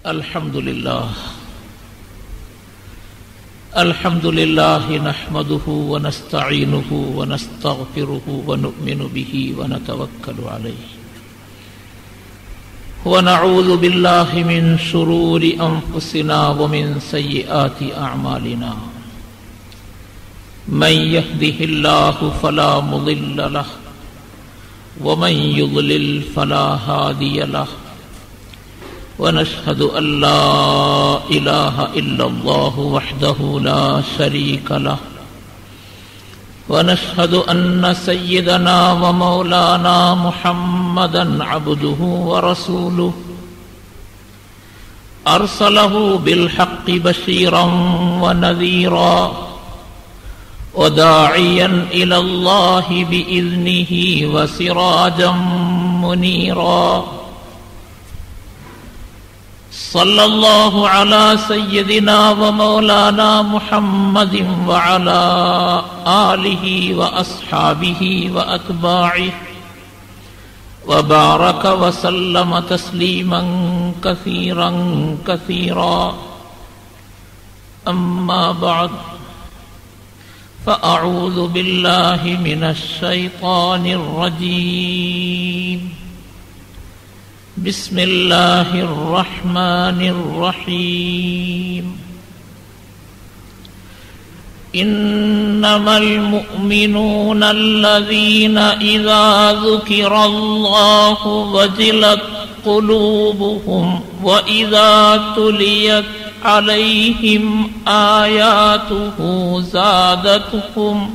الحمد لله الحمد لله نحمده ونستعينه ونستغفره ونؤمن به ونتوكل عليه ونعوذ بالله من شرور انفسنا ومن سيئات اعمالنا من يهده الله فلا مضل له ومن يضلل فلا هادي له ونشهد أن لا إله إلا الله وحده لا شريك له ونشهد أن سيدنا ومولانا محمدا عبده ورسوله أرسله بالحق بشيرا ونذيرا وداعيا إلى الله بإذنه وسراجا منيرا صلى الله على سيدنا ومولانا محمد وعلى آله وأصحابه وأتباعه وبارك وسلم تسليما كثيرا كثيرا أما بعد فأعوذ بالله من الشيطان الرجيم بسم الله الرحمن الرحيم إنما المؤمنون الذين إذا ذكر الله وجلت قلوبهم وإذا تليت عليهم آياته زادتهم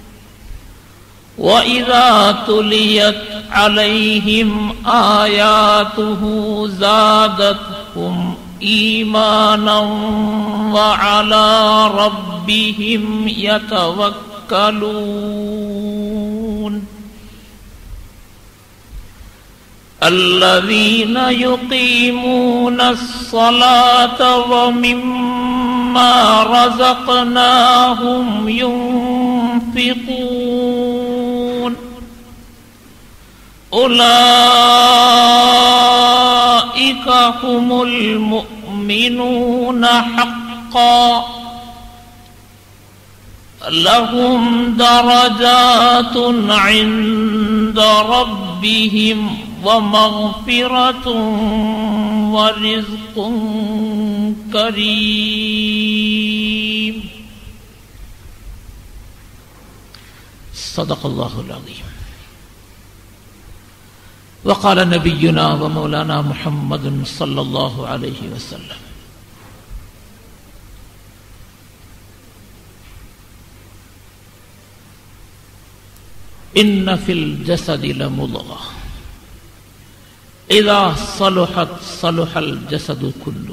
وإذا تليت عليهم آياته زادتهم إيمانا وعلى ربهم يتوكلون الذين يقيمون الصلاة ومما رزقناهم ينفقون أولئك هم المؤمنون حقا لهم درجات عند ربهم ومغفرة ورزق كريم صدق الله العظيم وقال نبينا ومولانا محمد صلى الله عليه وسلم إن في الجسد لمضغة إذا صلحت صلح الجسد كله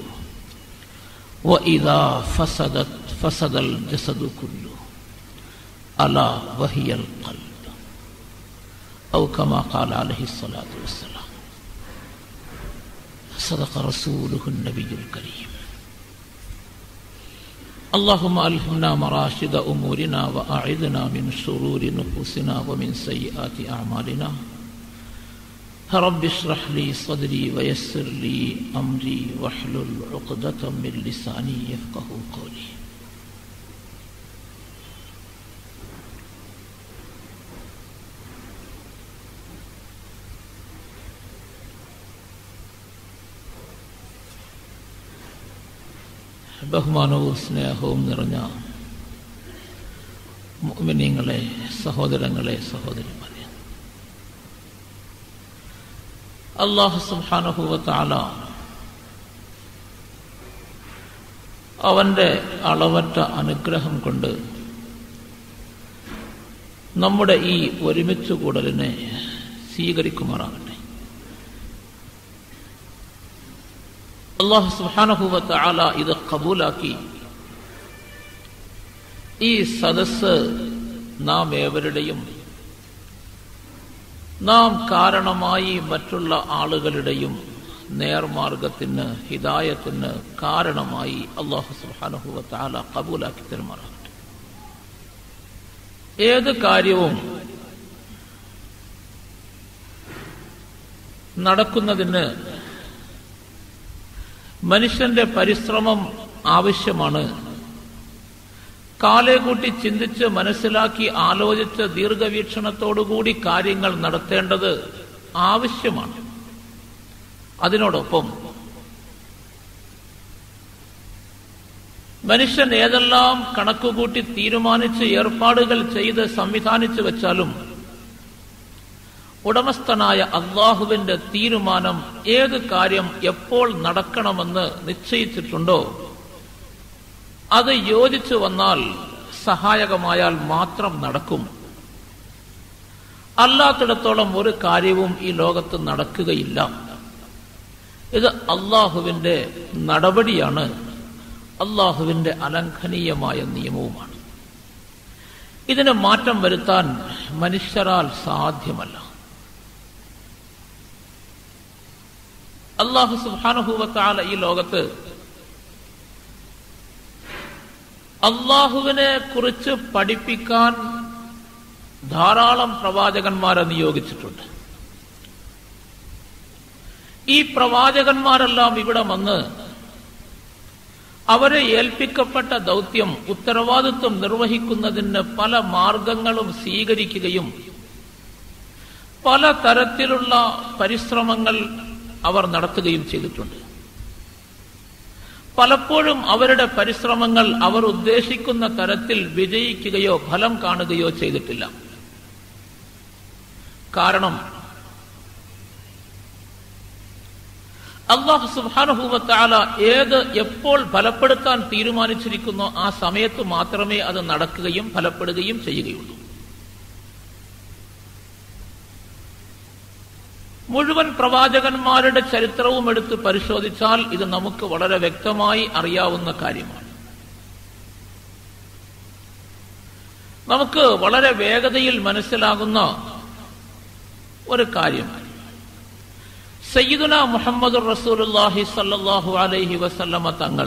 وإذا فسدت فسد الجسد كله ألا وهي القلب أو كما قال عليه الصلاة والسلام صدق رسوله النبي الكريم اللهم ألهمنا مراشد أمورنا وأعذنا من شرور نفوسنا ومن سيئات أعمالنا رب اشرح لي صدري ويسر لي أمري واحلل عقدة من لساني يفقه قولي ബഹുമാനവും സ്നേഹവും നിറഞ്ഞ മുഅ്മിനീങ്ങളെ സഹോദരങ്ങളെ സഹോദരിമാരെ അള്ളാഹു സുബ്ഹാനഹുവതആല അവന്റെ അളവറ്റ അനുഗ്രഹം കൊണ്ട് നമ്മുടെ ഈ ഒരുമിച്ച് കൂടലിനെ സ്വീകരിക്കുമാറാകട്ടെ അള്ളാഹു സുഹാനഹുവത്ത് ആല ഇത് കബൂലാക്കി ഈ സദസ് നാം ഏവരുടെയും നാം കാരണമായി മറ്റുള്ള ആളുകളുടെയും നേർമാർഗത്തിന് ഹിദായത്തിന് കാരണമായി അള്ളാഹു സുഹാനഹുവത്ത് ആല കബൂലാക്കി തരുമാറാകട്ടെ ഏത് കാര്യവും നടക്കുന്നതിന് മനുഷ്യന്റെ പരിശ്രമം ആവശ്യമാണ് കാലെ കൂട്ടി ചിന്തിച്ച് മനസ്സിലാക്കി ആലോചിച്ച് ദീർഘവീക്ഷണത്തോടുകൂടി കാര്യങ്ങൾ നടത്തേണ്ടത് ആവശ്യമാണ് അതിനോടൊപ്പം മനുഷ്യൻ ഏതെല്ലാം കണക്കുകൂട്ടി തീരുമാനിച്ച് ഏർപ്പാടുകൾ ചെയ്ത് സംവിധാനിച്ചു വെച്ചാലും ഉടമസ്ഥനായ അള്ളാഹുവിന്റെ തീരുമാനം ഏത് കാര്യം എപ്പോൾ നടക്കണമെന്ന് നിശ്ചയിച്ചിട്ടുണ്ടോ അത് യോജിച്ചു വന്നാൽ സഹായകമായാൽ മാത്രം നടക്കും അല്ലാത്തിടത്തോളം ഒരു കാര്യവും ഈ ലോകത്ത് നടക്കുകയില്ല ഇത് അള്ളാഹുവിന്റെ നടപടിയാണ് അള്ളാഹുവിന്റെ അലംഘനീയമായ നിയമവുമാണ് ഇതിന് മാറ്റം വരുത്താൻ മനുഷ്യരാൽ സാധ്യമല്ല അള്ളാഹു സുഹാനുഭൂവത്താല ഈ ലോകത്ത് അള്ളാഹുവിനെ കുറിച്ച് പഠിപ്പിക്കാൻ ധാരാളം പ്രവാചകന്മാരെ നിയോഗിച്ചിട്ടുണ്ട് ഈ പ്രവാചകന്മാരെല്ലാം ഇവിടെ വന്ന് അവരെ ഏൽപ്പിക്കപ്പെട്ട ദൗത്യം ഉത്തരവാദിത്വം നിർവഹിക്കുന്നതിന് പല മാർഗങ്ങളും സ്വീകരിക്കുകയും പല തരത്തിലുള്ള പരിശ്രമങ്ങൾ അവർ നടത്തുകയും ചെയ്തിട്ടുണ്ട് പലപ്പോഴും അവരുടെ പരിശ്രമങ്ങൾ അവർ ഉദ്ദേശിക്കുന്ന തരത്തിൽ വിജയിക്കുകയോ ഫലം കാണുകയോ ചെയ്തിട്ടില്ല കാരണം അള്ളാഹു സുബാനുഭൂവത്താല ഏത് എപ്പോൾ ഫലപ്പെടുത്താൻ തീരുമാനിച്ചിരിക്കുന്നോ ആ സമയത്ത് മാത്രമേ അത് നടക്കുകയും ഫലപ്പെടുകയും ചെയ്യുകയുള്ളൂ മുഴുവൻ പ്രവാചകന്മാരുടെ ചരിത്രവും എടുത്ത് പരിശോധിച്ചാൽ ഇത് നമുക്ക് വളരെ വ്യക്തമായി അറിയാവുന്ന കാര്യമാണ് നമുക്ക് വളരെ വേഗതയിൽ മനസ്സിലാകുന്ന ഒരു കാര്യമാണ് സയ്യിദുന മുഹമ്മദ് റസൂലുല്ലാഹി സല്ലാഹു അലൈഹി വസല്ലമ തങ്ങൾ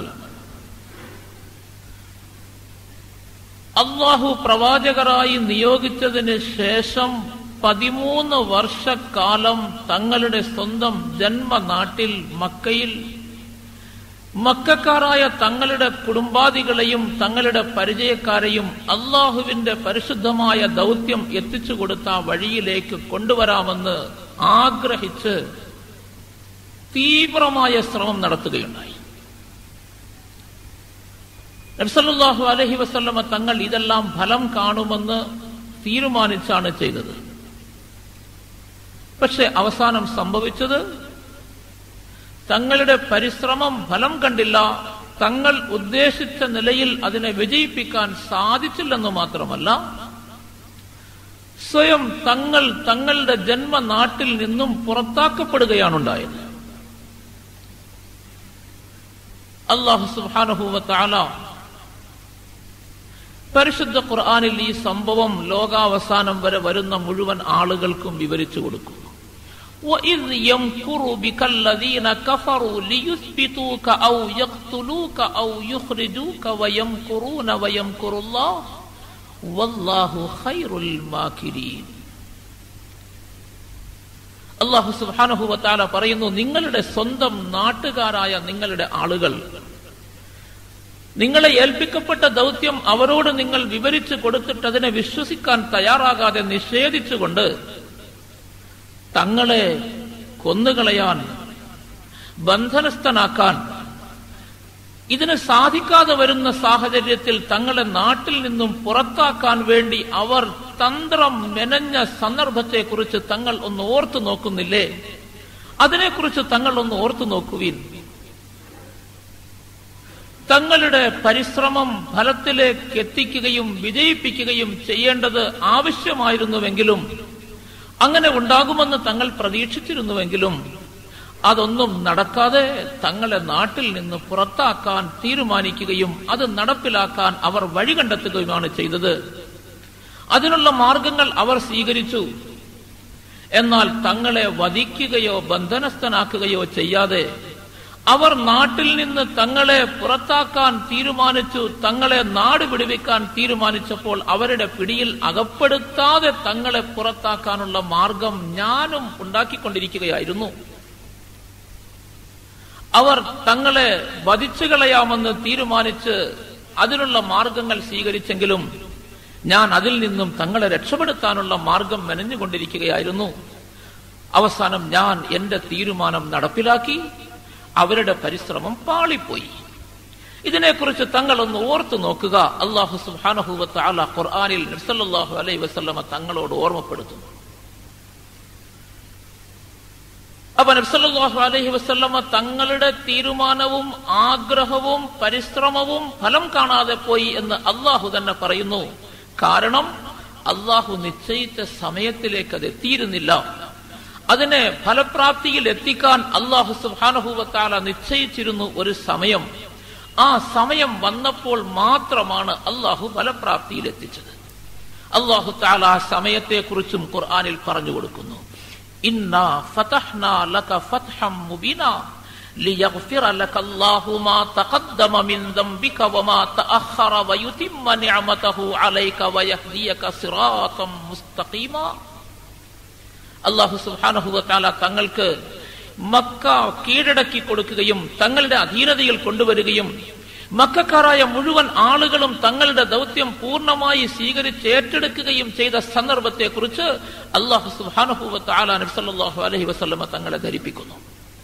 അള്ളാഹു പ്രവാചകരായി നിയോഗിച്ചതിന് ശേഷം പതിമൂന്ന് വർഷക്കാലം തങ്ങളുടെ സ്വന്തം ജന്മനാട്ടിൽ മക്കയിൽ മക്കാരായ തങ്ങളുടെ കുടുംബാദികളെയും തങ്ങളുടെ പരിചയക്കാരെയും അള്ളാഹുവിന്റെ പരിശുദ്ധമായ ദൗത്യം എത്തിച്ചു കൊടുത്ത വഴിയിലേക്ക് കൊണ്ടുവരാമെന്ന് ആഗ്രഹിച്ച് തീവ്രമായ ശ്രമം നടത്തുകയുണ്ടായി നബ്സല്ലാഹു അലഹി വസ്ല്ലമ തങ്ങൾ ഇതെല്ലാം ഫലം കാണുമെന്ന് തീരുമാനിച്ചാണ് ചെയ്തത് പക്ഷെ അവസാനം സംഭവിച്ചത് തങ്ങളുടെ പരിശ്രമം ഫലം കണ്ടില്ല തങ്ങൾ ഉദ്ദേശിച്ച നിലയിൽ അതിനെ വിജയിപ്പിക്കാൻ സാധിച്ചില്ലെന്ന് മാത്രമല്ല സ്വയം തങ്ങൾ തങ്ങളുടെ ജന്മനാട്ടിൽ നിന്നും പുറത്താക്കപ്പെടുകയാണുണ്ടായത് അള്ളാഹു സുബാനുഭൂവത്താല പരിശുദ്ധ ഖുർആാനിൽ ഈ സംഭവം ലോകാവസാനം വരെ വരുന്ന മുഴുവൻ ആളുകൾക്കും വിവരിച്ചു കൊടുക്കും وَإِذْ يَمْكُرُ بِكَ الَّذِينَ كَفَرُوا لِيُثْبِتُوكَ أَوْ يَقْتُلُوكَ أَوْ يُخْرِجُوكَ وَيَمْكُرُونَ وَيَمْكُرُ اللَّهُ وَاللَّهُ خَيْرُ الْمَاكِرِينَ അള്ളാഹു സുബ്ഹാനഹു വതആല പറയുന്നു നിങ്ങളുടെ സ്വന്തം നാട്ടുകാരായ നിങ്ങളുടെ ആളുകൾ നിങ്ങളെ ഏൽപ്പിക്കപ്പെട്ട ദൗത്യം അവരോട് നിങ്ങൾ വിവരിച്ചു കൊടുത്തിട്ട് അതിനെ വിശ്വസിക്കാൻ തയ്യാറാകാതെ നിഷേധിച്ചുകൊണ്ട് തങ്ങളെ കൊന്നുകളയാൻ ബന്ധനസ്ഥനാക്കാൻ ഇതിന് സാധിക്കാതെ വരുന്ന സാഹചര്യത്തിൽ തങ്ങളെ നാട്ടിൽ നിന്നും പുറത്താക്കാൻ വേണ്ടി അവർ തന്ത്രം മെനഞ്ഞ സന്ദർഭത്തെക്കുറിച്ച് തങ്ങൾ ഒന്ന് ഓർത്തു നോക്കുന്നില്ലേ അതിനെക്കുറിച്ച് തങ്ങൾ ഒന്ന് ഓർത്തു നോക്കുവിൻ തങ്ങളുടെ പരിശ്രമം ഫലത്തിലേക്ക് എത്തിക്കുകയും വിജയിപ്പിക്കുകയും ചെയ്യേണ്ടത് ആവശ്യമായിരുന്നുവെങ്കിലും അങ്ങനെ ഉണ്ടാകുമെന്ന് തങ്ങൾ പ്രതീക്ഷിച്ചിരുന്നുവെങ്കിലും അതൊന്നും നടക്കാതെ തങ്ങളെ നാട്ടിൽ നിന്ന് പുറത്താക്കാൻ തീരുമാനിക്കുകയും അത് നടപ്പിലാക്കാൻ അവർ വഴി കണ്ടെത്തുകയുമാണ് ചെയ്തത് അതിനുള്ള മാർഗങ്ങൾ അവർ സ്വീകരിച്ചു എന്നാൽ തങ്ങളെ വധിക്കുകയോ ബന്ധനസ്ഥനാക്കുകയോ ചെയ്യാതെ അവർ നാട്ടിൽ നിന്ന് തങ്ങളെ പുറത്താക്കാൻ തീരുമാനിച്ചു തങ്ങളെ നാട് വിടുവിക്കാൻ തീരുമാനിച്ചപ്പോൾ അവരുടെ പിടിയിൽ അകപ്പെടുത്താതെ തങ്ങളെ പുറത്താക്കാനുള്ള മാർഗം ഞാനും ഉണ്ടാക്കിക്കൊണ്ടിരിക്കുകയായിരുന്നു അവർ തങ്ങളെ വധിച്ചു കളയാമെന്ന് തീരുമാനിച്ച് അതിനുള്ള മാർഗങ്ങൾ സ്വീകരിച്ചെങ്കിലും ഞാൻ അതിൽ നിന്നും തങ്ങളെ രക്ഷപ്പെടുത്താനുള്ള മാർഗം മെനഞ്ഞുകൊണ്ടിരിക്കുകയായിരുന്നു അവസാനം ഞാൻ എന്റെ തീരുമാനം നടപ്പിലാക്കി അവരുടെ പരിശ്രമം പാളിപ്പോയി ഇതിനെക്കുറിച്ച് തങ്ങൾ ഒന്ന് ഓർത്തു നോക്കുക അള്ളാഹു സുബാനഹുവത്ത് അല ഖുർആാനിൽ നബ്സല്ലാഹു അലൈ വസ്ലമ തങ്ങളോട് ഓർമ്മപ്പെടുത്തുന്നു അപ്പൊ നബ്സല്ലാഹു അലൈഹി വസ്ല്ലമ തങ്ങളുടെ തീരുമാനവും ആഗ്രഹവും പരിശ്രമവും ഫലം കാണാതെ പോയി എന്ന് അള്ളാഹു തന്നെ പറയുന്നു കാരണം അള്ളാഹു നിശ്ചയിച്ച സമയത്തിലേക്ക് അത് എത്തിയിരുന്നില്ല അതിനെ ഫലപ്രാപ്തിയിൽ എത്തിക്കാൻ അള്ളാഹു സുഹാനഹൂവത്താല നിശ്ചയിച്ചിരുന്നു ഒരു സമയം ആ സമയം വന്നപ്പോൾ മാത്രമാണ് അള്ളാഹു ഫലപ്രാപ്തിയിൽ എത്തിച്ചത് അള്ളാഹു താല ആ സമയത്തെക്കുറിച്ചും ഖുർആാനിൽ പറഞ്ഞു കൊടുക്കുന്നു ഇന്നാ ഫതഹ്നാ ലക ഫത്ഹം മുബീന ليغفر لك الله ما تقدم من ذنبك وما تأخر ويتم نعمته عليك ويهديك صراطا مستقيما അള്ളാഹു സുഹാനഹുവത്താല തങ്ങൾക്ക് മക്ക കീഴടക്കി കൊടുക്കുകയും തങ്ങളുടെ അധീനതയിൽ കൊണ്ടുവരികയും മക്കാരായ മുഴുവൻ ആളുകളും തങ്ങളുടെ ദൗത്യം പൂർണ്ണമായി സ്വീകരിച്ച് ഏറ്റെടുക്കുകയും ചെയ്ത സന്ദർഭത്തെക്കുറിച്ച് അള്ളാഹു സുഹാനഹുവത്താല നബ്സല്ലാഹു അലഹി വസ്ലമ തങ്ങളെ ധരിപ്പിക്കുന്നു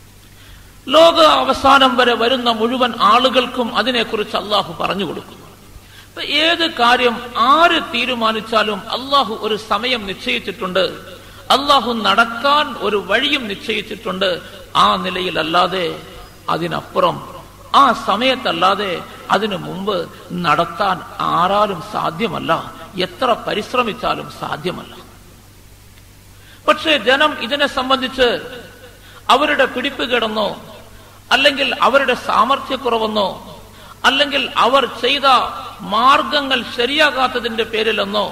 ലോക അവസാനം വരെ വരുന്ന മുഴുവൻ ആളുകൾക്കും അതിനെക്കുറിച്ച് അള്ളാഹു പറഞ്ഞു കൊടുക്കുന്നു ഇപ്പൊ ഏത് കാര്യം ആര് തീരുമാനിച്ചാലും അള്ളാഹു ഒരു സമയം നിശ്ചയിച്ചിട്ടുണ്ട് അള്ളാഹു നടക്കാൻ ഒരു വഴിയും നിശ്ചയിച്ചിട്ടുണ്ട് ആ നിലയിലല്ലാതെ അതിനപ്പുറം ആ സമയത്തല്ലാതെ അതിനു മുമ്പ് നടത്താൻ ആരാലും സാധ്യമല്ല എത്ര പരിശ്രമിച്ചാലും സാധ്യമല്ല പക്ഷേ ജനം ഇതിനെ സംബന്ധിച്ച് അവരുടെ പിടിപ്പ് കിടന്നോ അല്ലെങ്കിൽ അവരുടെ സാമർഥ്യക്കുറവെന്നോ അല്ലെങ്കിൽ അവർ ചെയ്ത മാർഗങ്ങൾ ശരിയാകാത്തതിന്റെ പേരിലെന്നോ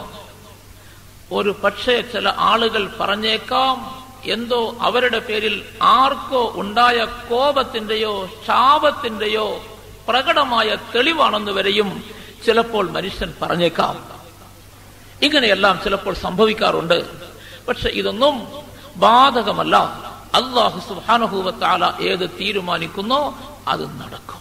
ഒരു പക്ഷേ ചില ആളുകൾ പറഞ്ഞേക്കാം എന്തോ അവരുടെ പേരിൽ ആർക്കോ ഉണ്ടായ കോപത്തിന്റെയോ ശാപത്തിന്റെയോ പ്രകടമായ തെളിവാണെന്ന് വരെയും ചിലപ്പോൾ മനുഷ്യൻ പറഞ്ഞേക്കാം ഇങ്ങനെയെല്ലാം ചിലപ്പോൾ സംഭവിക്കാറുണ്ട് പക്ഷെ ഇതൊന്നും ബാധകമല്ല അള്ളാഹു സുഹാനുഭൂവത്താല ഏത് തീരുമാനിക്കുന്നോ അത് നടക്കും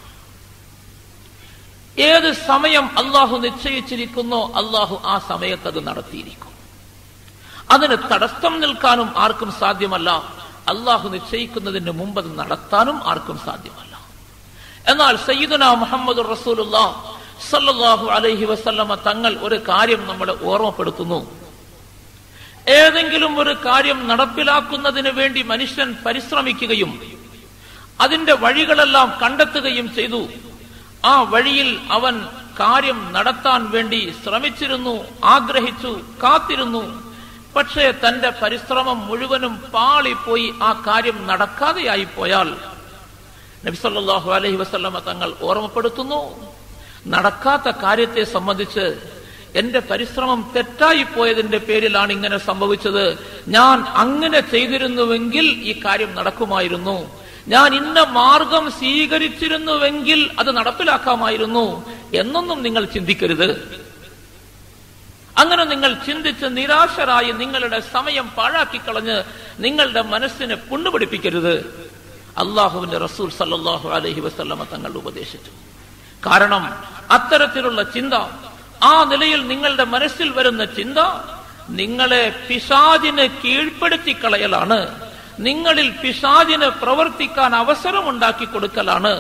ഏത് സമയം അള്ളാഹു നിശ്ചയിച്ചിരിക്കുന്നോ അള്ളാഹു ആ സമയത്ത് അത് നടത്തിയിരിക്കും അതിന് തടസ്സം നിൽക്കാനും ആർക്കും സാധ്യമല്ല അള്ളാഹു നിശ്ചയിക്കുന്നതിന് മുമ്പ് അത് നടത്താനും ആർക്കും സാധ്യമല്ല എന്നാൽ സയ്യിദുന മുഹമ്മദ് റസൂലുള്ള സല്ലല്ലാഹു അലൈഹി വസല്ലമ തങ്ങൾ ഒരു കാര്യം നമ്മളെ ഓർമ്മപ്പെടുത്തുന്നു ഏതെങ്കിലും ഒരു കാര്യം നടപ്പിലാക്കുന്നതിന് വേണ്ടി മനുഷ്യൻ പരിശ്രമിക്കുകയും അതിന്റെ വഴികളെല്ലാം കണ്ടെത്തുകയും ചെയ്തു ആ വഴിയിൽ അവൻ കാര്യം നടത്താൻ വേണ്ടി ശ്രമിച്ചിരുന്നു ആഗ്രഹിച്ചു കാത്തിരുന്നു പക്ഷേ തന്റെ പരിശ്രമം മുഴുവനും പാളിപ്പോയി ആ കാര്യം നടക്കാതെയായി പോയാൽ നബിസല്ലാഹു അലഹി വസ്ല്ലമ തങ്ങൾ ഓർമ്മപ്പെടുത്തുന്നു നടക്കാത്ത കാര്യത്തെ സംബന്ധിച്ച് എന്റെ പരിശ്രമം തെറ്റായി പോയതിന്റെ പേരിലാണ് ഇങ്ങനെ സംഭവിച്ചത് ഞാൻ അങ്ങനെ ചെയ്തിരുന്നുവെങ്കിൽ ഈ കാര്യം നടക്കുമായിരുന്നു ഞാൻ ഇന്ന മാർഗം സ്വീകരിച്ചിരുന്നുവെങ്കിൽ അത് നടപ്പിലാക്കാമായിരുന്നു എന്നൊന്നും നിങ്ങൾ ചിന്തിക്കരുത് അങ്ങനെ നിങ്ങൾ ചിന്തിച്ച് നിരാശരായി നിങ്ങളുടെ സമയം പാഴാക്കിക്കളഞ്ഞ് നിങ്ങളുടെ മനസ്സിനെ പുണ്ണുപിടിപ്പിക്കരുത് അള്ളാഹുവിന്റെ റസൂൽ സല്ലാഹു അലഹി വസ്ല്ലമ തങ്ങൾ ഉപദേശിച്ചു കാരണം അത്തരത്തിലുള്ള ചിന്ത ആ നിലയിൽ നിങ്ങളുടെ മനസ്സിൽ വരുന്ന ചിന്ത നിങ്ങളെ പിശാജിന് കീഴ്പ്പെടുത്തി കളയലാണ് നിങ്ങളിൽ പിശാജിന് പ്രവർത്തിക്കാൻ അവസരം ഉണ്ടാക്കി കൊടുക്കലാണ്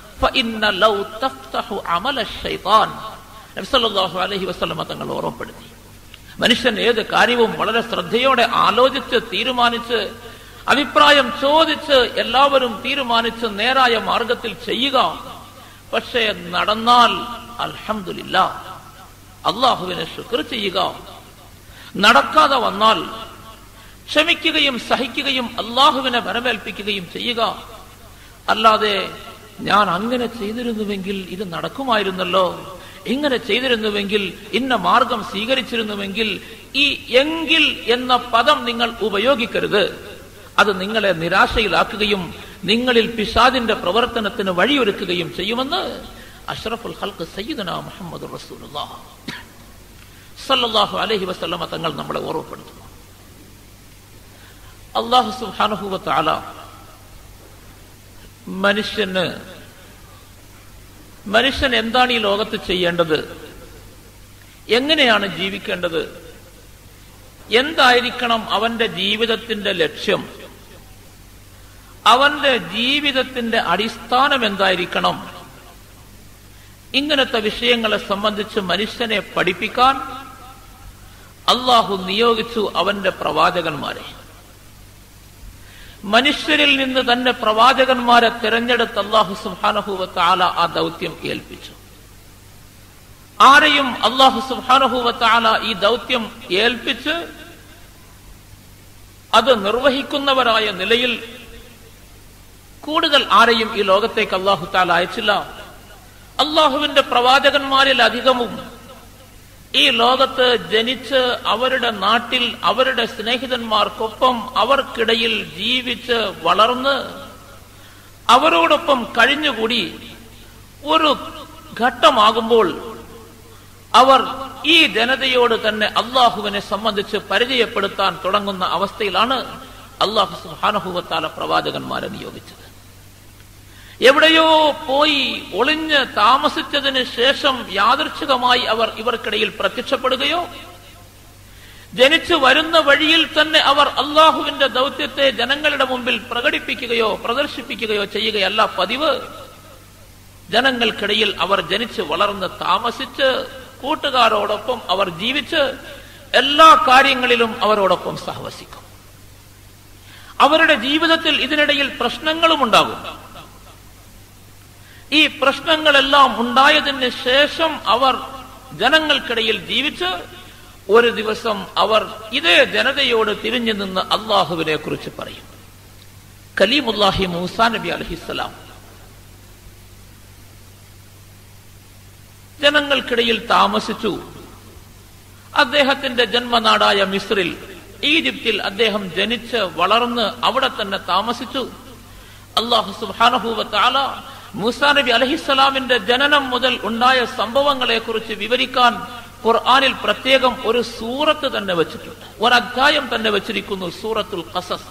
അലഹി വസ്ലമ തങ്ങൾ ഓർമ്മപ്പെടുത്തി മനുഷ്യൻ ഏത് കാര്യവും വളരെ ശ്രദ്ധയോടെ ആലോചിച്ച് തീരുമാനിച്ച് അഭിപ്രായം ചോദിച്ച് എല്ലാവരും തീരുമാനിച്ച് നേരായ മാർഗത്തിൽ ചെയ്യുക പക്ഷേ നടന്നാൽ അൽഹമില്ല അള്ളാഹുവിനെ ശുക്ർ ചെയ്യുക നടക്കാതെ വന്നാൽ ക്ഷമിക്കുകയും സഹിക്കുകയും അള്ളാഹുവിനെ വരവേൽപ്പിക്കുകയും ചെയ്യുക അല്ലാതെ ഞാൻ അങ്ങനെ ചെയ്തിരുന്നുവെങ്കിൽ ഇത് നടക്കുമായിരുന്നല്ലോ ഇങ്ങനെ ചെയ്തിരുന്നുവെങ്കിൽ ഇന്ന മാർഗം സ്വീകരിച്ചിരുന്നുവെങ്കിൽ ഈ എങ്കിൽ എന്ന പദം നിങ്ങൾ ഉപയോഗിക്കരുത് അത് നിങ്ങളെ നിരാശയിലാക്കുകയും നിങ്ങളിൽ പിശാദിന്റെ പ്രവർത്തനത്തിന് വഴിയൊരുക്കുകയും ചെയ്യുമെന്ന് അഷ്റഫുൽ ഹൽക്ക് സയ്യിദന മുഹമ്മദ് റസൂലുള്ളാഹ് സല്ലല്ലാഹു അലൈഹി വസല്ലമ തങ്ങൾ നമ്മളെ ഓർമ്മപ്പെടുത്തുന്നു അള്ളാഹു സുബ്ഹാനഹു വതആല മനുഷ്യന് മനുഷ്യൻ എന്താണ് ഈ ലോകത്ത് ചെയ്യേണ്ടത് എങ്ങനെയാണ് ജീവിക്കേണ്ടത് എന്തായിരിക്കണം അവന്റെ ജീവിതത്തിന്റെ ലക്ഷ്യം അവന്റെ ജീവിതത്തിന്റെ അടിസ്ഥാനം എന്തായിരിക്കണം ഇങ്ങനത്തെ വിഷയങ്ങളെ സംബന്ധിച്ച് മനുഷ്യനെ പഠിപ്പിക്കാൻ അള്ളാഹു നിയോഗിച്ചു അവന്റെ പ്രവാചകന്മാരെ മനുഷ്യരിൽ നിന്ന് തന്നെ പ്രവാചകന്മാരെ തിരഞ്ഞെടുത്ത് അള്ളാഹു സുഹാനഹുവത്ത് ആല ആ ദൗത്യം ഏൽപ്പിച്ചു ആരെയും അള്ളാഹു സുഹാനഹുവത്ത് ആല ഈ ദൗത്യം ഏൽപ്പിച്ച് അത് നിർവഹിക്കുന്നവരായ നിലയിൽ കൂടുതൽ ആരെയും ഈ ലോകത്തേക്ക് അള്ളാഹു താല അയച്ചില്ല അള്ളാഹുവിന്റെ പ്രവാചകന്മാരിൽ അധികവും ഈ ലോകത്ത് ജനിച്ച് അവരുടെ നാട്ടിൽ അവരുടെ സ്നേഹിതന്മാർക്കൊപ്പം അവർക്കിടയിൽ ജീവിച്ച് വളർന്ന് അവരോടൊപ്പം കഴിഞ്ഞുകൂടി ഒരു ഘട്ടമാകുമ്പോൾ അവർ ഈ ജനതയോട് തന്നെ അള്ളാഹുവിനെ സംബന്ധിച്ച് പരിചയപ്പെടുത്താൻ തുടങ്ങുന്ന അവസ്ഥയിലാണ് അള്ളാഹു സുഹാനഹുവത്താല പ്രവാചകന്മാരെ നിയോഗിച്ചത് എവിടെയോ പോയി ഒളിഞ്ഞ് താമസിച്ചതിന് ശേഷം യാദൃച്ഛികമായി അവർ ഇവർക്കിടയിൽ പ്രത്യക്ഷപ്പെടുകയോ ജനിച്ചു വരുന്ന വഴിയിൽ തന്നെ അവർ അള്ളാഹുവിന്റെ ദൗത്യത്തെ ജനങ്ങളുടെ മുമ്പിൽ പ്രകടിപ്പിക്കുകയോ പ്രദർശിപ്പിക്കുകയോ ചെയ്യുകയല്ല പതിവ് ജനങ്ങൾക്കിടയിൽ അവർ ജനിച്ച് വളർന്ന് താമസിച്ച് കൂട്ടുകാരോടൊപ്പം അവർ ജീവിച്ച് എല്ലാ കാര്യങ്ങളിലും അവരോടൊപ്പം സഹവസിക്കും അവരുടെ ജീവിതത്തിൽ ഇതിനിടയിൽ പ്രശ്നങ്ങളും ഉണ്ടാകും ഈ പ്രശ്നങ്ങളെല്ലാം ഉണ്ടായതിന് ശേഷം അവർ ജനങ്ങൾക്കിടയിൽ ജീവിച്ച് ഒരു ദിവസം അവർ ഇതേ ജനതയോട് തിരിഞ്ഞു നിന്ന് അള്ളാഹുവിനെ കുറിച്ച് പറയും കലീമുല്ലാഹി മൂസാ നബി അലഹിസ്സലാം ജനങ്ങൾക്കിടയിൽ താമസിച്ചു അദ്ദേഹത്തിന്റെ ജന്മനാടായ മിസ്രിൽ ഈജിപ്തിൽ അദ്ദേഹം ജനിച്ച് വളർന്ന് അവിടെ തന്നെ താമസിച്ചു അള്ളാഹു സുബാനഹൂവത്താല മൂസാ നബി അലഹിസ്സലാമിന്റെ ജനനം മുതൽ ഉണ്ടായ സംഭവങ്ങളെ കുറിച്ച് വിവരിക്കാൻ ഖുർആാനിൽ പ്രത്യേകം ഒരു സൂറത്ത് തന്നെ വെച്ചിട്ടുണ്ട് ഒരധ്യായം തന്നെ വെച്ചിരിക്കുന്നു സൂറത്തുൽ ഖസസ്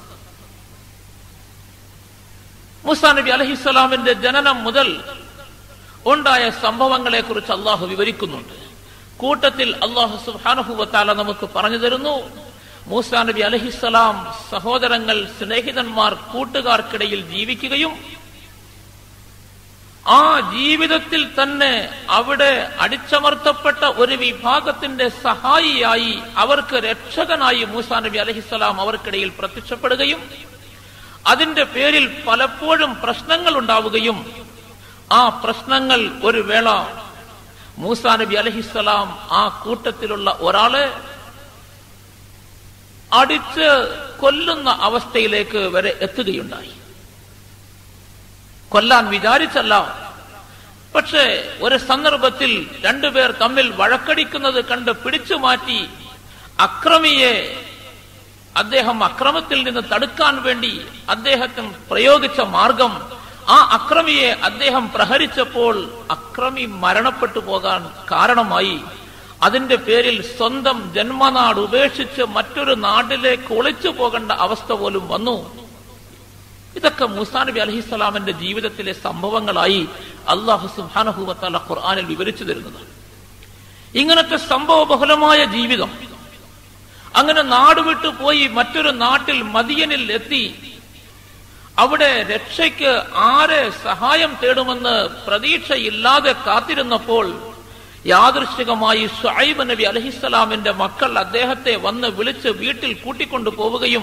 മൂസാ നബി അലഹിസ്സലാമിന്റെ ജനനം മുതൽ ഉണ്ടായ സംഭവങ്ങളെ കുറിച്ച് അള്ളാഹു വിവരിക്കുന്നുണ്ട് കൂട്ടത്തിൽ അള്ളാഹു സുബാനഹുവത്താല നമുക്ക് പറഞ്ഞു തരുന്നു മൂസാ നബി അലഹിസ്സലാം സഹോദരങ്ങൾ സ്നേഹിതന്മാർ കൂട്ടുകാർക്കിടയിൽ ജീവിക്കുകയും ആ ജീവിതത്തിൽ തന്നെ അവിടെ അടിച്ചമർത്തപ്പെട്ട ഒരു വിഭാഗത്തിന്റെ സഹായിയായി അവർക്ക് രക്ഷകനായി മൂസാ നബി അലഹിസ്സലാം അവർക്കിടയിൽ പ്രത്യക്ഷപ്പെടുകയും അതിന്റെ പേരിൽ പലപ്പോഴും പ്രശ്നങ്ങൾ ഉണ്ടാവുകയും ആ പ്രശ്നങ്ങൾ ഒരു വേള മൂസാ നബി അലഹിസ്സലാം ആ കൂട്ടത്തിലുള്ള ഒരാളെ അടിച്ച് കൊല്ലുന്ന അവസ്ഥയിലേക്ക് വരെ എത്തുകയുണ്ടായി കൊല്ലാൻ വിചാരിച്ചല്ല പക്ഷേ ഒരു സന്ദർഭത്തിൽ രണ്ടുപേർ തമ്മിൽ വഴക്കടിക്കുന്നത് കണ്ട് പിടിച്ചു മാറ്റി അക്രമിയെ അദ്ദേഹം അക്രമത്തിൽ നിന്ന് തടുക്കാൻ വേണ്ടി അദ്ദേഹത്തിന് പ്രയോഗിച്ച മാർഗം ആ അക്രമിയെ അദ്ദേഹം പ്രഹരിച്ചപ്പോൾ അക്രമി മരണപ്പെട്ടു പോകാൻ കാരണമായി അതിന്റെ പേരിൽ സ്വന്തം ജന്മനാട് ഉപേക്ഷിച്ച് മറ്റൊരു നാട്ടിലേക്ക് ഒളിച്ചു പോകേണ്ട അവസ്ഥ പോലും വന്നു ഇതൊക്കെ മൂസാ നബി അലഹിസ്സലാമിന്റെ ജീവിതത്തിലെ സംഭവങ്ങളായി അള്ളാഹു സുബാനഹുവത്തല ഖുർആാനിൽ വിവരിച്ചു തരുന്നത് ഇങ്ങനത്തെ സംഭവബഹുലമായ ജീവിതം അങ്ങനെ നാടുവിട്ടു പോയി മറ്റൊരു നാട്ടിൽ മദിയനിൽ എത്തി അവിടെ രക്ഷയ്ക്ക് ആരെ സഹായം തേടുമെന്ന് പ്രതീക്ഷയില്ലാതെ കാത്തിരുന്നപ്പോൾ യാദൃശികമായി ഷുഐബ് നബി അലഹിസ്സലാമിന്റെ മക്കൾ അദ്ദേഹത്തെ വന്ന് വിളിച്ച് വീട്ടിൽ കൂട്ടിക്കൊണ്ടു പോവുകയും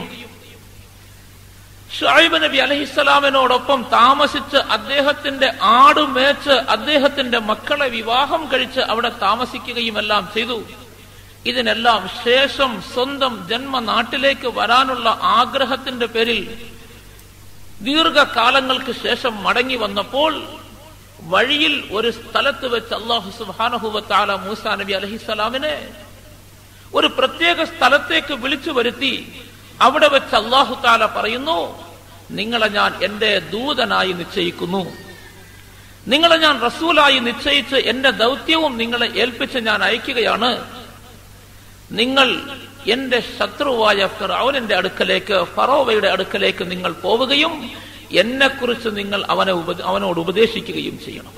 ഷുഐബ് നബി അലഹിസ്സലാമിനോടൊപ്പം താമസിച്ച് അദ്ദേഹത്തിന്റെ ആടുമേച്ച് അദ്ദേഹത്തിന്റെ മക്കളെ വിവാഹം കഴിച്ച് അവിടെ താമസിക്കുകയും എല്ലാം ചെയ്തു ഇതിനെല്ലാം ശേഷം സ്വന്തം ജന്മനാട്ടിലേക്ക് വരാനുള്ള ആഗ്രഹത്തിന്റെ പേരിൽ ദീർഘകാലങ്ങൾക്ക് ശേഷം മടങ്ങി വന്നപ്പോൾ വഴിയിൽ ഒരു സ്ഥലത്ത് വെച്ച് അള്ളാഹു സുബാനഹുവത്താല മൂസാ നബി അലഹിസ്സലാമിനെ ഒരു പ്രത്യേക സ്ഥലത്തേക്ക് വിളിച്ചു വരുത്തി അവിടെ വെച്ച് അള്ളാഹു താല പറയുന്നു നിങ്ങളെ ഞാൻ എന്റെ ദൂതനായി നിശ്ചയിക്കുന്നു നിങ്ങളെ ഞാൻ റസൂലായി നിശ്ചയിച്ച് എന്റെ ദൗത്യവും നിങ്ങളെ ഏൽപ്പിച്ച് ഞാൻ അയക്കുകയാണ് നിങ്ങൾ എന്റെ ശത്രുവായ ഫിറൌനിന്റെ അടുക്കലേക്ക് ഫറോവയുടെ അടുക്കലേക്ക് നിങ്ങൾ പോവുകയും എന്നെക്കുറിച്ച് നിങ്ങൾ അവനെ ഉപ- അവനോട് ഉപദേശിക്കുകയും ചെയ്യണമെന്ന്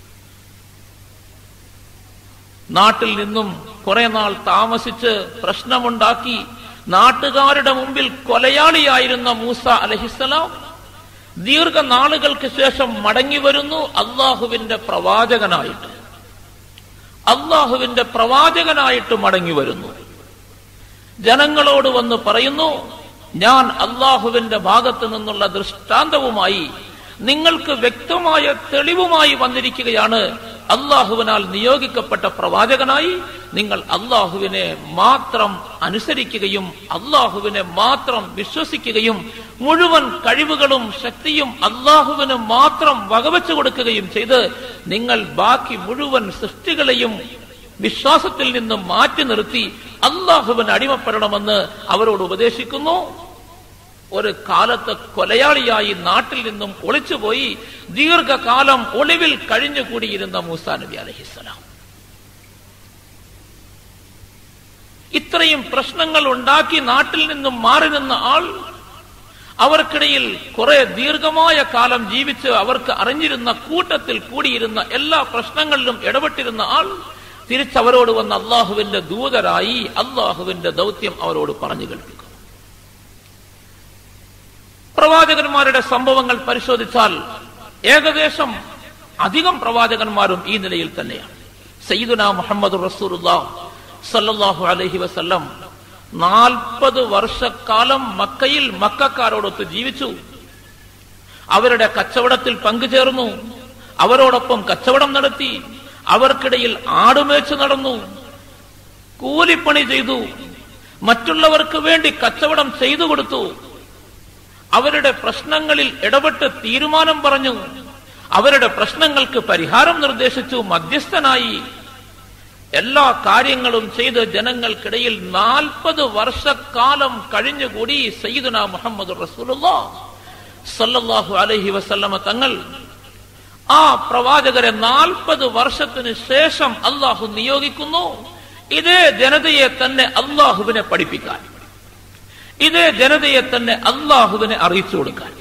നാട്ടിൽ നിന്നും കുറെ നാൾ താമസിച്ച് പ്രശ്നമുണ്ടാക്കി നാട്ടുകാരുടെ മുമ്പിൽ കൊലയാളിയായിരുന്ന മൂസ അലഹിസലാം ദീർഘനാളുകൾക്ക് ശേഷം മടങ്ങി വരുന്നു അള്ളാഹുവിന്റെ പ്രവാചകനായിട്ട് അള്ളാഹുവിന്റെ പ്രവാചകനായിട്ട് മടങ്ങി വരുന്നു ജനങ്ങളോട് വന്ന് പറയുന്നു ഞാൻ അള്ളാഹുവിന്റെ ഭാഗത്ത് നിന്നുള്ള ദൃഷ്ടാന്തവുമായി നിങ്ങൾക്ക് വ്യക്തമായ തെളിവുമായി വന്നിരിക്കുകയാണ് അള്ളാഹുവിനാൽ നിയോഗിക്കപ്പെട്ട പ്രവാചകനായി നിങ്ങൾ അള്ളാഹുവിനെ മാത്രം അനുസരിക്കുകയും അള്ളാഹുവിനെ മാത്രം വിശ്വസിക്കുകയും മുഴുവൻ കഴിവുകളും ശക്തിയും അള്ളാഹുവിന് മാത്രം വകവെച്ചു കൊടുക്കുകയും ചെയ്ത് നിങ്ങൾ ബാക്കി മുഴുവൻ സൃഷ്ടികളെയും വിശ്വാസത്തിൽ നിന്ന് മാറ്റി നിർത്തി അള്ളാഹുവിന് അടിമപ്പെടണമെന്ന് അവരോട് ഉപദേശിക്കുന്നു ഒരു കാലത്ത് കൊലയാളിയായി നാട്ടിൽ നിന്നും ഒളിച്ചുപോയി ദീർഘകാലം ഒളിവിൽ കഴിഞ്ഞുകൂടിയിരുന്ന മൂസാ നബി അലഹിസ്സലാം ഇത്രയും പ്രശ്നങ്ങൾ ഉണ്ടാക്കി നാട്ടിൽ നിന്നും മാറി നിന്ന ആൾ അവർക്കിടയിൽ കുറെ ദീർഘമായ കാലം ജീവിച്ച് അവർക്ക് അറിഞ്ഞിരുന്ന കൂട്ടത്തിൽ കൂടിയിരുന്ന എല്ലാ പ്രശ്നങ്ങളിലും ഇടപെട്ടിരുന്ന ആൾ തിരിച്ചവരോട് വന്ന അള്ളാഹുവിന്റെ ദൂതരായി അള്ളാഹുവിന്റെ ദൗത്യം അവരോട് പറഞ്ഞു കേൾപ്പിക്കും പ്രവാചകന്മാരുടെ സംഭവങ്ങൾ പരിശോധിച്ചാൽ ഏകദേശം അധികം പ്രവാചകന്മാരും ഈ നിലയിൽ തന്നെയാണ് സയ്യിദുന മുഹമ്മദ് റസൂറുല്ലാ സല്ലല്ലാഹു അലൈഹി വസല്ലം നാൽപ്പത് വർഷക്കാലം മക്കയിൽ മക്കാരോടൊത്ത് ജീവിച്ചു അവരുടെ കച്ചവടത്തിൽ പങ്കുചേർന്നു അവരോടൊപ്പം കച്ചവടം നടത്തി അവർക്കിടയിൽ ആടുമേച്ച് നടന്നു കൂലിപ്പണി ചെയ്തു മറ്റുള്ളവർക്ക് വേണ്ടി കച്ചവടം ചെയ്തു കൊടുത്തു അവരുടെ പ്രശ്നങ്ങളിൽ ഇടപെട്ട് തീരുമാനം പറഞ്ഞു അവരുടെ പ്രശ്നങ്ങൾക്ക് പരിഹാരം നിർദ്ദേശിച്ചു മധ്യസ്ഥനായി എല്ലാ കാര്യങ്ങളും ചെയ്ത് ജനങ്ങൾക്കിടയിൽ നാൽപ്പത് വർഷക്കാലം കഴിഞ്ഞുകൂടി സയ്യിദുന മുഹമ്മദ് റസൂലുള്ളാ സല്ലല്ലാഹു അലൈഹി വസല്ലമ തങ്ങൾ ആ പ്രവാചകരെ നാൽപ്പത് വർഷത്തിന് ശേഷം അള്ളാഹു നിയോഗിക്കുന്നു ഇതേ ജനതയെ തന്നെ അള്ളാഹുവിനെ പഠിപ്പിക്കാൻ ഇതേ ജനതയെ തന്നെ അള്ളാഹുവിനെ അറിയിച്ചു കൊടുക്കാൻ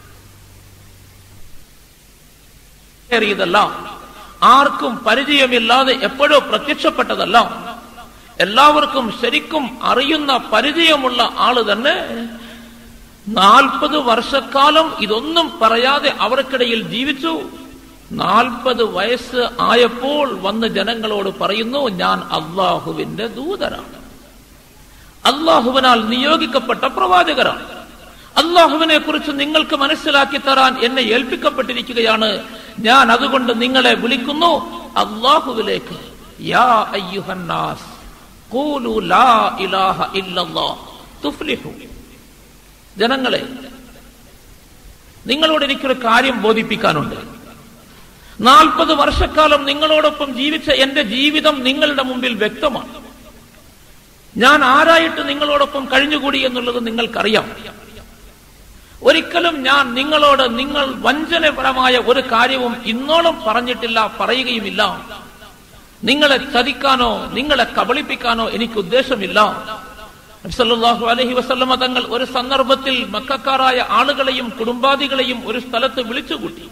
ഏറിയതല്ല ആർക്കും പരിചയമില്ലാതെ എപ്പോഴോ പ്രത്യക്ഷപ്പെട്ടതല്ല എല്ലാവർക്കും ശരിക്കും അറിയുന്ന പരിചയമുള്ള ആള് തന്നെ നാൽപ്പത് വർഷക്കാലം ഇതൊന്നും പറയാതെ അവർക്കിടയിൽ ജീവിച്ചു നാൽപ്പത് വയസ്സ് ആയപ്പോൾ വന്ന് ജനങ്ങളോട് പറയുന്നു ഞാൻ അള്ളാഹുവിന്റെ ദൂതരാണ് അള്ളാഹുവിനാൽ നിയോഗിക്കപ്പെട്ട പ്രവാചകരാണ് അള്ളാഹുവിനെ കുറിച്ച് നിങ്ങൾക്ക് മനസ്സിലാക്കി തരാൻ എന്നെ ഏൽപ്പിക്കപ്പെട്ടിരിക്കുകയാണ് ഞാൻ അതുകൊണ്ട് നിങ്ങളെ വിളിക്കുന്നു അള്ളാഹുവിലേക്ക് യാ അയ്യുഹന്നാസ് ഖൂലു ലാ ഇലാഹ ഇല്ലല്ലാഹ് തുഫ്ലിഹു ജനങ്ങളെ നിങ്ങളോട് എനിക്കൊരു കാര്യം ബോധിപ്പിക്കാനുണ്ട് നാൽപ്പത് വർഷക്കാലം നിങ്ങളോടൊപ്പം ജീവിച്ച എന്റെ ജീവിതം നിങ്ങളുടെ മുമ്പിൽ വ്യക്തമാണ് ഞാൻ ആരായിട്ട് നിങ്ങളോടൊപ്പം കഴിഞ്ഞുകൂടി എന്നുള്ളത് നിങ്ങൾക്കറിയാം ഒരിക്കലും ഞാൻ നിങ്ങളോട് നിങ്ങൾ വഞ്ചനപരമായ ഒരു കാര്യവും ഇന്നോളം പറഞ്ഞിട്ടില്ല പറയുകയുമില്ല നിങ്ങളെ ചതിക്കാനോ നിങ്ങളെ കബളിപ്പിക്കാനോ എനിക്ക് ഉദ്ദേശമില്ല സല്ലല്ലാഹു അലൈഹി വസല്ലമ തങ്ങൾ ഒരു സന്ദർഭത്തിൽ മക്കാരായ ആളുകളെയും കുടുംബാദികളെയും ഒരു സ്ഥലത്ത് വിളിച്ചുകൂട്ടി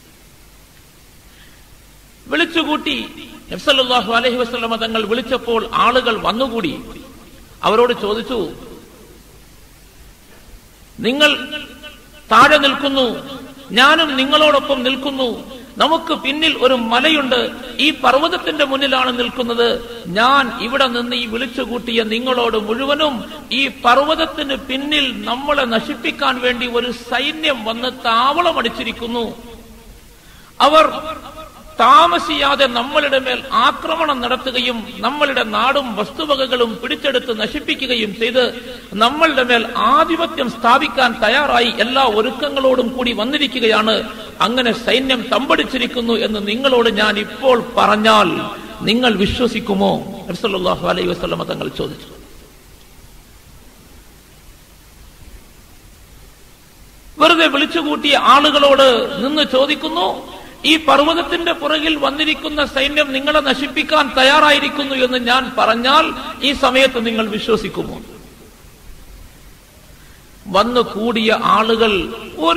വിളിച്ചുകൂട്ടി നബ്സല്ലാഹു അലഹി വസ്ലമ തങ്ങൾ വിളിച്ചപ്പോൾ ആളുകൾ വന്നുകൂടി അവരോട് ചോദിച്ചു നിങ്ങൾ താഴെ നിൽക്കുന്നു ഞാനും നിങ്ങളോടൊപ്പം നിൽക്കുന്നു നമുക്ക് പിന്നിൽ ഒരു മലയുണ്ട് ഈ പർവ്വതത്തിന്റെ മുന്നിലാണ് നിൽക്കുന്നത് ഞാൻ ഇവിടെ നിന്ന് ഈ വിളിച്ചുകൂട്ടിയ നിങ്ങളോട് മുഴുവനും ഈ പർവ്വതത്തിന് പിന്നിൽ നമ്മളെ നശിപ്പിക്കാൻ വേണ്ടി ഒരു സൈന്യം വന്ന് താവളമടിച്ചിരിക്കുന്നു അവർ താമസിയാതെ നമ്മളുടെ മേൽ ആക്രമണം നടത്തുകയും നമ്മളുടെ നാടും വസ്തുവകകളും പിടിച്ചെടുത്ത് നശിപ്പിക്കുകയും ചെയ്ത് നമ്മളുടെ മേൽ ആധിപത്യം സ്ഥാപിക്കാൻ തയ്യാറായി എല്ലാ ഒരുക്കങ്ങളോടും കൂടി വന്നിരിക്കുകയാണ് അങ്ങനെ സൈന്യം തമ്പടിച്ചിരിക്കുന്നു എന്ന് നിങ്ങളോട് ഞാൻ ഇപ്പോൾ പറഞ്ഞാൽ നിങ്ങൾ വിശ്വസിക്കുമോ അലൈഹി അലൈഹി വസ്ലമ തങ്ങൾ ചോദിച്ചു വെറുതെ വിളിച്ചുകൂട്ടിയ ആളുകളോട് നിന്ന് ചോദിക്കുന്നു ഈ പർവ്വതത്തിന്റെ പുറകിൽ വന്നിരിക്കുന്ന സൈന്യം നിങ്ങളെ നശിപ്പിക്കാൻ തയ്യാറായിരിക്കുന്നു എന്ന് ഞാൻ പറഞ്ഞാൽ ഈ സമയത്ത് നിങ്ങൾ വിശ്വസിക്കുമോ വന്നു കൂടിയ ആളുകൾ ഒരു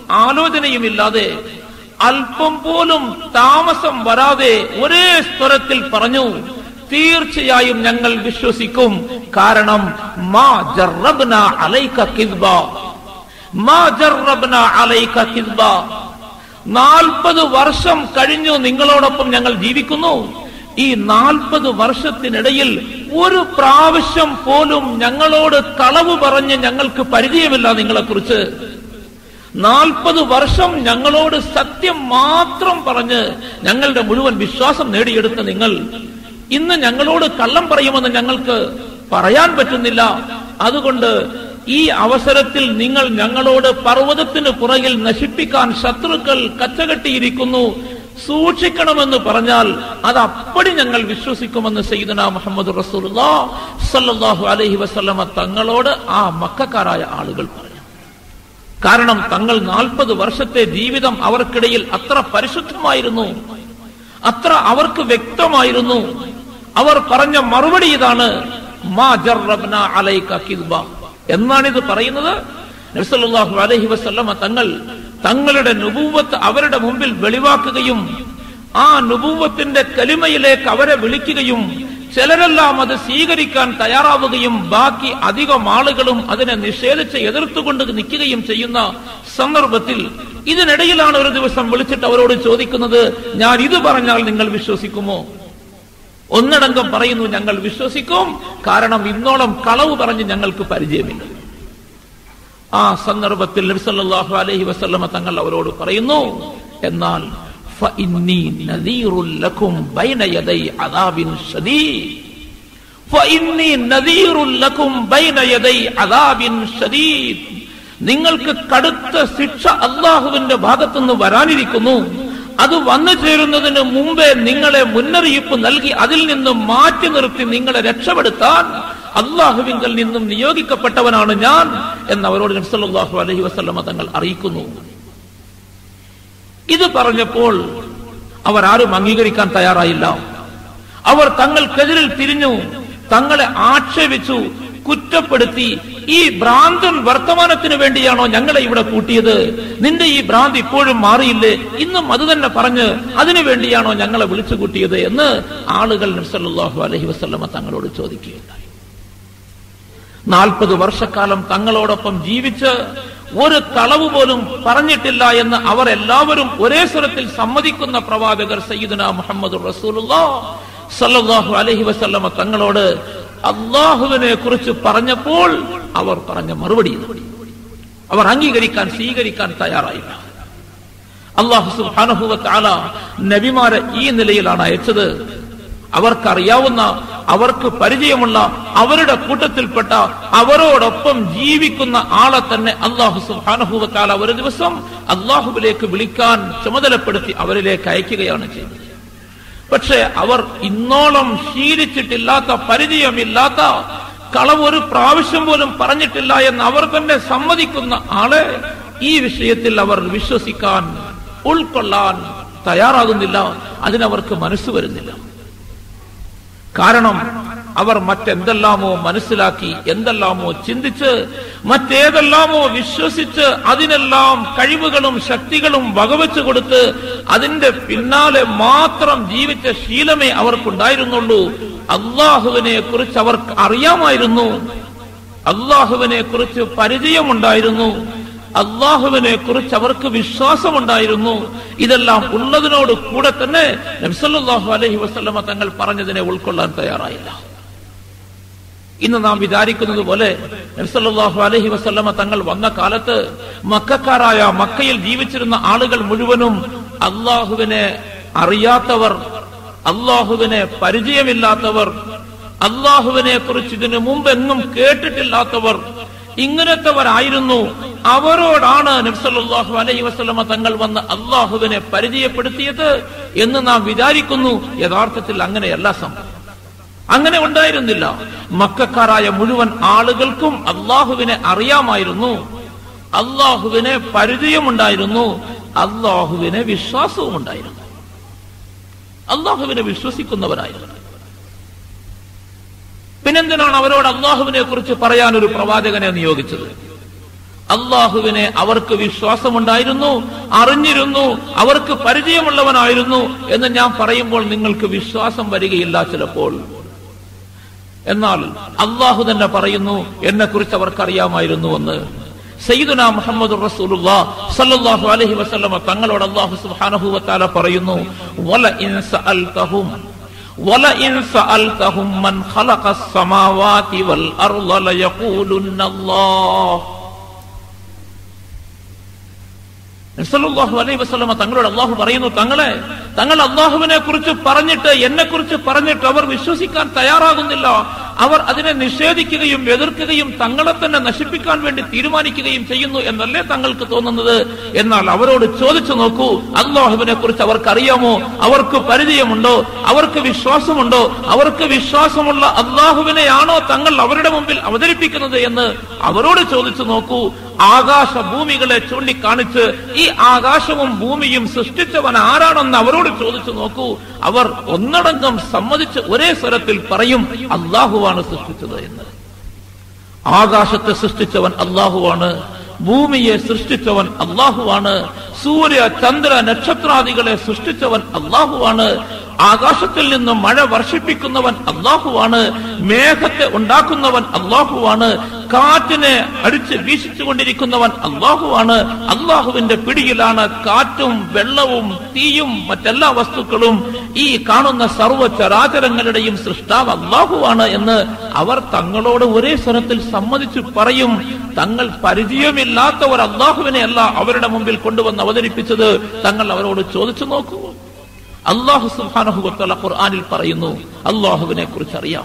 ആലോചനയുമില്ലാതെ അല്പം പോലും താമസം വരാതെ ഒരേ സ്വരത്തിൽ പറഞ്ഞു തീർച്ചയായും ഞങ്ങൾ വിശ്വസിക്കും കാരണം മാ ജറബ്ന അലൈക കിദ്ബ മാ ജറബ്ന അലൈക കിദ്ബ നാൽപ്പത് വർഷം കഴിഞ്ഞു നിങ്ങളോടൊപ്പം ഞങ്ങൾ ജീവിക്കുന്നു ഈ നാൽപ്പത് വർഷത്തിനിടയിൽ ഒരു പ്രാവശ്യം പോലും ഞങ്ങളോട് കളവ് പറഞ്ഞ് ഞങ്ങൾക്ക് പരിചയമില്ല നിങ്ങളെക്കുറിച്ച് നാൽപ്പത് വർഷം ഞങ്ങളോട് സത്യം മാത്രം പറഞ്ഞ് ഞങ്ങളുടെ മുഴുവൻ വിശ്വാസം നേടിയെടുത്ത നിങ്ങൾ ഇന്ന് ഞങ്ങളോട് കള്ളം പറയുമെന്ന് ഞങ്ങൾക്ക് പറയാൻ പറ്റുന്നില്ല അതുകൊണ്ട് ഈ അവസരത്തിൽ നിങ്ങൾ ഞങ്ങളോട് പർവ്വതത്തിന് പുറകിൽ നശിപ്പിക്കാൻ ശത്രുക്കൾ കച്ചകെട്ടിയിരിക്കുന്നു സൂക്ഷിക്കണമെന്ന് പറഞ്ഞാൽ അത് അപ്പടി ഞങ്ങൾ വിശ്വസിക്കുമെന്ന് സയ്യിദന മുഹമ്മദ് റസൂലുള്ളാ സല്ലല്ലാഹു അലൈഹി വസല്ലമ തങ്ങളോട് ആ മക്കാരായ ആളുകൾ പറഞ്ഞു കാരണം തങ്ങൾ നാൽപ്പത് വർഷത്തെ ജീവിതം അവർക്കിടയിൽ അത്ര പരിശുദ്ധമായിരുന്നു അത്ര അവർക്ക് വ്യക്തമായിരുന്നു അവർ പറഞ്ഞ മറുപടി ഇതാണ് മാ ജറബ്ന അലൈക കിദ്ബ എന്നാണിത് പറയുന്നത് നബ്സല്ലാഹു അലൈഹി വസല്ലമ തങ്ങൾ തങ്ങളുടെ നുബൂവത്ത് അവരുടെ മുമ്പിൽ വെളിവാക്കുകയും ആ നുബൂവത്തിന്റെ കലിമയിലേക്ക് അവരെ വിളിക്കുകയും ചിലരെല്ലാം അത് സ്വീകരിക്കാൻ തയ്യാറാവുകയും ബാക്കി അധികം ആളുകളും അതിനെ നിഷേധിച്ച് എതിർത്തുകൊണ്ട് നിൽക്കുകയും ചെയ്യുന്ന സന്ദർഭത്തിൽ ഇതിനിടയിലാണ് ഒരു ദിവസം വിളിച്ചിട്ട് അവരോട് ചോദിക്കുന്നത് ഞാൻ ഇത് പറഞ്ഞാൽ നിങ്ങൾ വിശ്വസിക്കുമോ ഒന്നടങ്കം പറയുന്നു ഞങ്ങൾ വിശ്വസിക്കും കാരണം ഇന്നോളം കളവ് പറഞ്ഞ് ഞങ്ങൾക്ക് പരിചയമില്ല ആ സന്ദർഭത്തിൽ നബിസല്ലാഹു അലൈഹി വസല്ലമ തങ്ങൾ അവരോട് പറയുന്നു എന്നാൽ فإني نذير لكم بين يدي عذاب شديد فإني نذير لكم بين يدي عذاب شديد നിങ്ങൾക്ക് കടുത്ത ശിക്ഷ അള്ളാഹുവിന്റെ ഭാഗത്തുനിന്ന് വരാനിരിക്കുന്നു അത് വന്നു ചേരുന്നതിന് മുമ്പേ നിങ്ങളെ മുന്നറിയിപ്പ് നൽകി അതിൽ നിന്നും മാറ്റി നിർത്തി നിങ്ങളെ രക്ഷപ്പെടുത്താൻ അള്ളാഹുവിങ്കൽ നിന്നും നിയോഗിക്കപ്പെട്ടവനാണ് ഞാൻ എന്ന് അവരോട് നബ്സല്ലാഹു അലഹി വസ്ലമ തങ്ങൾ അറിയിക്കുന്നു ഇത് പറഞ്ഞപ്പോൾ അവർ ആരും അംഗീകരിക്കാൻ തയ്യാറായില്ല അവർ തങ്ങൾക്കെതിരിൽ തിരിഞ്ഞു തങ്ങളെ ആക്ഷേപിച്ചു കുറ്റപ്പെടുത്തി ഈ ഭ്രാന്തൻ വർത്തമാനത്തിന് വേണ്ടിയാണോ ഞങ്ങളെ ഇവിടെ കൂട്ടിയത് നിന്റെ ഈ ഭ്രാന്ത് ഇപ്പോഴും മാറിയില്ലേ ഇന്നും അത് തന്നെ പറഞ്ഞ് അതിനു വേണ്ടിയാണോ ഞങ്ങളെ വിളിച്ചു കൂട്ടിയത് എന്ന് ആളുകൾ നബ്സല്ലാഹു അലഹി വസ്ല്ലമ തങ്ങളോട് ചോദിക്കുകയുണ്ടായി നാൽപ്പത് വർഷക്കാലം തങ്ങളോടൊപ്പം ജീവിച്ച് ഒരു കളവ് പോലും പറഞ്ഞിട്ടില്ല എന്ന് അവർ എല്ലാവരും ഒരേ സ്വരത്തിൽ സമ്മതിക്കുന്ന പ്രവാചകർ സയ്യിദന മുഹമ്മദ് റസൂലുള്ളാ സല്ലല്ലാഹു അലൈഹി വസല്ലമ തങ്ങളോട് അള്ളാഹുവിനെ കുറിച്ച് പറഞ്ഞപ്പോൾ അവർ പറഞ്ഞ മറുപടി ഇത്. അവർ അംഗീകരിക്കാൻ സ്വീകരിക്കാൻ തയ്യാറായില്ല അള്ളാഹു സുബ്ഹാനഹു വ തആല നബിമാരെ ഈ നിലയിലാണ് അയച്ചത് അവർക്കറിയാവുന്ന അവർക്ക് പരിചയമുള്ള അവരുടെ കൂട്ടത്തിൽപ്പെട്ട അവരോടൊപ്പം ജീവിക്കുന്ന ആളെ തന്നെ അള്ളാഹു സുഹാനഹുവക്കാല ഒരു ദിവസം അള്ളാഹുവിലേക്ക് വിളിക്കാൻ ചുമതലപ്പെടുത്തി അവരിലേക്ക് അയക്കുകയാണ് ചെയ്തത് പക്ഷേ അവർ ഇന്നോളം ശീലിച്ചിട്ടില്ലാത്ത പരിചയമില്ലാത്ത കളവ് ഒരു പ്രാവശ്യം പോലും പറഞ്ഞിട്ടില്ല എന്ന് അവർ തന്നെ സമ്മതിക്കുന്ന ആളെ ഈ വിഷയത്തിൽ അവർ വിശ്വസിക്കാൻ ഉൾക്കൊള്ളാൻ തയ്യാറാകുന്നില്ല അതിനവർക്ക് മനസ്സ് വരുന്നില്ല കാരണം അവർ മറ്റെന്തെല്ലാമോ മനസ്സിലാക്കി എന്തെല്ലാമോ ചിന്തിച്ച് മറ്റേതെല്ലാമോ വിശ്വസിച്ച് അതിനെല്ലാം കഴിവുകളും ശക്തികളും വകവെച്ചു കൊടുത്ത് അതിന്റെ പിന്നാലെ മാത്രം ജീവിച്ച ശീലമേ അവർക്കുണ്ടായിരുന്നുള്ളൂ അള്ളാഹുവിനെ കുറിച്ച് അവർക്ക് അറിയാമായിരുന്നു അള്ളാഹുവിനെ കുറിച്ച് പരിചയമുണ്ടായിരുന്നു അള്ളാഹുവിനെ കുറിച്ച് അവർക്ക് വിശ്വാസമുണ്ടായിരുന്നു ഇതെല്ലാം ഉള്ളതിനോട് കൂടെ തന്നെ നബ്സല്ലാഹു അലഹി വസ്ലമ തങ്ങൾ പറഞ്ഞതിനെ ഉൾക്കൊള്ളാൻ തയ്യാറായില്ല ഇന്ന് നാം വിചാരിക്കുന്നത് പോലെ നബ്സല്ലാഹു അലഹി വസ്ലമ തങ്ങൾ വന്ന കാലത്ത് മക്കാരായ മക്കയിൽ ജീവിച്ചിരുന്ന ആളുകൾ മുഴുവനും അള്ളാഹുവിനെ അറിയാത്തവർ അള്ളാഹുവിനെ പരിചയമില്ലാത്തവർ അള്ളാഹുവിനെ കുറിച്ച് ഇതിനു മുമ്പെങ്ങും കേട്ടിട്ടില്ലാത്തവർ ഇങ്ങനത്തെവരായിരുന്നു അവരോടാണ് നബ്സല്ലാഹു അലൈഹി വസ്ലമ തങ്ങൾ വന്ന് അള്ളാഹുവിനെ പരിചയപ്പെടുത്തിയത് എന്ന് നാം വിചാരിക്കുന്നു യഥാർത്ഥത്തിൽ അങ്ങനെയല്ല സംഭവം അങ്ങനെ ഉണ്ടായിരുന്നില്ല മക്കാരായ മുഴുവൻ ആളുകൾക്കും അള്ളാഹുവിനെ അറിയാമായിരുന്നു അള്ളാഹുവിനെ പരിചയമുണ്ടായിരുന്നു അള്ളാഹുവിനെ വിശ്വാസവും ഉണ്ടായിരുന്നു അള്ളാഹുവിനെ വിശ്വസിക്കുന്നവരായിരുന്നു പിന്നെന്തിനാണ് അവരോട് അള്ളാഹുവിനെ കുറിച്ച് പറയാൻ ഒരു പ്രവാചകനെ നിയോഗിച്ചത് അള്ളാഹുവിനെ അവർക്ക് വിശ്വാസമുണ്ടായിരുന്നു അറിഞ്ഞിരുന്നു അവർക്ക് പരിചയമുള്ളവനായിരുന്നു എന്ന് ഞാൻ പറയുമ്പോൾ നിങ്ങൾക്ക് വിശ്വാസം വരികയില്ല ചിലപ്പോൾ എന്നാൽ അള്ളാഹു തന്നെ പറയുന്നു എന്നെ കുറിച്ച് അവർക്കറിയാമായിരുന്നു എന്ന് സയ്യിദുന മുഹമ്മദ് റസൂലുള്ളാ സല്ലല്ലാഹു അലൈഹി വസല്ലമ തങ്ങളോട് അല്ലാഹു സുബ്ഹാനഹു വതആല പറയുന്നു വല ഇൻ സഅൽതഹും വല ഇൻ സഅൽതഹും മൻ ഖലഖസ് സമാവാതി വൽ അർള ലയഖൂലുന്ന അല്ലാഹ് നബിസല്ലല്ലാഹു അലൈഹി വസല്ലമ തങ്ങളോട് അള്ളാഹു പറയുന്നു തങ്ങളെ തങ്ങൾ അള്ളാഹുവിനെ കുറിച്ച് പറഞ്ഞിട്ട് എന്നെ കുറിച്ച് പറഞ്ഞിട്ട് അവർ വിശ്വസിക്കാൻ തയ്യാറാകുന്നില്ല അവർ അതിനെ നിഷേധിക്കുകയും എതിർക്കുകയും തങ്ങളെ തന്നെ നശിപ്പിക്കാൻ വേണ്ടി തീരുമാനിക്കുകയും ചെയ്യുന്നു എന്നല്ലേ തങ്ങൾക്ക് തോന്നുന്നത് എന്നാൽ അവരോട് ചോദിച്ചു നോക്കൂ അള്ളാഹുവിനെ കുറിച്ച് അവർക്ക് അറിയാമോ അവർക്ക് പരിചയമുണ്ടോ അവർക്ക് വിശ്വാസമുണ്ടോ അവർക്ക് വിശ്വാസമുള്ള അള്ളാഹുവിനെയാണോ തങ്ങൾ അവരുടെ മുമ്പിൽ അവതരിപ്പിക്കുന്നത് എന്ന് അവരോട് ചോദിച്ചു നോക്കൂ ആകാശ ഭൂമികളെ ചൂണ്ടിക്കാണിച്ച് ഈ ആകാശവും ഭൂമിയും സൃഷ്ടിച്ചവൻ ആരാണെന്ന് അവരോട് ചോദിച്ചു നോക്കൂ അവർ ഒന്നടങ്കം സമ്മതിച്ച് ഒരേ സ്വരത്തിൽ പറയും അള്ളാഹുവാണ് സൃഷ്ടിച്ചത് എന്ന് ആകാശത്തെ സൃഷ്ടിച്ചവൻ അള്ളാഹുവാണ് ഭൂമിയെ സൃഷ്ടിച്ചവൻ അള്ളാഹുവാണ് സൂര്യ ചന്ദ്ര നക്ഷത്രാദികളെ സൃഷ്ടിച്ചവൻ അള്ളാഹുവാണ് ആകാശത്തിൽ നിന്ന് മഴ വർഷിപ്പിക്കുന്നവൻ അള്ളാഹുവാണ് മേഘത്തെ ഉണ്ടാക്കുന്നവൻ അള്ളാഹുവാണ് കാറ്റിനെ അടിച്ച് വീശിച്ചുകൊണ്ടിരിക്കുന്നവൻ അള്ളാഹുവാണ് അള്ളാഹുവിന്റെ പിടിയിലാണ് കാറ്റും വെള്ളവും തീയും മറ്റെല്ലാ വസ്തുക്കളും ഈ കാണുന്ന സർവ്വ ചരാചരങ്ങളുടെയും സൃഷ്ടാവ് അള്ളാഹുവാണ് എന്ന് അവർ തങ്ങളോട് ഒരേ സ്വരത്തിൽ സമ്മതിച്ചു പറയും തങ്ങൾ പരിചയമില്ലാത്ത ഒരു അള്ളാഹുവിനെ അല്ല അവരുടെ മുമ്പിൽ കൊണ്ടുവന്ന് അവതരിപ്പിച്ചത് തങ്ങൾ അവരോട് ചോദിച്ചു നോക്കൂ അള്ളാഹു സുഹാനഹുവത്തല ഖുർആാനിൽ പറയുന്നു അള്ളാഹുവിനെ കുറിച്ച് അറിയാം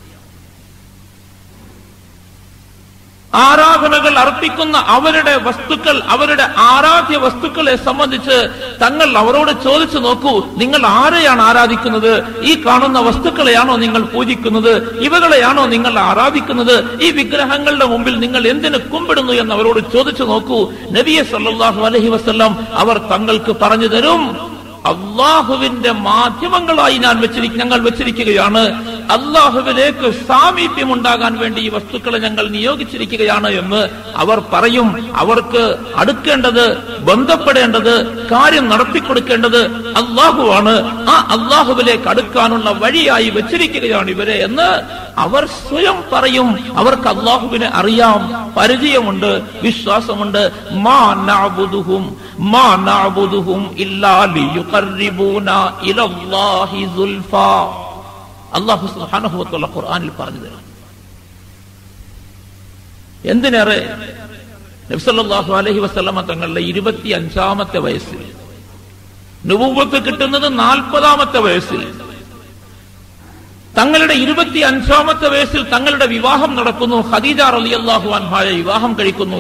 ആരാധനകൾ അർപ്പിക്കുന്ന അവരുടെ വസ്തുക്കൾ അവരുടെ ആരാധ്യ വസ്തുക്കളെ സംബന്ധിച്ച് തങ്ങൾ അവരോട് ചോദിച്ചു നോക്കൂ നിങ്ങൾ ആരെയാണ് ആരാധിക്കുന്നത് ഈ കാണുന്ന വസ്തുക്കളെയാണോ നിങ്ങൾ പൂജിക്കുന്നത് ഇവകളെയാണോ നിങ്ങൾ ആരാധിക്കുന്നത് ഈ വിഗ്രഹങ്ങളുടെ മുമ്പിൽ നിങ്ങൾ എന്തിന് കുമ്പിടുന്നു എന്ന് അവരോട് ചോദിച്ചു നോക്കൂ നബിയെ സല്ലാഹു അലഹി വസ്ല്ലാം അവർ തങ്ങൾക്ക് പറഞ്ഞു തരും അള്ളാഹുവിന്റെ മാധ്യമങ്ങളായി ഞാൻ വെച്ചിരിക്കും ഞങ്ങൾ വെച്ചിരിക്കുകയാണ് അള്ളാഹുവിലേക്ക് സാമീപ്യം ഉണ്ടാകാൻ വേണ്ടി ഈ വസ്തുക്കളെ ഞങ്ങൾ നിയോഗിച്ചിരിക്കുകയാണ് എന്ന് അവർ പറയും അവർക്ക് അടുക്കേണ്ടത് ബന്ധപ്പെടേണ്ടത് കാര്യം നടത്തിക്കൊടുക്കേണ്ടത് അള്ളാഹുവാണ് ആ അള്ളാഹുവിലേക്ക് അടുക്കാനുള്ള വഴിയായി വെച്ചിരിക്കുകയാണ് ഇവരെ എന്ന് അവർ സ്വയം പറയും അവർക്ക് അള്ളാഹുവിനെ അറിയാം പരിചയമുണ്ട് വിശ്വാസമുണ്ട് മാ നഅബുദുഹും മാ നഅബുദുഹും ഇല്ലാ ലിയുഖർരിബൂന ഇലല്ലാഹി സുൽഫാ അള്ളാഹു സുബ്ഹാനഹു വതആല ഖുർആനിൽ പറഞ്ഞു തരും എന്തിനേറെ നബ്സല്ലാഹു അലഹി വസ്ലമ തങ്ങളുടെ ഇരുപത്തി അഞ്ചാമത്തെ വയസ്സിൽ നുപൂവത്ത് കിട്ടുന്നത് നാൽപ്പതാമത്തെ വയസ്സിൽ തങ്ങളുടെ ഇരുപത്തി അഞ്ചാമത്തെ വയസ്സിൽ തങ്ങളുടെ വിവാഹം നടക്കുന്നു ഖദീജ റലി അള്ളാഹു അൻഹായ വിവാഹം കഴിക്കുന്നു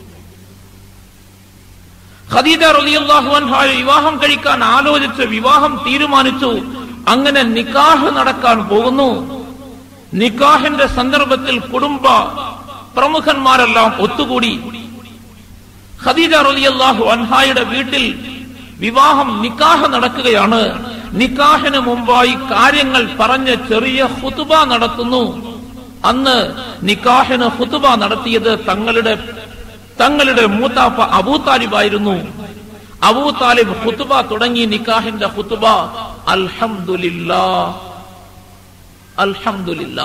ഖദീജ റലി അള്ളാഹു അൻഹായ വിവാഹം കഴിക്കാൻ ആലോചിച്ച് വിവാഹം തീരുമാനിച്ചു അങ്ങനെ നിക്കാഹ് നടക്കാൻ പോകുന്നു നിക്കാഹിന്റെ സന്ദർഭത്തിൽ കുടുംബ പ്രമുഖന്മാരെല്ലാം ഒത്തുകൂടി ഖദീജ റളിയല്ലാഹു അൻഹായുടെ വീട്ടിൽ വിവാഹം നിക്കാഹ് നടക്കുകയാണ് നിക്കാഹിന് മുമ്പായി കാര്യങ്ങൾ പറഞ്ഞ് ചെറിയ ഹുതുബ നടത്തുന്നു അന്ന് നിക്കാഹിന് ഹുതുബ നടത്തിയത് തങ്ങളുടെ തങ്ങളുടെ മൂത്താപ്പ അബൂ താലിബായിരുന്നു അബൂ താലിബ് ഹുതുബ തുടങ്ങി നിക്കാഹിന്റെ ഹുതുബ അൽഹംദുലില്ലാ അൽഹംദുലില്ലാ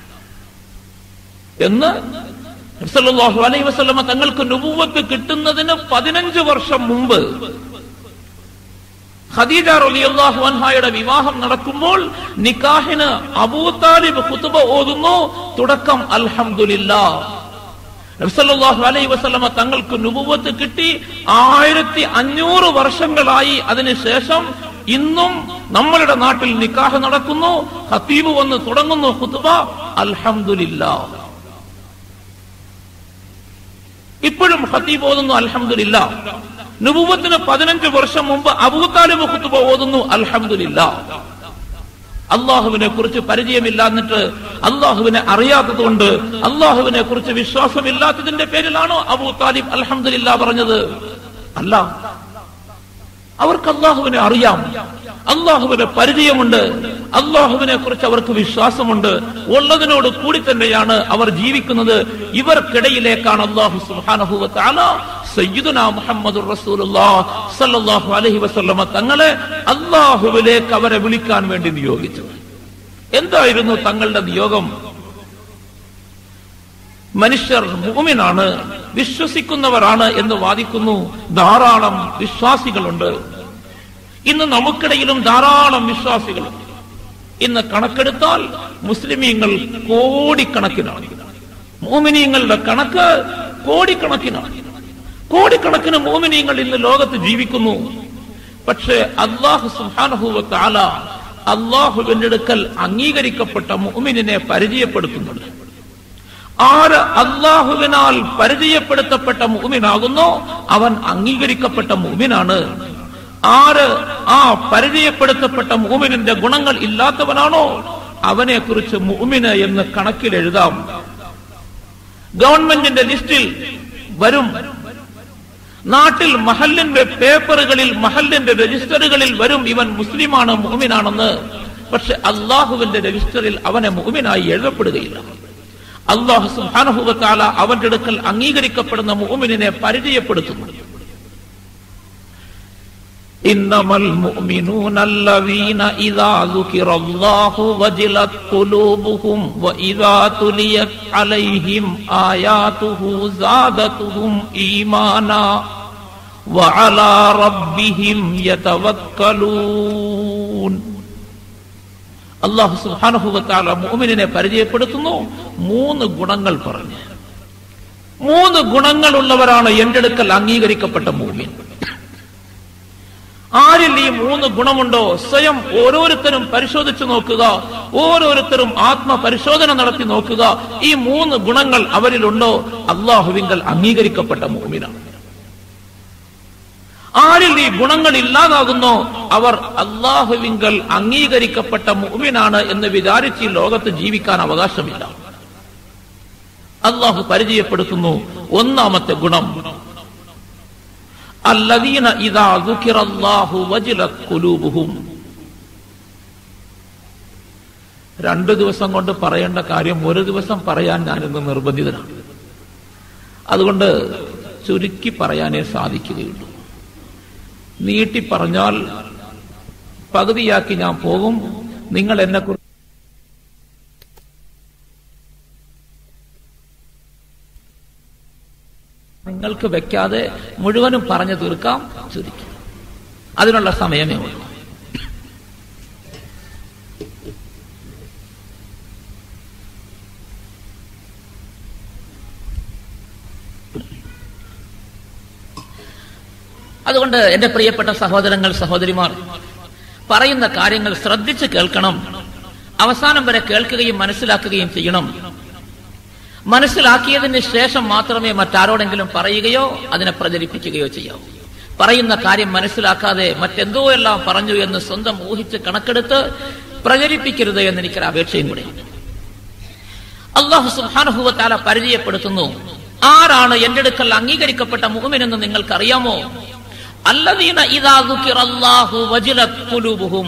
എന്ന് സല്ലല്ലാഹു അലൈഹി വസല്ലമ തങ്ങൾക്ക് നുബുവത്ത് കിട്ടുന്നതിന് പതിനഞ്ച് വർഷം മുമ്പ് ഖദീജ റളിയല്ലാഹു അൻഹായുടെ വിവാഹം നടക്കുമ്പോൾ നിക്കാഹിന് അബൂ താലിബ് ഖുതുബ ഓതുന്നു തുടക്കം അൽഹംദുലില്ലാ നബ്സല്ലാഹു അലൈഹി വസല്ലമ തങ്ങൾക്ക് നുബുവത്ത് കിട്ടി ആയിരത്തി അഞ്ഞൂറ് വർഷങ്ങളായി അതിനുശേഷം ഇന്നും നമ്മളുടെ നാട്ടിൽ നിക്കാഹ് നടക്കുന്നു ഹത്തീബ് വന്ന് തുടങ്ങുന്നു ഖുതുബ അൽഹംദുലില്ലാ ഇപ്പോഴും ഹത്തീബ് ഓതുന്നു അൽഹംദുലില്ല നുബുവത്തിന് പതിനഞ്ച് വർഷം മുമ്പ് അബൂതാലിബ് ഖുത്തുബ ഓതുന്നു അൽഹംദുലില്ല അള്ളാഹുവിനെ കുറിച്ച് പരിചയമില്ല എന്നിട്ട് അള്ളാഹുവിനെ അറിയാത്തത് കൊണ്ട് അള്ളാഹുവിനെ കുറിച്ച് വിശ്വാസമില്ലാത്തതിന്റെ പേരിലാണോ അബൂ താലിബ് അൽഹംദുലില്ല പറഞ്ഞത് അല്ല അവർക്ക് അള്ളാഹുവിനെ അറിയാം അള്ളാഹുവിനെ പരിചയമുണ്ട് അള്ളാഹുവിനെ കുറിച്ച് അവർക്ക് വിശ്വാസമുണ്ട് ഉള്ളതിനോട് കൂടി തന്നെയാണ് അവർ ജീവിക്കുന്നത് ഇവർക്കിടയിലേക്കാണ് അള്ളാഹു സുഹാനഹുവത്താല സയ്യിദുന മുഹമ്മദ് സല്ലല്ലാഹു അലൈഹി വസല്ലമ തങ്ങളെ അള്ളാഹുവിലേക്ക് അവരെ വിളിക്കാൻ വേണ്ടി നിയോഗിച്ചത് എന്തായിരുന്നു തങ്ങളുടെ നിയോഗം മനുഷ്യർ മുഅ്മിനാണ് വിശ്വസിക്കുന്നവരാണ് എന്ന് വാദിക്കുന്നു ധാരാളം വിശ്വാസികളുണ്ട് ഇന്ന് നമുക്കിടയിലും ധാരാളം വിശ്വാസികളുണ്ട് ഇന്ന് കണക്കെടുത്താൽ മുസ്ലിമീങ്ങൾ കോടിക്കണക്കിനാണ് മോമിനീങ്ങളുടെ കണക്ക് കോടിക്കണക്കിനാണ് കോടിക്കണക്കിന് മോമിനീങ്ങൾ ഇന്ന് ലോകത്ത് ജീവിക്കുന്നു പക്ഷേ അള്ളാഹു സുഹാനഹുവ താല അള്ളാഹുവിന്റെ അടുക്കൽ അംഗീകരിക്കപ്പെട്ട മുഅ്മിനിനെ പരിചയപ്പെടുത്തുന്നുണ്ട് ആര് അള്ളാഹുവിനാൽ പരിചയപ്പെടുത്തപ്പെട്ട മുഅ്മിനാകുന്നോ അവൻ അംഗീകരിക്കപ്പെട്ട മുഅ്മിനാണ് ആര് ആ പരിചയപ്പെടുത്തപ്പെട്ട മുഅ്മിനിന്റെ ഗുണങ്ങൾ ഇല്ലാത്തവനാണോ അവനെ കുറിച്ച് മുഅ്മിന് എന്ന് കണക്കിൽ എഴുതാം ഗവൺമെന്റിന്റെ ലിസ്റ്റിൽ വരും നാട്ടിൽ മഹലിന്റെ പേപ്പറുകളിൽ മഹലിന്റെ രജിസ്റ്ററുകളിൽ വരും ഇവൻ മുസ്ലിമാണ് മുഅ്മിനാണെന്ന് പക്ഷെ അള്ളാഹുവിന്റെ രജിസ്റ്ററിൽ അവനെ മുഅ്മിനായി എഴുതപ്പെടുകയില്ല അള്ളാഹു സുബ്ഹാനഹു അവന്റെ അടുക്കൽ അംഗീകരിക്കപ്പെടുന്ന മുഅ്മിനിനെ പരിചയപ്പെടുത്തുന്നു إنما المؤمنون الذين إذا ذكر الله وجلت قلوبهم وإذا تليت عليهم آياته زادتهم إيمانا وعلى ربهم يتوكلون അള്ളാഹു സുഹാനുഭവത്താല മോമിനെ പരിചയപ്പെടുത്തുന്നു മൂന്ന് ഗുണങ്ങൾ പറഞ്ഞ് മൂന്ന് ഗുണങ്ങളുള്ളവരാണ് എന്റെ അടുക്കൽ അംഗീകരിക്കപ്പെട്ട മൂമിൻ ആരിൽ ഈ മൂന്ന് ഗുണമുണ്ടോ സ്വയം ഓരോരുത്തരും പരിശോധിച്ചു നോക്കുക ഓരോരുത്തരും ആത്മപരിശോധന നടത്തി നോക്കുക ഈ മൂന്ന് ഗുണങ്ങൾ അവരിലുണ്ടോ അള്ളാഹുവിങ്കൽ അംഗീകരിക്കപ്പെട്ട മൂമിനാണ് ആരിൽ ഈ ഗുണങ്ങൾ ഇല്ലാതാകുന്നോ അവർ അള്ളാഹുവിങ്കൽ അംഗീകരിക്കപ്പെട്ട മുഅ്മിനാണ് എന്ന് വിചാരിച്ച് ഈ ലോകത്ത് ജീവിക്കാൻ അവകാശമില്ല അള്ളാഹു പരിചയപ്പെടുത്തുന്നു ഒന്നാമത്തെ ഗുണം അല്ലദീന ഇദാ ദുഖിറല്ലാഹു വജിലത് ഖുലൂബുഹും രണ്ടു ദിവസം കൊണ്ട് പറയേണ്ട കാര്യം ഒരു ദിവസം പറയാൻ ഞാനിന്ന് നിർബന്ധിതനാണ് അതുകൊണ്ട് ചുരുക്കി പറയാനേ സാധിക്കുകയുള്ളൂ നീട്ടി പറഞ്ഞാൽ പകുതിയാക്കി ഞാൻ പോകും നിങ്ങൾ എന്നെ കുറിച്ച് നിങ്ങൾക്ക് വെക്കാതെ മുഴുവനും പറഞ്ഞു തീർക്കാം ചുരുക്കി അതിനുള്ള സമയമേ ഉള്ളൂ അതുകൊണ്ട് എന്റെ പ്രിയപ്പെട്ട സഹോദരങ്ങൾ സഹോദരിമാർ പറയുന്ന കാര്യങ്ങൾ ശ്രദ്ധിച്ച് കേൾക്കണം അവസാനം വരെ കേൾക്കുകയും മനസ്സിലാക്കുകയും ചെയ്യണം മനസ്സിലാക്കിയതിന് ശേഷം മാത്രമേ മറ്റാരോടെങ്കിലും പറയുകയോ അതിനെ പ്രചരിപ്പിക്കുകയോ ചെയ്യാവൂ പറയുന്ന കാര്യം മനസ്സിലാക്കാതെ മറ്റെന്തോ എല്ലാം പറഞ്ഞു എന്ന് സ്വന്തം ഊഹിച്ച് കണക്കെടുത്ത് പ്രചരിപ്പിക്കരുത് എന്ന് എനിക്കൊരു അപേക്ഷയും കൂടെ അള്ളാഹു സുഹാനുഭവത്താല പരിചയപ്പെടുത്തുന്നു ആരാണ് എന്റെ അടുക്കൽ അംഗീകരിക്കപ്പെട്ട മുഹമിനെന്ന് നിങ്ങൾക്കറിയാമോ അല്ലദീന ഇദാ ദുഖിറല്ലാഹു വജിലത് ഖുലൂബുഹും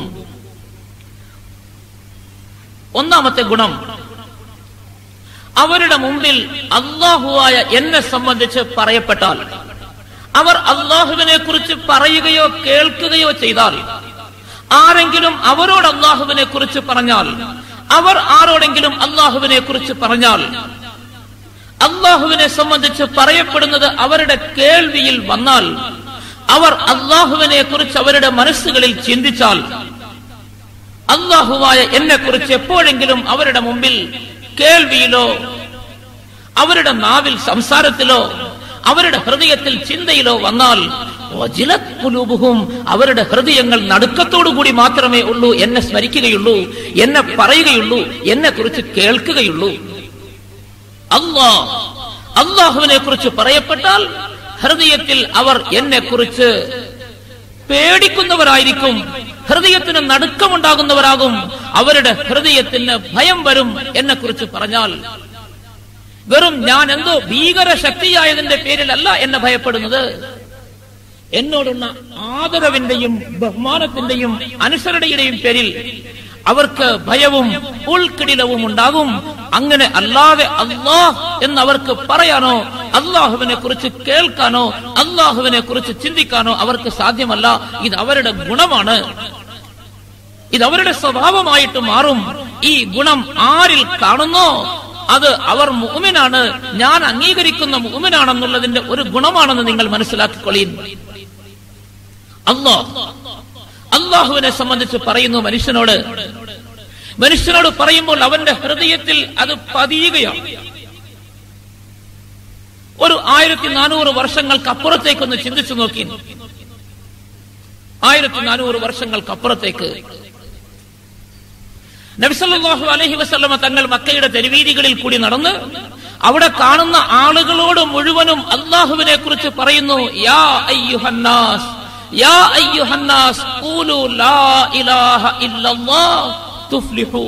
ഒന്നാമത്തെ ഗുണം അവരുടെ മുമ്പിൽ അള്ളാഹുവായ എന്നെ സംബന്ധിച്ച് പറയപ്പെട്ടാൽ അവർ അള്ളാഹുവിനെ കുറിച്ച് പറയുകയോ കേൾക്കുകയോ ചെയ്താൽ ആരെങ്കിലും അവരോട് അള്ളാഹുവിനെ കുറിച്ച് പറഞ്ഞാൽ അവർ ആരോടെങ്കിലും അള്ളാഹുവിനെ കുറിച്ച് പറഞ്ഞാൽ അള്ളാഹുവിനെ സംബന്ധിച്ച് പറയപ്പെടുന്നത് അവരുടെ കേൾവിയിൽ വന്നാൽ അവർ അള്ളാഹുവിനെ കുറിച്ച് അവരുടെ മനസ്സുകളിൽ ചിന്തിച്ചാൽ അള്ളാഹുവായ എന്നെ കുറിച്ച് എപ്പോഴെങ്കിലും അവരുടെ മുമ്പിൽ കേൾവിയിലോ അവരുടെ നാവിൽ സംസാരത്തിലോ അവരുടെ ഹൃദയത്തിൽ ചിന്തയിലോ വന്നാൽ കുലൂബുഹും അവരുടെ ഹൃദയങ്ങൾ നടുക്കത്തോടുകൂടി മാത്രമേ ഉള്ളൂ എന്നെ സ്മരിക്കുകയുള്ളൂ എന്നെ പറയുകയുള്ളൂ എന്നെ കുറിച്ച് കേൾക്കുകയുള്ളൂ അള്ളാ അള്ളാഹുവിനെ കുറിച്ച് പറയപ്പെട്ടാൽ ഹൃദയത്തിൽ അവർ എന്നെ കുറിച്ച് പേടിക്കുന്നവരായിരിക്കും ഹൃദയത്തിന് നടുക്കമുണ്ടാകുന്നവരാകും അവരുടെ ഹൃദയത്തിന് ഭയം വരും എന്നെ കുറിച്ച് പറഞ്ഞാൽ വെറും ഞാൻ എന്തോ ഭീകര ശക്തിയായതിന്റെ പേരിലല്ല എന്നെ ഭയപ്പെടുന്നത് എന്നോടുള്ള ആദരവിന്റെയും ബഹുമാനത്തിന്റെയും അനുസരണയുടെയും പേരിൽ അവർക്ക് ഭയവും ഉൾക്കിടിലവും ഉണ്ടാകും അങ്ങനെ അല്ലാതെ അള്ളാഹ് എന്നവർക്ക് പറയാനോ അള്ളാഹുവിനെ കുറിച്ച് കേൾക്കാനോ അള്ളാഹുവിനെ കുറിച്ച് ചിന്തിക്കാനോ അവർക്ക് സാധ്യമല്ല ഇത് അവരുടെ ഗുണമാണ് ഇത് അവരുടെ സ്വഭാവമായിട്ട് മാറും ഈ ഗുണം ആരിൽ കാണുന്നോ അത് അവർ മുഅ്മിനാണ് ഞാൻ അംഗീകരിക്കുന്ന മുഅ്മിനാണെന്നുള്ളതിന്റെ ഒരു ഗുണമാണെന്ന് നിങ്ങൾ മനസ്സിലാക്കിക്കൊള്ളീൻ അള്ളാഹ് അള്ളാഹുവിനെ സംബന്ധിച്ച് പറയുന്നു മനുഷ്യനോട് മനുഷ്യനോട് പറയുമ്പോൾ അവന്റെ ഹൃദയത്തിൽ അത് പതിയുകയാണ് ഒരു ആയിരത്തി നാനൂറ് വർഷങ്ങൾക്ക് അപ്പുറത്തേക്കൊന്ന് ചിന്തിച്ചു നോക്കി ആയിരത്തി നാനൂറ് വർഷങ്ങൾക്ക് അപ്പുറത്തേക്ക് നബിസല്ലാഹു അലഹി വസ്ലമ തങ്ങൾ മക്കയുടെ തെരുവീതികളിൽ കൂടി നടന്ന് അവിടെ കാണുന്ന ആളുകളോട് മുഴുവനും അള്ളാഹുവിനെ കുറിച്ച് പറയുന്നു യാ അയ്യുഹന്നാസ് യാ അയ്യുഹന്നാസ് ഖൂലു ലാ ഇലാഹ ഇല്ലല്ലാഹ് തുഫ്ലിഹു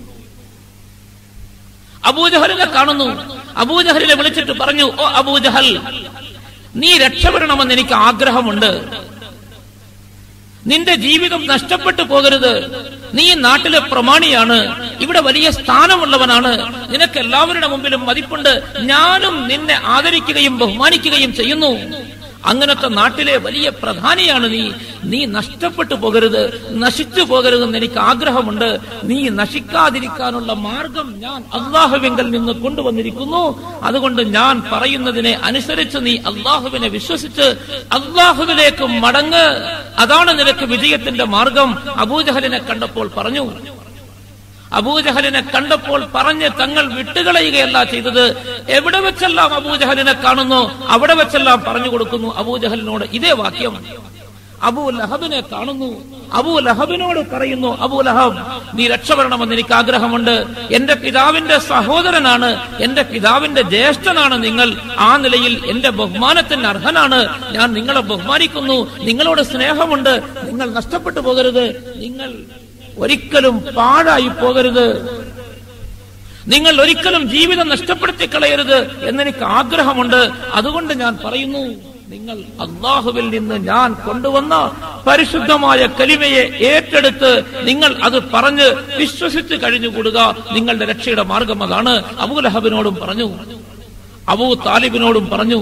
അബൂജഹലിനെ കാണുന്നു അബൂജഹലിനെ വിളിച്ചിട്ട് പറഞ്ഞു ഓ അബൂജഹൽ നീ രക്ഷപ്പെടണമെന്ന് എനിക്ക് ആഗ്രഹമുണ്ട് നിന്റെ ജീവിതം നഷ്ടപ്പെട്ടു പോകരുത് നീ ഈ നാട്ടിലെ പ്രമാണിയാണ് ഇവിടെ വലിയ സ്ഥാനമുള്ളവനാണ് നിനക്ക് എല്ലാവരുടെ മുമ്പിലും മതിപ്പുണ്ട് ഞാനും നിന്നെ ആദരിക്കുകയും ബഹുമാനിക്കുകയും ചെയ്യുന്നു അങ്ങനത്തെ നാട്ടിലെ വലിയ പ്രധാനിയാണ് നീ നീ നഷ്ടപ്പെട്ടു പോകരുത് നശിച്ചു പോകരുതെന്ന് എനിക്ക് ആഗ്രഹമുണ്ട് നീ നശിക്കാതിരിക്കാനുള്ള മാർഗം ഞാൻ അള്ളാഹുവിങ്കൽ നിന്ന് കൊണ്ടുവന്നിരിക്കുന്നു അതുകൊണ്ട് ഞാൻ പറയുന്നതിനെ അനുസരിച്ച് നീ അള്ളാഹുവിനെ വിശ്വസിച്ച് അള്ളാഹുവിലേക്ക് മടങ്ങ് അതാണ് നിനക്ക് വിജയത്തിന്റെ മാർഗം അബൂജഹലിനെ കണ്ടപ്പോൾ പറഞ്ഞു അബൂജഹലിനെ കണ്ടപ്പോൾ പറഞ്ഞ് തങ്ങൾ വിട്ടുകളയുകയല്ല ചെയ്തത് എവിടെ വെച്ചെല്ലാം അബൂജഹലിനെ കാണുന്നു അവിടെ വെച്ചെല്ലാം പറഞ്ഞു കൊടുക്കുന്നു അബൂജഹലിനോട് ഇതേ വാക്യം അബൂ ലഹബിനെ കാണുന്നു അബൂ ലഹബിനോട് പറയുന്നു അബൂ ലഹബ് നീ രക്ഷപ്പെടണമെന്ന് എനിക്ക് ആഗ്രഹമുണ്ട് എന്റെ പിതാവിന്റെ സഹോദരനാണ് എന്റെ പിതാവിന്റെ ജ്യേഷ്ഠനാണ് നിങ്ങൾ ആ നിലയിൽ എന്റെ ബഹുമാനത്തിന് അർഹനാണ് ഞാൻ നിങ്ങളെ ബഹുമാനിക്കുന്നു നിങ്ങളോട് സ്നേഹമുണ്ട് നിങ്ങൾ നഷ്ടപ്പെട്ടു പോകരുത് നിങ്ങൾ ഒരിക്കലും പാഴായി പോകരുത് നിങ്ങൾ ഒരിക്കലും ജീവിതം നഷ്ടപ്പെടുത്തി കളയരുത് എന്നെനിക്ക് ആഗ്രഹമുണ്ട് അതുകൊണ്ട് ഞാൻ പറയുന്നു നിങ്ങൾ അള്ളാഹുവിൽ നിന്ന് ഞാൻ കൊണ്ടുവന്ന പരിശുദ്ധമായ കലിമയെ ഏറ്റെടുത്ത് നിങ്ങൾ അത് പറഞ്ഞ് വിശ്വസിച്ച് കഴിഞ്ഞുകൂടുക നിങ്ങളുടെ രക്ഷയുടെ മാർഗം അതാണ് അബൂലഹബിനോടും പറഞ്ഞു അബൂ താലിബിനോടും പറഞ്ഞു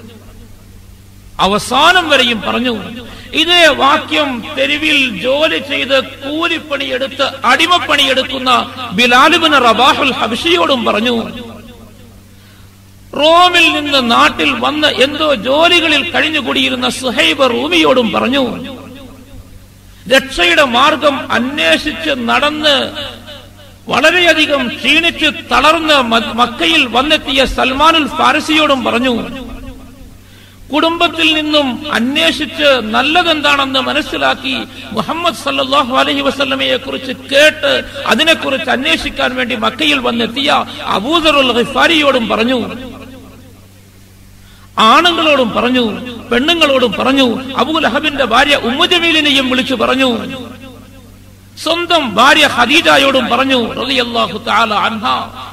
അവസാനം വരെയും പറഞ്ഞു ഇതേ വാക്യം തെരുവിൽ ജോലി ചെയ്ത് കൂലിപ്പണിയെടുത്ത് അടിമപ്പണിയെടുക്കുന്ന ബിലാലുബിന് റബാഹുൽ ഹബിഷിയോടും പറഞ്ഞു റോമിൽ നിന്ന് നാട്ടിൽ വന്ന് എന്തോ ജോലികളിൽ കഴിഞ്ഞുകൂടിയിരുന്ന സുഹൈബ് റൂമിയോടും പറഞ്ഞു രക്ഷയുടെ മാർഗം അന്വേഷിച്ച് നടന്ന് വളരെയധികം ക്ഷീണിച്ച് തളർന്ന് മക്കയിൽ വന്നെത്തിയ സൽമാനുൽ ഫാരസിയോടും പറഞ്ഞു കുടുംബത്തിൽ നിന്നും അന്വേഷിച്ച് നല്ലതെന്താണെന്ന് മനസ്സിലാക്കി മുഹമ്മദ് സല്ലാഹു അലഹി വസ്ലമയെ കുറിച്ച് കേട്ട് അതിനെക്കുറിച്ച് അന്വേഷിക്കാൻ വേണ്ടി മക്കയിൽ വന്നെത്തിയ അബൂദറുൽ ഖിഫാരിയോടും പറഞ്ഞു ആണുങ്ങളോടും പറഞ്ഞു പെണ്ണുങ്ങളോടും പറഞ്ഞു അബൂൽ അഹബിന്റെ ഭാര്യ ഉമ്മുജമീലിനെയും വിളിച്ചു പറഞ്ഞു സ്വന്തം ഭാര്യ ഖദീജയോടും പറഞ്ഞു റളിയല്ലാഹു തആല അൻഹ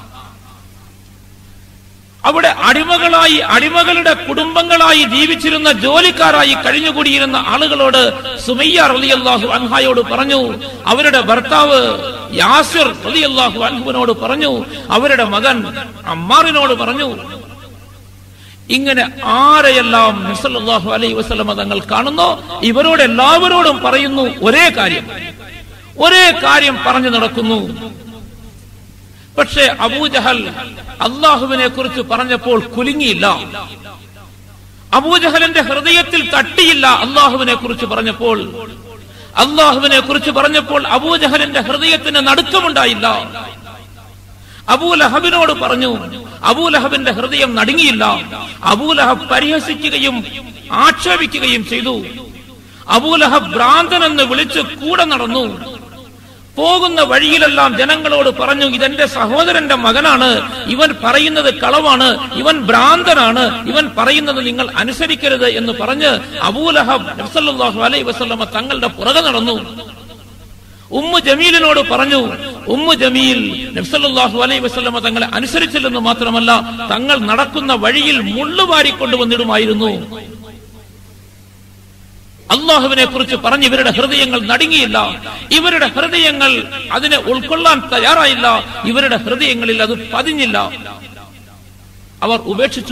അവിടെ അടിമകളായി അടിമകളുടെ കുടുംബങ്ങളായി ജീവിച്ചിരുന്ന ജോലിക്കാരായി കഴിഞ്ഞുകൂടിയിരുന്ന ആളുകളോട് സുമയ്യ റളിയല്ലാഹു അൻഹായോട് പറഞ്ഞു അവരുടെ ഭർത്താവ് യാസിർ റളിയല്ലാഹു അൻഹുവിനോട് പറഞ്ഞു അവരുടെ മകൻ അമ്മാറിനോട് പറഞ്ഞു ഇങ്ങനെ ആരെയെല്ലാം നസല്ലാഹു അലൈഹി വസല്ലമ തങ്ങൾ കാണുന്നോ ഇവരോട് എല്ലാവരോടും പറയുന്നു ഒരേ കാര്യം ഒരേ കാര്യം പറഞ്ഞു നടക്കുന്നു പക്ഷേ അബൂജഹൽ അള്ളാഹുവിനെ കുറിച്ച് പറഞ്ഞപ്പോൾ കുലുങ്ങിയില്ല അബൂജഹലിന്റെ ഹൃദയത്തിൽ തട്ടിയില്ല അള്ളാഹുവിനെ കുറിച്ച് പറഞ്ഞപ്പോൾ അള്ളാഹുവിനെ കുറിച്ച് പറഞ്ഞപ്പോൾ അബൂജഹലിന്റെ ഹൃദയത്തിന് നടുക്കമുണ്ടായില്ല അബൂലഹബിനോട് പറഞ്ഞു അബൂലഹബിന്റെ ഹൃദയം നടുങ്ങിയില്ല അബൂലഹബ് പരിഹസിക്കുകയും ആക്ഷേപിക്കുകയും ചെയ്തു അബൂലഹബ് ഭ്രാന്തനെന്ന് വിളിച്ച് കൂടെ നടന്നു പോകുന്ന വഴിയിലെല്ലാം ജനങ്ങളോട് പറഞ്ഞു ഇതെന്റെ സഹോദരന്റെ മകനാണ് ഇവൻ പറയുന്നത് കളവാണ് ഇവൻ ഭ്രാന്തനാണ് ഇവൻ പറയുന്നത് നിങ്ങൾ അനുസരിക്കരുത് എന്ന് പറഞ്ഞ് അബൂലഹബ് നബ്സല്ലാഹു അലൈ വസ്ലമ തങ്ങളുടെ പുറകെ നടന്നു ഉമ്മു ജമീലിനോട് പറഞ്ഞു ഉമ്മു ജമീൽ നബ്സല്ലാഹു അലൈ വസ്ലമ തങ്ങളെ അനുസരിച്ചില്ലെന്ന് മാത്രമല്ല തങ്ങൾ നടക്കുന്ന വഴിയിൽ മുള്ളുവാരി കൊണ്ടുവന്നിടുമായിരുന്നു അള്ളാഹുവിനെ കുറിച്ച് പറഞ്ഞ് ഇവരുടെ ഹൃദയങ്ങൾ നടുങ്ങിയില്ല ഇവരുടെ ഹൃദയങ്ങൾ അതിനെ ഉൾക്കൊള്ളാൻ തയ്യാറായില്ല ഇവരുടെ ഹൃദയങ്ങളിൽ അത് പതിഞ്ഞില്ല അവർ ഉപേക്ഷിച്ചു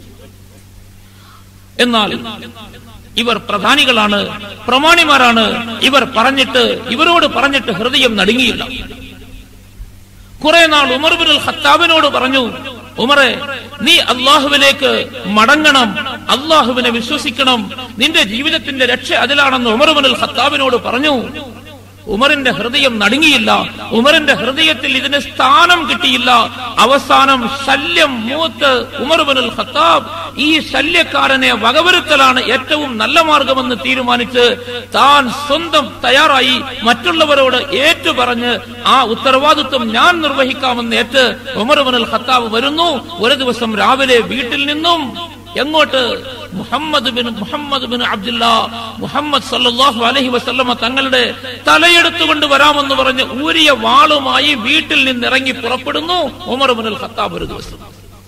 എന്നാൽ ഇവർ പ്രധാനികളാണ് പ്രമാണിമാരാണ് ഇവർ പറഞ്ഞിട്ട് ഇവരോട് പറഞ്ഞിട്ട് ഹൃദയം നടുങ്ങിയില്ല കുറെ നാൾ ഉമർബിനുൽ ഖത്താബിനോട് പറഞ്ഞു ഉമറെ നീ അള്ളാഹുവിലേക്ക് മടങ്ങണം അള്ളാഹുവിനെ വിശ്വസിക്കണം നിന്റെ ജീവിതത്തിന്റെ രക്ഷ അതിലാണെന്ന് ഉമർബിനുൽ ഖത്താബിനോട് പറഞ്ഞു ഉമറിന്റെ ഹൃദയം നടുങ്ങിയില്ല ഉമറിന്റെ ഹൃദയത്തിൽ ഇതിന് സ്ഥാനം കിട്ടിയില്ല അവസാനം ശല്യം മൂത്ത് ഉമർബിനുൽ ഖത്താബ് ഈ ശല്യക്കാരനെ വകവരുത്തലാണ് ഏറ്റവും നല്ല മാർഗമെന്ന് തീരുമാനിച്ച് താൻ സ്വന്തം തയ്യാറായി മറ്റുള്ളവരോട് ഏറ്റു പറഞ്ഞ് ആ ഉത്തരവാദിത്വം ഞാൻ നിർവഹിക്കാമെന്ന് ഏറ്റ് ഉമർബിനുൽ ഖത്താബ് വരുന്നു ഒരു ദിവസം രാവിലെ വീട്ടിൽ നിന്നും എങ്ങോട്ട് മുഹമ്മദ് ബിൻ മുഹമ്മദ് ബിൻ അബ്ദുല്ല മുഹമ്മദ് സല്ലല്ലാഹു അലൈഹി വസല്ലമ തങ്ങളുടെ തലയെടുത്തുകൊണ്ട് വരാമെന്ന് പറഞ്ഞ് ഊരിയ വാളുമായി വീട്ടിൽ നിന്ന് ഇറങ്ങി പുറപ്പെടുന്നു ഉമർ ബിൻ ഖത്താബ് ഒരു ദിവസം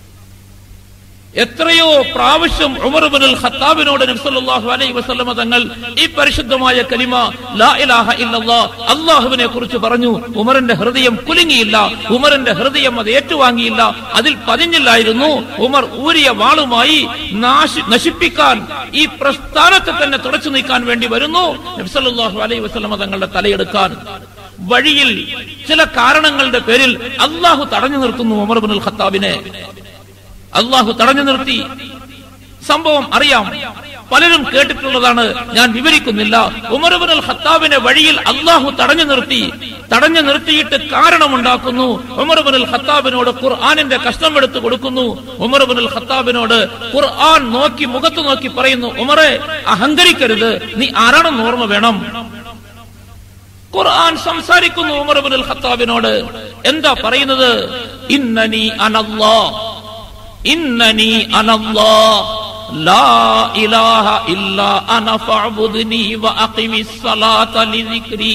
എത്രയോ പ്രാവശ്യം ഉമർ ബിൻ ഖത്താബിനോട് നബ്സല്ലാഹു അലൈഹി വസല്ലമ തങ്ങൾ ഈ പരിശുദ്ധമായ കലിമ ലാ ഇലാഹ ഇല്ലല്ലാഹ് അള്ളാഹുവിനെ കുറിച്ച് പറഞ്ഞു ഉമറിന്റെ ഹൃദയം കുലുങ്ങിയില്ല ഉമറിന്റെ ഹൃദയം അത് ഏറ്റുവാങ്ങിയില്ല അതിൽ പതിഞ്ഞില്ലായിരുന്നു ഉമർ ഊരിയ വാളുമായി നാശി നശിപ്പിക്കാൻ ഈ പ്രസ്ഥാനത്തെ തന്നെ തുടച്ചു നീക്കാൻ വേണ്ടി വരുന്നു നബ്സല്ലാഹു അലൈഹി വസല്ലമ തങ്ങളുടെ തലയെടുക്കാൻ വഴിയിൽ ചില കാരണങ്ങളുടെ പേരിൽ അള്ളാഹു തടഞ്ഞു നിർത്തുന്നു ഉമർ ബിൻ ഖത്താബിനെ അള്ളാഹു തടഞ്ഞു നിർത്തി സംഭവം അറിയാം പലരും കേട്ടിട്ടുള്ളതാണ് ഞാൻ വിവരിക്കുന്നില്ല ഉമർബുൽ ഖത്താബിനെ വഴിയിൽ അള്ളാഹു തടഞ്ഞു നിർത്തി തടഞ്ഞു നിർത്തിയിട്ട് കാരണമുണ്ടാക്കുന്നു ഉമർബുൽ ഖത്താബിനോട് ഖുർആാനിന്റെ കഷ്ടം എടുത്തു കൊടുക്കുന്നു ഉമർബുൽ ഖത്താബിനോട് ഖുർആൻ നോക്കി മുഖത്ത് നോക്കി പറയുന്നു ഉമറെ അഹങ്കരിക്കരുത് നീ ആരാണെന്ന് ഓർമ്മ വേണം ഖുർആൻ സംസാരിക്കുന്നു ഉമർബുൽ ഖത്താബിനോട് എന്താ പറയുന്നത് ഇന്നനി അനല്ലാ ഇന്നനി അനല്ലാ ലാ ഇലാഹ ഇല്ലാ അന ഫഅബ്ദുനി വഅഖിമിസ് സലാത ലിദിക്രി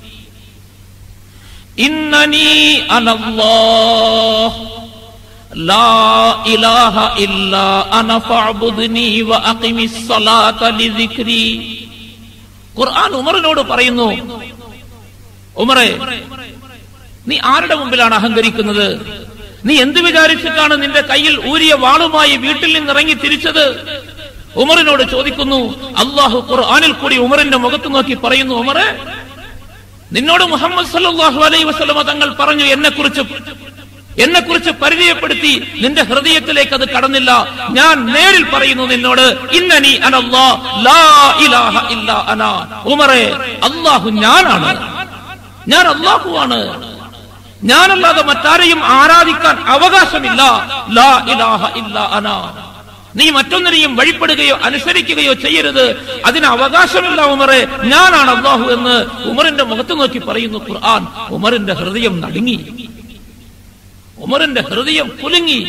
ഇന്നനി അനല്ലാ ലാ ഇലാഹ ഇല്ലാ അന ഫഅബ്ദുനി വഅഖിമിസ് സലാത ലിദിക്രി ഖുർആൻ ഉമറിനോട് പറയുന്നു ഉമറെ നീ ആരുടെ മുമ്പിലാണ് അഹങ്കരിക്കുന്നത് നീ എന്ത് വിചാരിച്ചിട്ടാണ് നിന്റെ കയ്യിൽ ഊരിയ വാളുമായി വീട്ടിൽ നിന്ന് ഇറങ്ങി തിരിച്ചത് ഉമറിനോട് ചോദിക്കുന്നു അള്ളാഹു ഖുർആാനിൽ കൂടി ഉമറിന്റെ മുഖത്ത് നോക്കി പറയുന്നു ഉമറെ നിന്നോട് മുഹമ്മദ് സല്ലാഹു അലൈ വസ്ലമ തങ്ങൾ പറഞ്ഞു എന്നെ കുറിച്ച് എന്നെ കുറിച്ച് പരിചയപ്പെടുത്തി നിന്റെ ഹൃദയത്തിലേക്ക് അത് കടന്നില്ല ഞാൻ നേരിൽ പറയുന്നു നിന്നോട് ഇന്നനി അനല്ലാ ലാ ഇലാഹ ഇല്ല അന ഉമറെ അള്ളാഹു ഞാനാണ് ഞാൻ അള്ളാഹുവാണ് ഞാനല്ലാതെ മറ്റാരെയും ആരാധിക്കാൻ അവകാശമില്ല ലാ ഇലാഹ ഇല്ല അന നീ മറ്റൊന്നിനെയും വഴിപ്പെടുകയോ അനുസരിക്കുകയോ ചെയ്യരുത് അതിന് അവകാശമില്ല ഉമറെ ഞാനാണ് അള്ളാഹു എന്ന് ഉമറിന്റെ മുഖത്ത് നോക്കി പറയുന്നു ഖുർആൻ ഉമറിന്റെ ഹൃദയം നടുങ്ങി ഉമറിന്റെ ഹൃദയം കുലുങ്ങി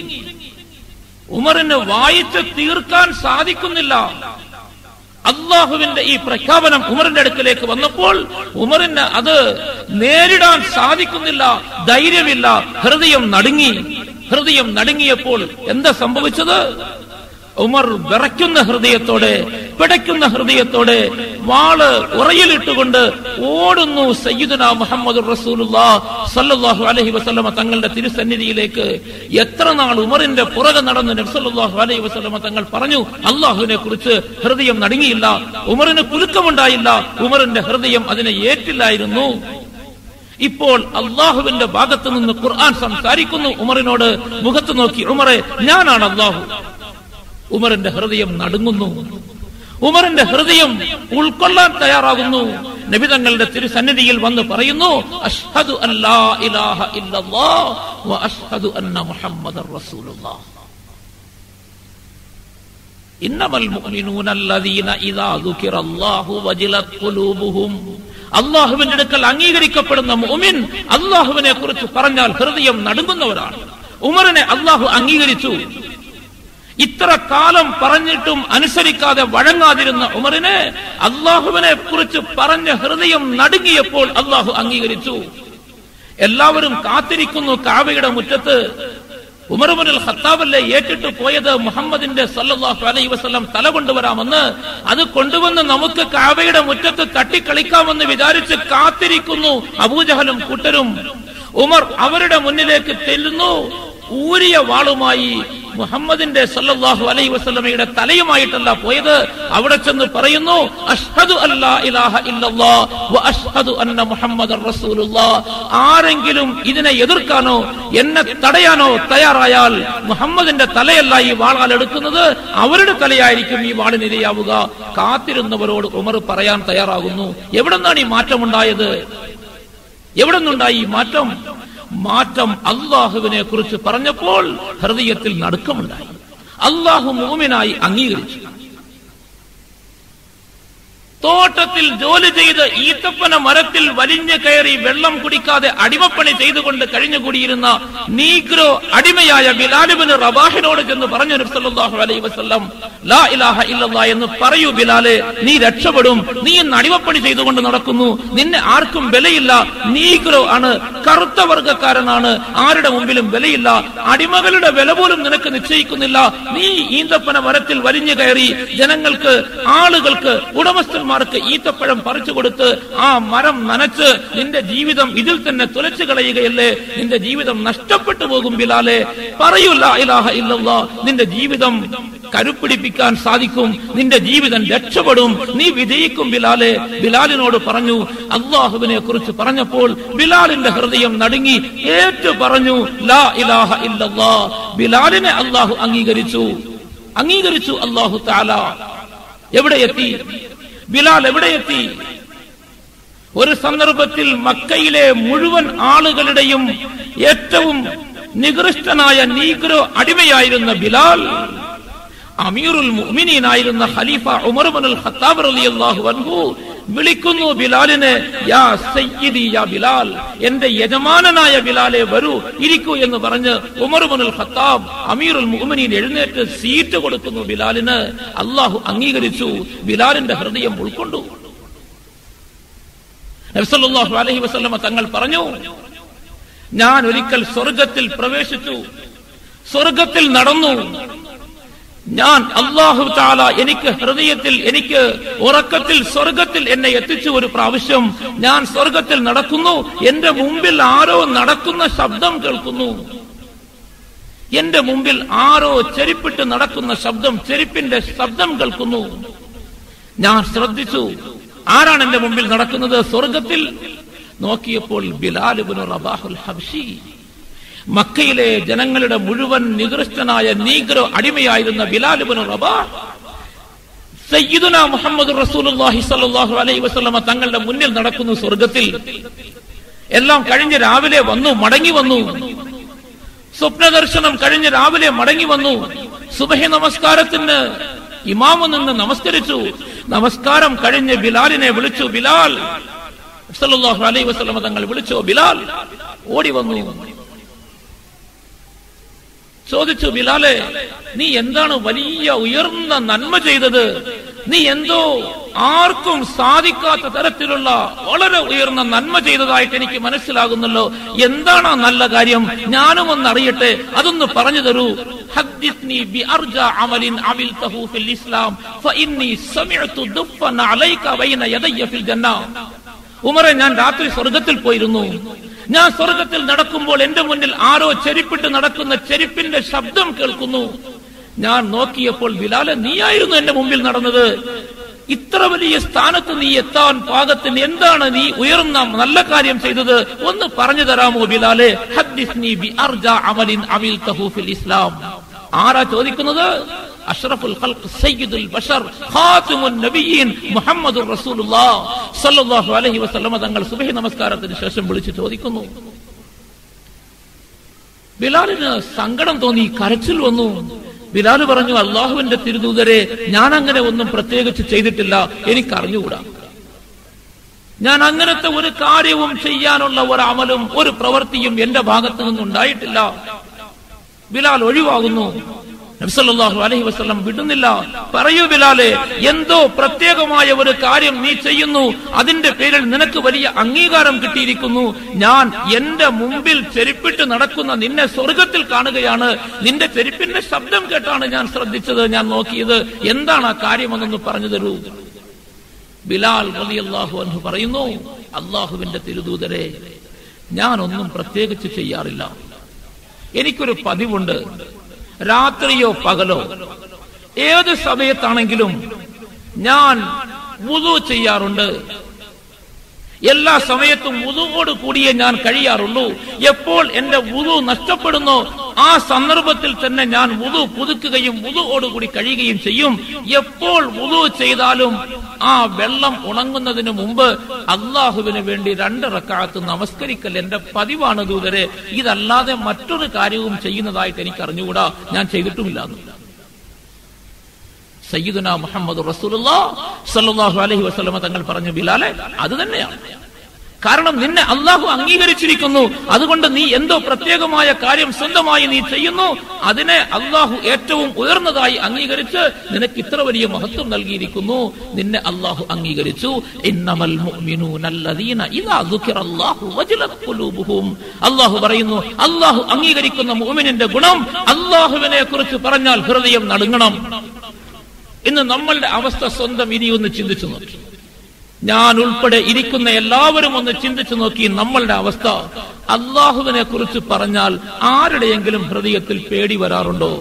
ഉമറിന് വായിച്ച് തീർക്കാൻ സാധിക്കുന്നില്ല അള്ളാഹുവിന്റെ ഈ പ്രഖ്യാപനം ഉമറിന്റെ അടുക്കലേക്ക് വന്നപ്പോൾ ഉമറിന് അത് നേരിടാൻ സാധിക്കുന്നില്ല ധൈര്യമില്ല ഹൃദയം നടുങ്ങി ഹൃദയം നടുങ്ങിയപ്പോൾ എന്താ സംഭവിച്ചത് ഉമർ വിറയ്ക്കുന്ന ഹൃദയത്തോടെ പിടയ്ക്കുന്ന ഹൃദയത്തോടെ വാള് ഉറയിലിട്ടുകൊണ്ട് ഓടുന്നു സയ്യിദുന മുഹമ്മദ് റസൂലുല്ലാ സല്ലല്ലാഹു അലൈഹി വസല്ലമ തങ്ങളുടെ തിരുസന്നിധിയിലേക്ക് എത്ര നാൾ ഉമറിന്റെ പുറകെ നടന്ന് നബ്സല്ലാഹു അലൈഹി വസല്ലമ തങ്ങൾ പറഞ്ഞു അള്ളാഹുവിനെ കുറിച്ച് ഹൃദയം നടുങ്ങിയില്ല ഉമറിന് കുലുക്കമുണ്ടായില്ല ഉമറിന്റെ ഹൃദയം അതിനെ ഏറ്റില്ലായിരുന്നു ഇപ്പോൾ അള്ളാഹുവിന്റെ ഭാഗത്ത് നിന്ന് ഖുർആൻ സംസാരിക്കുന്നു ഉമറിനോട് മുഖത്ത് നോക്കി ഉമറെ ഞാനാണ് അള്ളാഹു ഉമറിന്റെ ഹൃദയം നടുങ്ങുന്നു ഉമറിന്റെ ഹൃദയം ഉൾക്കൊള്ളാൻ തയ്യാറാകുന്നു നബി തങ്ങളുടെ തിരുസന്നിധിയിൽ വന്ന് പറയുന്നു അഷ്ഹദു അല്ലാ ഇലാഹ ഇല്ലല്ലാഹ് വ അഷ്ഹദു അന്ന മുഹമ്മദർ റസൂലുള്ളാഹ് ഇന്നമൽ മുഅ്മിനൂന അല്ലദീന ഇദാ ദുകിറല്ലാഹു വജിലത് ഖുലൂബുഹും അള്ളാഹുവിന്റെ അടുക്കൽ അംഗീകരിക്കപ്പെടുന്ന മുഅ്മിൻ അള്ളാഹുവിനെ കുറിച്ച് പറഞ്ഞാൽ ഹൃദയം നടുങ്ങുന്നവരാണ് ഉമറിനെ അള്ളാഹു അംഗീകരിച്ചു ഇത്ര കാലം പറഞ്ഞിട്ടും അനുസരിക്കാതെ വഴങ്ങാതിരുന്ന ഉമറിനെ അള്ളാഹുവിനെ കുറിച്ച് പറഞ്ഞ ഹൃദയം നടുങ്ങിയപ്പോൾ അള്ളാഹു അംഗീകരിച്ചു എല്ലാവരും കാത്തിരിക്കുന്നു കാവയുടെ മുറ്റത്ത് ഉമർമുനൽ ഖത്താബല്ലേ ഏറ്റിട്ട് പോയത് മുഹമ്മദിന്റെ സല്ലല്ലാഹു അലൈഹി വസല്ലം തല കൊണ്ടുവരാമെന്ന് അത് കൊണ്ടുവന്ന് നമുക്ക് കാബയുടെ മുറ്റത്ത് തട്ടിക്കളിക്കാമെന്ന് വിചാരിച്ച് കാത്തിരിക്കുന്നു അബൂജഹലും കൂട്ടരും ഉമർ അവരുടെ മുന്നിലേക്ക് ചെല്ലുന്നു ഊരിയ വാളുമായി മുഹമ്മദിന്റെ സല്ലല്ലാഹു അലൈഹി വസല്ലമയുടെ തലയുമായിട്ടല്ല പോയത് അവിടെ ചെന്ന് പറയുന്നു അഷ്ഹദു അല്ലാ ഇലാഹ ഇല്ലല്ലാ വ അഷ്ഹദു അന്ന മുഹമ്മദർ റസൂലുള്ളാ ആരെങ്കിലും ഇതിനെ എതിർക്കാനോ എന്നെ തടയാനോ തയ്യാറായാൽ മുഹമ്മദിന്റെ തലയല്ല ഈ വാളാൽ എടുക്കുന്നത് അവരുടെ തലയായിരിക്കും ഈ വാളിനിരയാവുക കാത്തിരുന്നവരോട് ഉമർ പറയാൻ തയ്യാറാകുന്നു എവിടെ നിന്നാണ് ഈ മാറ്റമുണ്ടായത് എവിടെ നിന്നുണ്ടായി ഈ മാറ്റം മാറ്റം അള്ളാഹുവിനെ കുറിച്ച് പറഞ്ഞപ്പോൾ ഹൃദയത്തിൽ നടുക്കമുണ്ടായി അള്ളാഹു മൂമിനായി അംഗീകരിച്ചു തോട്ടത്തിൽ ജോലി ചെയ്ത് ഈത്തപ്പന മരത്തിൽ വലിഞ്ഞു കയറി വെള്ളം കുടിക്കാതെ അടിമപ്പണി ചെയ്തുകൊണ്ട് കഴിഞ്ഞുകൂടിയിരുന്ന നീഗ്രോ അടിമയായ ബിലാലുബിന് റബാഹിനോട് ചെന്ന് പറഞ്ഞു നബ്സല്ലാഹു അലൈഹി വസല്ലം ലാ ഇലാഹ ഇല്ലല്ലാ എന്ന് പറയൂ ബിലാലെ നീ രക്ഷപ്പെടും നീ ഇന്ന് അടിമപ്പണി ചെയ്തുകൊണ്ട് നടക്കുന്നു നിന്നെ ആർക്കും വിലയില്ല നീഗ്രോ ആണ് കറുത്ത വർഗക്കാരനാണ് ആരുടെ മുമ്പിലും വിലയില്ല അടിമകളുടെ വില പോലും നിനക്ക് നിശ്ചയിക്കുന്നില്ല നീ ഈന്തപ്പന മരത്തിൽ വലിഞ്ഞു കയറി ജനങ്ങൾക്ക് ആളുകൾക്ക് ഉടമസ്ഥന്മാർക്ക് ഈത്തപ്പഴം പറിച്ചു കൊടുത്ത് ആ മരം നനച്ച് നിന്റെ ജീവിതം ഇതിൽ തന്നെ തുലച്ചു കളയുകയല്ലേ നിന്റെ ജീവിതം നഷ്ടപ്പെട്ടു പോകും ബിലാലെ പറയൂല ഇലാഹ ഇല്ലല്ലാ നിന്റെ ജീവിതം കരുപ്പിടിപ്പിക്കാൻ സാധിക്കും നിന്റെ ജീവിതം രക്ഷപ്പെടും നീ വിജയിക്കും ബിലാലെ ബിലാലിനോട് പറഞ്ഞു അള്ളാഹുവിനെ കുറിച്ച് പറഞ്ഞപ്പോൾ ബിലാലിന്റെ ഹൃദയം നടുങ്ങി ഏറ്റു പറഞ്ഞു ലാ ഇലാഹ ഇല്ലല്ലാ ബിലാലിനെ അള്ളാഹു അംഗീകരിച്ചു അംഗീകരിച്ചു അള്ളാഹു താല എവിടെ എത്തി ബിലാൽ എവിടെ എത്തി ഒരു സന്ദർഭത്തിൽ മക്കയിലെ മുഴുവൻ ആളുകളുടെയും ഏറ്റവും നികൃഷ്ടനായ നീഗ്രോ അടിമയായിരുന്ന ബിലാൽ അമീറുൽ മുഅ്മിനീനായിരുന്ന ഖലീഫ ഉമർ ഇബ്നുൽ ഖത്താബ് റളിയല്ലാഹു അൻഹു വിളിക്കുന്നു ബിലാലിനെ യാ സയ്യിദി യാ ബിലാൽ എന്റെ യജമാനനായ ബിലാലെ വരൂ ഇരിക്കൂ എന്ന് പറഞ്ഞ് ഉമർ ഇബ്നുൽ ഖത്താബ് അമീറുൽ മുഅ്മിനീൻ എഴുന്നേറ്റ് സീറ്റ് കൊടുക്കുന്നു ബിലാലിന് അള്ളാഹു അംഗീകരിച്ചു ബിലാലിന്റെ ഹൃദയം ഉൾക്കൊണ്ടു നബ്സല്ലാഹു അലൈഹി വസല്ലമ തങ്ങൾ പറഞ്ഞു ഞാൻ ഒരിക്കൽ സ്വർഗത്തിൽ പ്രവേശിച്ചു സ്വർഗത്തിൽ നടന്നു ഞാൻ അള്ളാഹു താല എനിക്ക് ഹൃദയത്തിൽ എനിക്ക് ഉറക്കത്തിൽ സ്വർഗത്തിൽ എന്നെ എത്തിച്ചു ഒരു പ്രാവശ്യം ഞാൻ സ്വർഗത്തിൽ നടക്കുന്നു എന്റെ മുമ്പിൽ ആരോ നടക്കുന്ന ശബ്ദം കേൾക്കുന്നു എന്റെ മുമ്പിൽ ആരോ ചെരിപ്പിട്ട് നടക്കുന്ന ശബ്ദം ചെരിപ്പിന്റെ ശബ്ദം കേൾക്കുന്നു ഞാൻ ശ്രദ്ധിച്ചു ആരാണ് എന്റെ മുമ്പിൽ നടക്കുന്നത് സ്വർഗത്തിൽ നോക്കിയപ്പോൾ ബിലാലുബിന് റബാഹുൽ ഹബ്ഷി മക്കയിലെ ജനങ്ങളുടെ മുഴുവൻ നികൃഷ്ടനായ നീഗ്രോ അടിമയായിരുന്ന ബിലാലുബിന് റബാഹ് സയ്യിദുന മുഹമ്മദ് റസൂലുള്ളാഹി സ്വല്ലല്ലാഹു അലൈഹി വസല്ലമ തങ്ങളുടെ മുന്നിൽ നടക്കുന്നു സ്വർഗത്തിൽ എല്ലാം കഴിഞ്ഞ് രാവിലെ വന്നു മടങ്ങി വന്നു സ്വപ്ന ദർശനം കഴിഞ്ഞ് രാവിലെ മടങ്ങി വന്നു സുബഹി നമസ്കാരത്തിന് ഇമാമു നിന്ന് നമസ്കരിച്ചു നമസ്കാരം കഴിഞ്ഞ് ബിലാലിനെ വിളിച്ചു ബിലാൽ സല്ലല്ലാഹു അലൈഹി വസല്ലമ തങ്ങൾ വിളിച്ചു ബിലാൽ ഓടി വന്നു ചോദിച്ചു ബിലാലെ നീ എന്താണ് വലിയ ഉയർന്ന നന്മ ചെയ്തത് നീ എന്തോ ആർക്കും സാധിക്കാത്ത തരത്തിലുള്ള വളരെ ഉയർന്ന നന്മ ചെയ്തതായിട്ട് എനിക്ക് മനസ്സിലാകുന്നല്ലോ എന്താണ് ആ നല്ല കാര്യം ഞാനും ഒന്ന് അറിയട്ടെ അതൊന്ന് പറഞ്ഞു തരൂ حدثني بأرجى عمل عملته في الإسلام فإني سمعت دفا عليك بين يدي في الجنة ഉമറെ ഞാൻ രാത്രി സ്വർഗത്തിൽ പോയിരുന്നു ഞാൻ സ്വർഗത്തിൽ നടക്കുമ്പോൾ എന്റെ മുന്നിൽ ആരോ ചെരിപ്പിട്ട് നടക്കുന്ന ചെരിപ്പിന്റെ ശബ്ദം കേൾക്കുന്നു ഞാൻ നോക്കിയപ്പോൾ ബിലാലെ നീയായിരുന്നു എന്റെ മുമ്പിൽ നടന്നത് ഇത്ര വലിയ സ്ഥാനത്ത് നീ എത്താൻ പാകത്തിന് എന്താണ് നീ ഉയർന്ന നല്ല കാര്യം ചെയ്തത് ഒന്ന് പറഞ്ഞു തരാമോ ബിലാലെ ഹദ്ദിസ്നി ബി അർജ അമലിൻ അമിൽ തഹൂഫിൽ ഇസ്ലാം ആരാ ചോദിക്കുന്നത് അഷ്റഫുൽ ഖൽഖ് സയ്യിദുൽ ബഷർ ഖാതിമുൻ നബിയീൻ മുഹമ്മദുർ റസൂലുള്ളാഹ് സ്വല്ലല്ലാഹു അലൈഹി വസല്ലമ തങ്ങൾ സുബഹി നമസ്കാരത്തിന് ശേഷം വിളിച്ച് ചോദിക്കുന്നു ബിലാലിന് സങ്കടം തോന്നി കരച്ചിൽ വന്നു ബിലാൽ പറഞ്ഞു അള്ളാഹുവിന്റെ തിരുദൂതരെ ഞാൻ അങ്ങനെ ഒന്നും പ്രത്യേകിച്ച് ചെയ്തിട്ടില്ല എനിക്ക് അറിഞ്ഞുകൂടാ ഞാൻ അങ്ങനത്തെ ഒരു കാര്യവും ചെയ്യാനുള്ള ഒരു അമലും ഒരു പ്രവൃത്തിയും എന്റെ ഭാഗത്തു നിന്നുണ്ടായിട്ടില്ല ബിലാൽ ഒഴിവാകുന്നു നബ്സല്ലാഹു അലഹി വസ്ലം വിടുന്നില്ല പറയൂ ബിലാലെ എന്തോ പ്രത്യേകമായ ഒരു കാര്യം നീ ചെയ്യുന്നു അതിന്റെ പേരിൽ നിനക്ക് വലിയ അംഗീകാരം കിട്ടിയിരിക്കുന്നു ഞാൻ എന്റെ മുമ്പിൽ ചെരുപ്പിട്ട് നടക്കുന്ന നിന്നെ സ്വർഗത്തിൽ കാണുകയാണ് നിന്റെ ചെരുപ്പിന്റെ ശബ്ദം കേട്ടാണ് ഞാൻ ശ്രദ്ധിച്ചത് ഞാൻ നോക്കിയത് എന്താണ് ആ കാര്യമെന്നൊന്ന് പറഞ്ഞു തരൂ ബിലാൽ റളിയല്ലാഹു അൻഹു പറയുന്നു അള്ളാഹുവിന്റെ തിരുദൂതരെ ഞാനൊന്നും പ്രത്യേകിച്ച് ചെയ്യാറില്ല എനിക്കൊരു പതിവുണ്ട് രാത്രിയോ പകലോ ഏത് സമയത്താണെങ്കിലും ഞാൻ വുതു ചെയ്യാറുണ്ട് എല്ലാ സമയത്തും വുതുവോട് കൂടിയേ ഞാൻ കഴിയാറുള്ളൂ എപ്പോൾ എന്റെ വുതു നഷ്ടപ്പെടുന്നോ ആ സന്ദർഭത്തിൽ തന്നെ ഞാൻ വുതു പുതുക്കുകയും വുതുവോടുകൂടി കഴിയുകയും ചെയ്യും എപ്പോൾ വുതു ചെയ്താലും ആ വെള്ളം ഉണങ്ങുന്നതിന് മുമ്പ് അള്ളാഹുവിന് വേണ്ടി രണ്ട് റക്കാത്ത് നമസ്കരിക്കൽ എന്റെ പതിവാണ് ദൂതരെ ഇതല്ലാതെ മറ്റൊരു കാര്യവും ചെയ്യുന്നതായിട്ട് എനിക്ക് അറിഞ്ഞുകൂടാ ഞാൻ ചെയ്തിട്ടുമില്ല സയ്യിദുന മുഹമ്മദ് റസൂലുള്ളാ സല്ലല്ലാഹു അലൈഹി വസല്ലമ തങ്ങൾ പറഞ്ഞു ബിലാലെ അത് തന്നെയാണ് കാരണം നിന്നെ അള്ളാഹു അംഗീകരിച്ചിരിക്കുന്നു അതുകൊണ്ട് നീ എന്തോ പ്രത്യേകമായ കാര്യം സ്വന്തമായി നീ ചെയ്യുന്നു അതിനെ അള്ളാഹു ഏറ്റവും ഉയർന്നതായി അംഗീകരിച്ച് നിനക്ക് ഇത്ര വലിയ മഹത്വം നൽകിയിരിക്കുന്നു നിന്നെ അള്ളാഹു അംഗീകരിച്ചു ഇന്നമൽ മുഅ്മിനൂനല്ലദീന ഇദാ ദുഖിറല്ലാഹു വജലത് ഖുലൂബുഹും അള്ളാഹു പറയുന്നു അള്ളാഹു അംഗീകരിക്കുന്ന മുഅ്മിനിന്റെ ഗുണം അള്ളാഹുവിനെ കുറിച്ച് പറഞ്ഞാൽ ഹൃദയം നടുങ്ങണം ഇന്ന് നമ്മളുടെ അവസ്ഥ സ്വന്തം ഇനി ഒന്ന് ചിന്തിച്ചു നോക്കി ഞാൻ ഉൾപ്പെടെ ഇരിക്കുന്ന എല്ലാവരും ഒന്ന് ചിന്തിച്ചു നോക്കി നമ്മളുടെ അവസ്ഥ അള്ളാഹുവിനെ കുറിച്ച് പറഞ്ഞാൽ ആരുടെയെങ്കിലും ഹൃദയത്തിൽ പേടി വരാറുണ്ടോ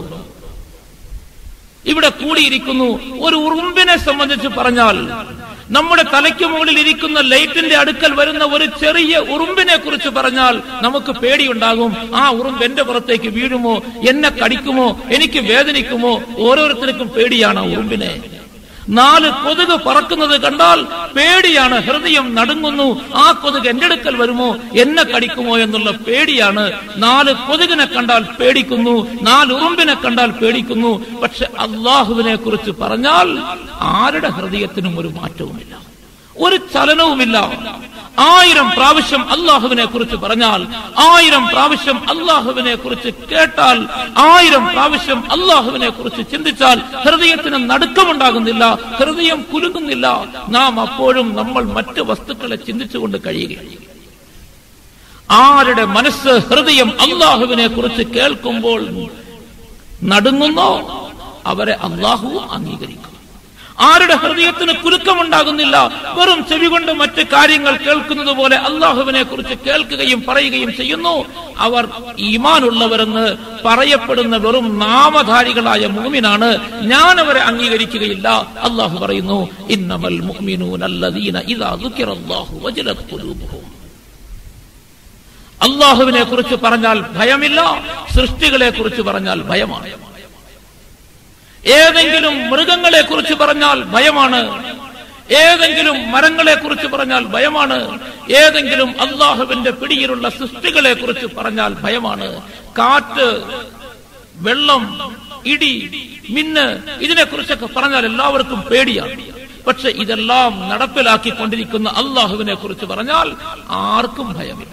ഇവിടെ കൂടിയിരിക്കുന്നു ഒരു ഉറുമ്പിനെ സംബന്ധിച്ച് പറഞ്ഞാൽ നമ്മുടെ തലയ്ക്ക് മുകളിൽ ഇരിക്കുന്ന ലൈറ്റിന്റെ അടുക്കൽ വരുന്ന ഒരു ചെറിയ ഉറുമ്പിനെ കുറിച്ച് പറഞ്ഞാൽ നമുക്ക് പേടിയുണ്ടാകും ആ ഉറുമ്പ് എന്റെ പുറത്തേക്ക് വീഴുമോ എന്നെ കടിക്കുമോ എനിക്ക് വേദനിക്കുമോ ഓരോരുത്തർക്കും പേടിയാണ് ആ ഉറുമ്പിനെ നാല് കൊതുക് പറക്കുന്നത് കണ്ടാൽ പേടിയാണ് ഹൃദയം നടുങ്ങുന്നു ആ കൊതുക് എന്റെ അടുക്കൽ വരുമോ എന്നെ കടിക്കുമോ എന്നുള്ള പേടിയാണ് നാല് കൊതുകിനെ കണ്ടാൽ പേടിക്കുന്നു നാല് ഉറുമ്പിനെ കണ്ടാൽ പേടിക്കുന്നു പക്ഷെ അള്ളാഹുവിനെ കുറിച്ച് പറഞ്ഞാൽ ആരുടെ ഹൃദയത്തിനും ഒരു മാറ്റവുമില്ല ഒരു ചലനവുമില്ല ആയിരം പ്രാവശ്യം അള്ളാഹുവിനെ കുറിച്ച് പറഞ്ഞാൽ ആയിരം പ്രാവശ്യം അള്ളാഹുവിനെ കുറിച്ച് കേട്ടാൽ ആയിരം പ്രാവശ്യം അള്ളാഹുവിനെ കുറിച്ച് ചിന്തിച്ചാൽ ഹൃദയത്തിന് നടുക്കമുണ്ടാകുന്നില്ല ഹൃദയം കുലുങ്ങുന്നില്ല നാം അപ്പോഴും നമ്മൾ മറ്റ് വസ്തുക്കളെ ചിന്തിച്ചുകൊണ്ട് കഴിയുകയാണ് ആരുടെ മനസ്സ് ഹൃദയം അള്ളാഹുവിനെ കുറിച്ച് കേൾക്കുമ്പോൾ നടുങ്ങുന്നോ അവരെ അള്ളാഹു അംഗീകരിക്കും ആരുടെ ഹൃദയത്തിന് കുലുക്കമുണ്ടാകുന്നില്ല വെറും ചെവി കൊണ്ട് മറ്റ് കാര്യങ്ങൾ കേൾക്കുന്നത് പോലെ അള്ളാഹുവിനെ കുറിച്ച് കേൾക്കുകയും പറയുകയും ചെയ്യുന്നു അവർ ഈമാനുള്ളവരെന്ന് പറയപ്പെടുന്ന വെറും നാമധാരികളായ മൂമിനാണ് ഞാൻ അവരെ അംഗീകരിക്കുകയില്ല അള്ളാഹു പറയുന്നു ഇന്നമൽ മുഅ്മിനൂനല്ലദീന ഇദാ ദുക്കിറല്ലാഹു വജലത് ഖുലൂബുഹും അള്ളാഹുവിനെ കുറിച്ച് പറഞ്ഞാൽ ഭയമില്ല സൃഷ്ടികളെ കുറിച്ച് പറഞ്ഞാൽ ഭയമാണ് ഏതെങ്കിലും മൃഗങ്ങളെ കുറിച്ച് പറഞ്ഞാൽ ഭയമാണ് ഏതെങ്കിലും മരങ്ങളെ കുറിച്ച് പറഞ്ഞാൽ ഭയമാണ് ഏതെങ്കിലും അള്ളാഹുവിന്റെ പിടിയിലുള്ള സൃഷ്ടികളെ കുറിച്ച് പറഞ്ഞാൽ ഭയമാണ് കാറ്റ് വെള്ളം ഇടി മിന്ന് ഇതിനെ കുറിച്ചൊക്കെ പറഞ്ഞാൽ എല്ലാവർക്കും പേടിയാണ് പക്ഷെ ഇതെല്ലാം നടപ്പിലാക്കിക്കൊണ്ടിരിക്കുന്ന അള്ളാഹുവിനെ കുറിച്ച് പറഞ്ഞാൽ ആർക്കും ഭയമില്ല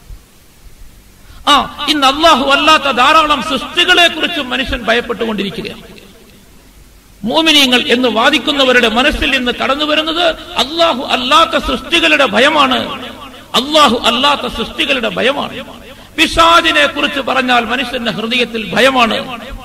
ആ ഇന്ന് അള്ളാഹു അല്ലാത്ത ധാരാളം സൃഷ്ടികളെ കുറിച്ച് മനുഷ്യൻ ഭയപ്പെട്ടുകൊണ്ടിരിക്കുകയാണ് മോമിനിയങ്ങൾ എന്ന് വാദിക്കുന്നവരുടെ മനസ്സിൽ നിന്ന് കടന്നു വരുന്നത് അള്ളാഹു അല്ലാത്ത സൃഷ്ടികളുടെ ഭയമാണ് അള്ളാഹു അല്ലാത്ത സൃഷ്ടികളുടെ ഭയമാണ് പിശാദിനെ കുറിച്ച് പറഞ്ഞാൽ മനുഷ്യന്റെ ഹൃദയത്തിൽ ഭയമാണ്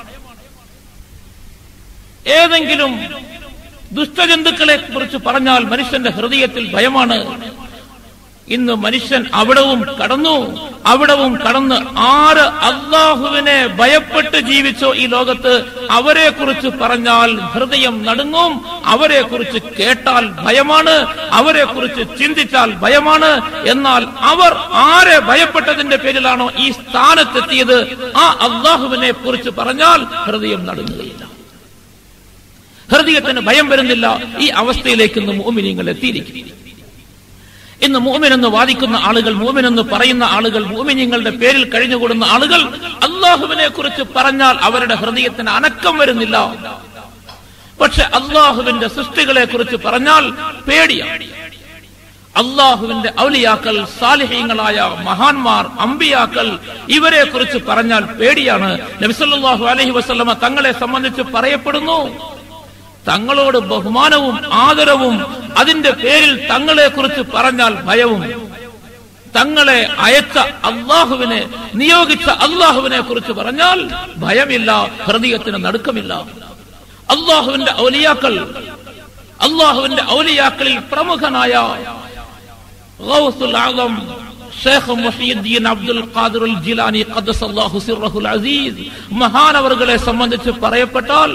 ഏതെങ്കിലും ദുഷ്ടജന്തുക്കളെ കുറിച്ച് പറഞ്ഞാൽ മനുഷ്യന്റെ ഹൃദയത്തിൽ ഭയമാണ് ഇന്ന് മനുഷ്യൻ അവിടവും കടന്നു അവിടവും കടന്ന് ആര് അള്ളാഹുവിനെ ഭയപ്പെട്ട് ജീവിച്ചോ ഈ ലോകത്ത് അവരെ കുറിച്ച് പറഞ്ഞാൽ ഹൃദയം നടുങ്ങും അവരെ കുറിച്ച് കേട്ടാൽ ഭയമാണ് അവരെ കുറിച്ച് ചിന്തിച്ചാൽ ഭയമാണ് എന്നാൽ അവർ ആരെ ഭയപ്പെട്ടതിന്റെ പേരിലാണോ ഈ സ്ഥാനത്തെത്തിയത് ആ അള്ളാഹുവിനെ കുറിച്ച് പറഞ്ഞാൽ ഹൃദയം നടുങ്ങുകയില്ല ഹൃദയത്തിന് ഭയം വരുന്നില്ല ഈ അവസ്ഥയിലേക്ക് ഇന്ന് മോമിനിയങ്ങൾ എത്തിയിരിക്കുന്നു ഇന്ന് മൂമിൻ എന്ന് വാദിക്കുന്ന ആളുകൾ മൂമിൻ എന്ന് പറയുന്ന ആളുകൾ മൂമിനിങ്ങളുടെ പേരിൽ കഴിഞ്ഞുകൂടുന്ന ആളുകൾ അള്ളാഹുവിനെ കുറിച്ച് പറഞ്ഞാൽ അവരുടെ ഹൃദയത്തിന് അനക്കം വരുന്നില്ല പക്ഷെ അള്ളാഹുവിന്റെ സൃഷ്ടികളെ കുറിച്ച് പറഞ്ഞാൽ പേടിയാണ് അള്ളാഹുവിന്റെ ഔലിയാക്കൾ സാലിഹ്യങ്ങളായ മഹാന്മാർ അമ്പിയാക്കൾ ഇവരെ കുറിച്ച് പറഞ്ഞാൽ പേടിയാണ് നബിസല്ലാഹു അലഹി വസ്ലമ തങ്ങളെ സംബന്ധിച്ച് പറയപ്പെടുന്നു തങ്ങളോട് ബഹുമാനവും ആദരവും അതിന്റെ പേരിൽ തങ്ങളെ കുറിച്ച് പറഞ്ഞാൽ ഭയവും തങ്ങളെ അയച്ച അള്ളാഹുവിനെ നിയോഗിച്ച അള്ളാഹുവിനെ കുറിച്ച് പറഞ്ഞാൽ ഭയമില്ല ഹൃദയത്തിന് നടുക്കമില്ല അള്ളാഹുവിന്റെ ഔലിയാക്കൾ അള്ളാഹുവിന്റെ ഔലിയാക്കളിൽ പ്രമുഖനായ ഗൗസുൽ ആലം ഷേഖ് മുഹീദ്ദീൻ അബ്ദുൽ ഖാദിർ ജിലാനി ഖദ്ദസല്ലാഹു സിർറഹുൽ അസീസ് മഹാനവറുകളെ സംബന്ധിച്ച് പറയപ്പെട്ടാൽ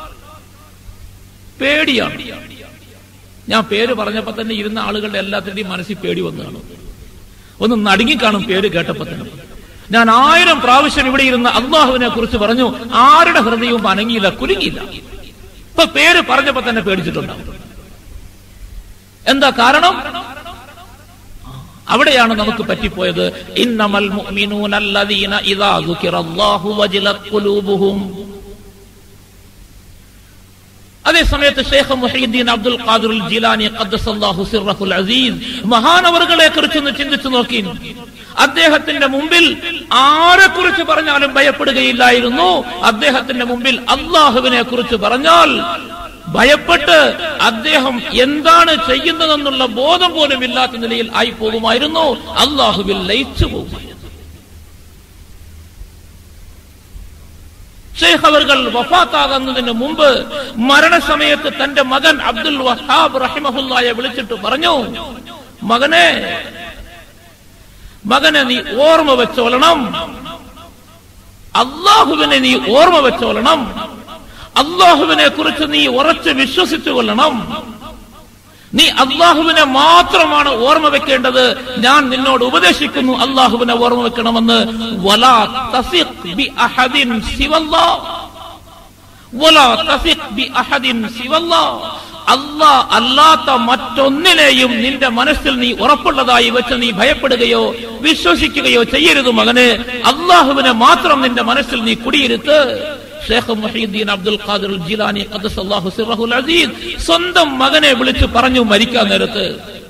പേടിയാണ് ഞാൻ പേര് പറഞ്ഞപ്പോ തന്നെ ഇരുന്ന ആളുകളുടെ എല്ലാത്തിന്റെയും മനസ്സിൽ പേടി വന്നതാണ് ഒന്ന് നടുങ്ങിക്കാണും പേര് കേട്ടപ്പോ തന്നെ ഞാൻ ആയിരം പ്രാവശ്യം ഇവിടെ ഇരുന്ന് അള്ളാഹുവിനെ കുറിച്ച് പറഞ്ഞു ആരുടെ ഹൃദയവും അനങ്ങിയില്ല കുലുങ്ങിയില്ല ഇപ്പൊ പേര് പറഞ്ഞപ്പോ തന്നെ പേടിച്ചിട്ടുണ്ടാവും എന്താ കാരണം അവിടെയാണ് നമുക്ക് പറ്റിപ്പോയത് ഇന്നമൽ മുഅ്മിനൂന അല്ലദീന ഇദാ ദുകിറല്ലാഹു വജിലത് ഖുലൂബുഹും അതേ സമയത്ത് ഷേഖ് മുഹീദ്ദീൻ അബ്ദുൽ ഖാദിർ ജിലാനി ഖദ്ദസല്ലാഹു സിർറഹുൽ അസീസ് മഹാനവറുകളെ കുറിച്ചൊന്ന് ചിന്തിച്ചു നോക്കി അദ്ദേഹത്തിന്റെ മുമ്പിൽ ആരെ കുറിച്ച് പറഞ്ഞാലും ഭയപ്പെടുകയില്ലായിരുന്നു അദ്ദേഹത്തിന്റെ മുമ്പിൽ അള്ളാഹുവിനെ കുറിച്ച് പറഞ്ഞാൽ ഭയപ്പെട്ട് അദ്ദേഹം എന്താണ് ചെയ്യുന്നതെന്നുള്ള ബോധം പോലും ഇല്ലാത്ത നിലയിൽ ആയി പോകുമായിരുന്നു അള്ളാഹുവിൽ ലയിച്ചു പോകുമായിരുന്നു ഷെയ്ഖ് അവർകൾ വഫാത്താകുന്നതിന് മുമ്പ് മരണസമയത്ത് തന്റെ മകൻ അബ്ദുൽ വഹാബ് റഹിമഹുല്ലായെ വിളിച്ചിട്ട് പറഞ്ഞു മകനെ മകനെ നീ ഓർമ്മ വെച്ചോളണം അള്ളാഹുവിനെ നീ ഓർമ്മ വെച്ചോളണം അള്ളാഹുവിനെ കുറിച്ച് നീ ഉറച്ച് വിശ്വസിച്ചു കൊള്ളണം നീ അള്ളാഹുവിനെ മാത്രമാണ് ഓർമ്മ വെക്കേണ്ടത് ഞാൻ നിന്നോട് ഉപദേശിക്കുന്നു അള്ളാഹുവിനെ ഓർമ്മ വെക്കണമെന്ന് വലാ തസിഖ് ബി അഹദിൻ സിവല്ലാ വലാ തസിഖ് ബി അഹദിൻ സിവല്ലാ അല്ലാ അല്ലാത്ത മറ്റൊന്നിനെയും നിന്റെ മനസ്സിൽ നീ ഉറപ്പുള്ളതായി വെച്ച് നീ ഭയപ്പെടുകയോ വിശ്വസിക്കുകയോ ചെയ്യരുത് മകന് അള്ളാഹുവിനെ മാത്രം നിന്റെ മനസ്സിൽ നീ കുടിയിരുത്ത് ഷേഖ് മുഹീദ്ദീൻ അബ്ദുൽ ഖാദിർ ജിലാനി ഖദ്ദസല്ലാഹു സിറഹുൽ അസീസ് സ്വന്തം മകനെ വിളിച്ചു പറഞ്ഞു മരിക്കാൻ നേരത്ത്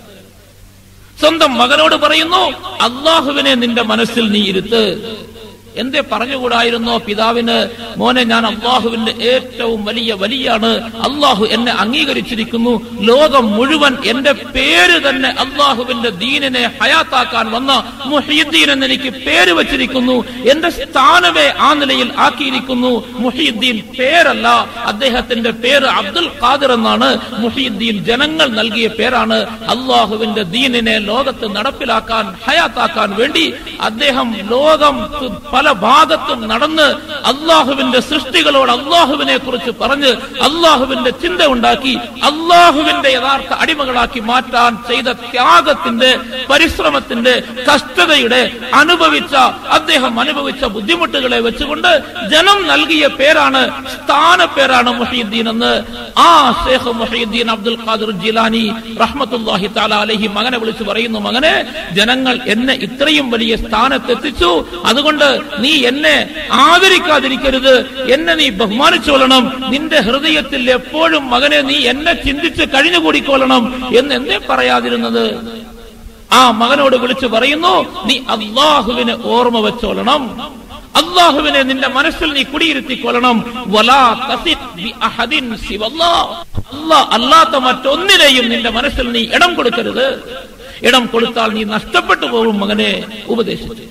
സ്വന്തം മകനോട് പറയുന്നു അള്ളാഹുവിനെ നിന്റെ മനസ്സിൽ നീ ഇരുത്ത് എന്തേ പറഞ്ഞുകൂടായിരുന്നോ പിതാവിന് മോനെ ഞാൻ അള്ളാഹുവിന്റെ ഏറ്റവും വലിയ വലിയാണ് അള്ളാഹു എന്നെ അംഗീകരിച്ചിരിക്കുന്നു ലോകം മുഴുവൻ എന്റെ പേര് തന്നെ അള്ളാഹുവിന്റെ ദീനിനെ ഹയാത്താക്കാൻ വന്ന മുഹീദ്ദീൻ എന്ന് എനിക്ക് പേര് വച്ചിരിക്കുന്നു എന്റെ സ്ഥാനമേ ആ നിലയിൽ ആക്കിയിരിക്കുന്നു മുഹീദ്ദീൻ പേരല്ല അദ്ദേഹത്തിന്റെ പേര് അബ്ദുൽ ഖാദിർ എന്നാണ് മുഹീദ്ദീൻ ജനങ്ങൾ നൽകിയ പേരാണ് അള്ളാഹുവിന്റെ ദീനിനെ ലോകത്ത് നടപ്പിലാക്കാൻ ഹയാത്താക്കാൻ വേണ്ടി അദ്ദേഹം ലോകം പല ഭാഗത്തും നടന്ന് അള്ളാഹുവിന്റെ സൃഷ്ടികളോട് അള്ളാഹുവിനെ കുറിച്ച് പറഞ്ഞ് അള്ളാഹുവിന്റെ ചിന്ത ഉണ്ടാക്കി അള്ളാഹുവിന്റെ യഥാർത്ഥ അടിമകളാക്കി മാറ്റാൻ ചെയ്ത ത്യാഗത്തിന്റെ പരിശ്രമത്തിന്റെ കഷ്ടതയുടെ അനുഭവിച്ച അദ്ദേഹം അനുഭവിച്ച ബുദ്ധിമുട്ടുകളെ വെച്ചുകൊണ്ട് ജനം നൽകിയ പേരാണ് സ്ഥാനപ്പേരാണ് മുഹീദ്ദീൻ എന്ന് ആ ഷേഖ് മുഹീദ്ദീൻ അബ്ദുൽ ഖാദിർ ജിലാനി റഹ്മത്തുല്ലാഹി താല അലഹി മകനെ വിളിച്ചു പറയുന്നു മകനെ ജനങ്ങൾ എന്നെ ഇത്രയും വലിയ സ്ഥാനത്തെത്തിച്ചു അതുകൊണ്ട് നീ എന്നെ ആദരിക്കാതിരിക്കരുത് എന്നെ നീ ബഹുമാനിച്ചോളണം നിന്റെ ഹൃദയത്തിൽ എപ്പോഴും മകനെ നീ എന്നെ ചിന്തിച്ച് കഴിഞ്ഞുകൂടിക്കൊള്ളണം എന്ന് എന്നെ പറയാതിരുന്നത് ആ മകനോട് വിളിച്ചു പറയുന്നു നീ അള്ളാഹുവിനെ ഓർമ്മ വെച്ചോളണം അള്ളാഹുവിനെ നിന്റെ മനസ്സിൽ നീ കുടിയിരുത്തിക്കൊള്ളണം വലാ തസിഖ് ബി അഹദിൻ സിവല്ലാ അല്ലാഹ് അല്ലാത്ത മറ്റൊന്നിനെയും നിന്റെ മനസ്സിൽ നീ ഇടം കൊടുക്കരുത് ഇടം കൊടുത്താൽ നീ നഷ്ടപ്പെട്ടു പോകും മകനെ ഉപദേശിച്ചു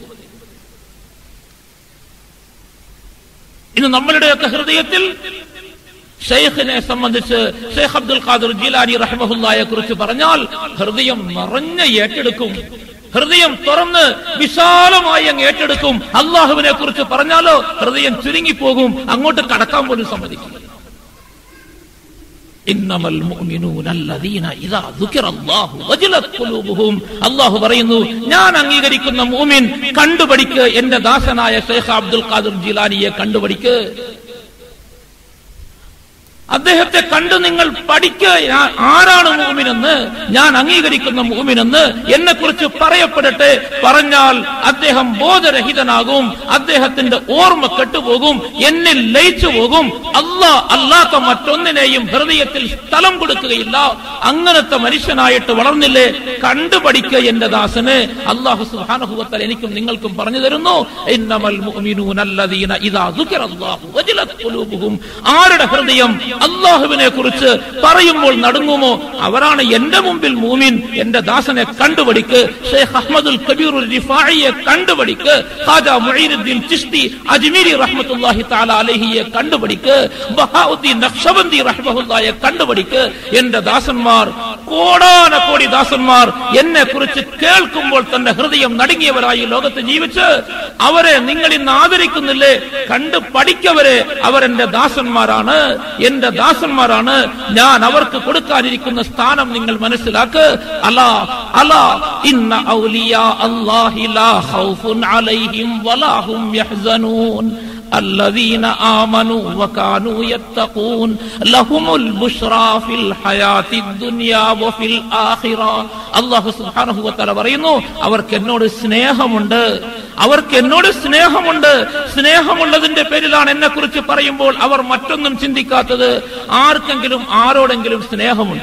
ഇന്ന് നമ്മളുടെയൊക്കെ ഹൃദയത്തിൽ ഷെയ്ഖിനെ സംബന്ധിച്ച് ഷെയ്ഖ് അബ്ദുൽ ഖാദിർ ജീലാനി റഹ്മഹുല്ലായെ കുറിച്ച് പറഞ്ഞാൽ ഹൃദയം നിറഞ്ഞ ഏറ്റെടുക്കും ഹൃദയം തുറന്ന് വിശാലമായി അങ്ങ് ഏറ്റെടുക്കും അള്ളാഹുവിനെ കുറിച്ച് പറഞ്ഞാലോ ഹൃദയം ചുരുങ്ങിപ്പോകും അങ്ങോട്ട് കടക്കാൻ പോലും സമ്മതിക്കും ഇന്നമൽ മുഅ്മിനൂന അല്ലദീന ഇദാ ദുകിറല്ലാഹു വജലത് ഖുലൂബുഹും അല്ലാഹു പറയുന്നു ഞാൻ അംഗീകരിക്കുന്ന മുഅ്മിൻ കണ്ടുപടിക്ക് എന്റെ ദാസനായ ഷെയ്ഖ് അബ്ദുൽ ഖാദിർ ജിലാനിയെ കണ്ടുപടിക്ക് അദ്ദേഹത്തെ കണ്ടു നിങ്ങൾ പഠിക്കുക ഞാൻ ആരാണ് മൂമിനെന്ന് ഞാൻ അംഗീകരിക്കുന്ന മൂമിനെന്ന് എന്നെ കുറിച്ച് പറയപ്പെടട്ടെ പറഞ്ഞാൽ അദ്ദേഹം ബോധരഹിതനാകും അദ്ദേഹത്തിന്റെ ഓർമ്മ കെട്ടുപോകും എന്നിൽ ലയിച്ചു പോകും അല്ലാ അല്ലാത്ത മറ്റൊന്നിനെയും ഹൃദയത്തിൽ സ്ഥലം കൊടുക്കുകയില്ല അങ്ങനത്തെ മനുഷ്യനായിട്ട് വളർന്നില്ലേ കണ്ടുപഠിക്കുക എന്റെ ദാസന് അള്ളാഹു സുഹാനുഭവത്താൽ എനിക്കും നിങ്ങൾക്കും പറഞ്ഞു തരുന്നു ഇന്നമൽ മുഅ്മിനൂനല്ലദീന ഇദാ ദുകിറല്ലാഹു വജിലത് ഖുലൂബുഹും ആരുടെ ഹൃദയം അള്ളാഹുവിനെ കുറിച്ച് പറയുമ്പോൾ നടുങ്ങുമോ അവരാണ് എന്റെ മുമ്പിൽ മൂമിൻ എന്റെ ദാസനെ കണ്ടുപഠിക്ക് ഷെയ്ഖ് അഹമ്മദുൽ കബീർ റിഫായിയെ കണ്ടുപഠിക്ക് ഖാജ മുഈനുദ്ദീൻ ചിശ്തി അജ്മീരി റഹ്മത്തുള്ളാഹി തആല അലൈഹിയെ കണ്ടുപഠിക്ക് ബഹാഉദ്ദീൻ നഖ്ശബന്ദി റഹ്മഹുല്ലായെ കണ്ടുപഠിക്ക് എന്റെ ദാസന്മാർ കോടാന കോടി ദാസന്മാർ എന്നെ കുറിച്ച് കേൾക്കുമ്പോൾ തന്റെ ഹൃദയം നടുങ്ങിയവരായി ലോകത്ത് ജീവിച്ച് അവരെ നിങ്ങൾ ഇന്ന് ആദരിക്കുന്നില്ലേ കണ്ട് പഠിക്കവരെ അവരെന്റെ ദാസന്മാരാണ് എന്റെ ദാസന്മാരാണ് ഞാൻ അവർക്ക് കൊടുക്കാനിരിക്കുന്ന സ്ഥാനം നിങ്ങൾ മനസ്സിലാക്ക് അലാ അലാ ഇന്ന ഔലിയാ അല്ലാഹി ലാ ഖൗഫുൻ അലൈഹിം വലാ ഹും യഹ്സനൂൻ الذين آمنوا وكانوا يتقون لهم البشرى في الحياة الدنيا وفي الآخرة അള്ളാഹു സുബ്ഹാനഹു വതആല പറയുന്നു അവർക്ക് എന്നോട് സ്നേഹമുണ്ട് അവർക്ക് എന്നോട് സ്നേഹമുണ്ട് സ്നേഹമുള്ളതിന്റെ പേരിലാണ് എന്നെ കുറിച്ച് പറയുമ്പോൾ അവർ മറ്റൊന്നും ചിന്തിക്കാത്തത് ആർക്കെങ്കിലും ആരോടെങ്കിലും സ്നേഹമുണ്ട്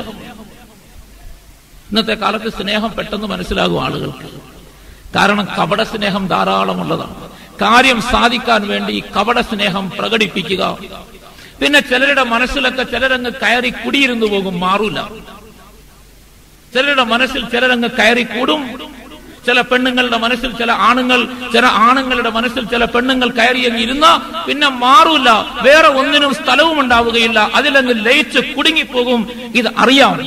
ഇന്നത്തെ കാലത്ത് സ്നേഹം പെട്ടെന്ന് മനസ്സിലാകും ആളുകൾക്ക് കാരണം കപട സ്നേഹം ധാരാളമുള്ളതാണ് കാര്യം സാധിക്കാൻ വേണ്ടി കപട സ്നേഹം പ്രകടിപ്പിക്കുക പിന്നെ ചിലരുടെ മനസ്സിലൊക്കെ ചിലരങ്ങ് കയറി കുടിയിരുന്നു പോകും മാറൂല ചിലരുടെ മനസ്സിൽ ചിലരങ്ങ് കയറി കൂടും ചില പെണ്ണുങ്ങളുടെ മനസ്സിൽ ചില ആണുങ്ങൾ ചില ആണുങ്ങളുടെ മനസ്സിൽ ചില പെണ്ണുങ്ങൾ കയറിയങ്ങ് ഇരുന്ന പിന്നെ മാറൂല വേറെ ഒന്നിനും സ്ഥലവും ഉണ്ടാവുകയില്ല അതിലങ്ങ് ലയിച്ച് കുടുങ്ങിപ്പോകും ഇത് അറിയാം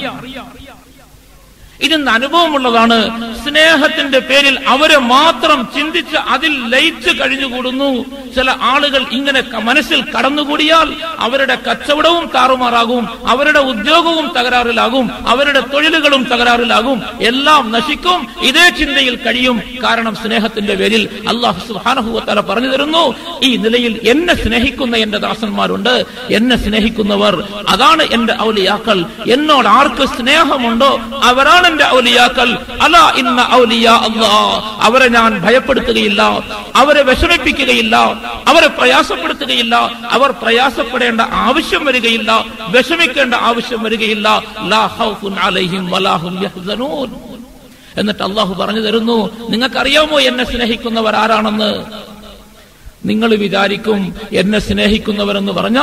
ഇതിന് അനുഭവമുള്ളതാണ് സ്നേഹത്തിന്റെ പേരിൽ അവരെ മാത്രം ചിന്തിച്ച് അതിൽ ലയിച്ച് കഴിഞ്ഞുകൂടുന്നു ചില ആളുകൾ ഇങ്ങനെ ക- മനസ്സിൽ കടന്നുകൂടിയാൽ അവരുടെ കച്ചവടവും താറുമാറാകും അവരുടെ ഉദ്യോഗവും തകരാറിലാകും അവരുടെ തൊഴിലുകളും തകരാറിലാകും എല്ലാം നശിക്കും ഇതേ ചിന്തയിൽ കഴിയും കാരണം സ്നേഹത്തിന്റെ പേരിൽ അള്ളാഹു സുഹാനഹുവത്തല പറഞ്ഞു തരുന്നു ഈ നിലയിൽ എന്നെ സ്നേഹിക്കുന്ന എന്റെ ദാസന്മാരുണ്ട് എന്നെ സ്നേഹിക്കുന്നവർ അതാണ് എന്റെ ഔലിയാക്കൾ എന്നോട് ആർക്ക് സ്നേഹമുണ്ടോ അവരാണ് എന്റെ ഔലിയാക്കൾ അല ഇന്ന ഔലിയ അല്ലാ അവരെ ഞാൻ ഭയപ്പെടുത്തുകയില്ല അവരെ വിഷമിപ്പിക്കുകയില്ല അവരെ പ്രയാസപ്പെടുത്തുകയില്ല അവർ പ്രയാസപ്പെടേണ്ട ആവശ്യം വരികയില്ല വിഷമിക്കേണ്ട ആവശ്യം വരികയില്ല ലാ ഖൗഫുൻ അലൈഹിം വലാ ഹും യഹ്സനൂൻ എന്നിട്ട് അള്ളാഹു പറഞ്ഞു തരുന്നു നിങ്ങൾക്കറിയാമോ എന്നെ സ്നേഹിക്കുന്നവർ ആരാണെന്ന് നിങ്ങൾ വിചാരിക്കും എന്നെ സ്നേഹിക്കുന്നവരെന്ന് പറഞ്ഞോ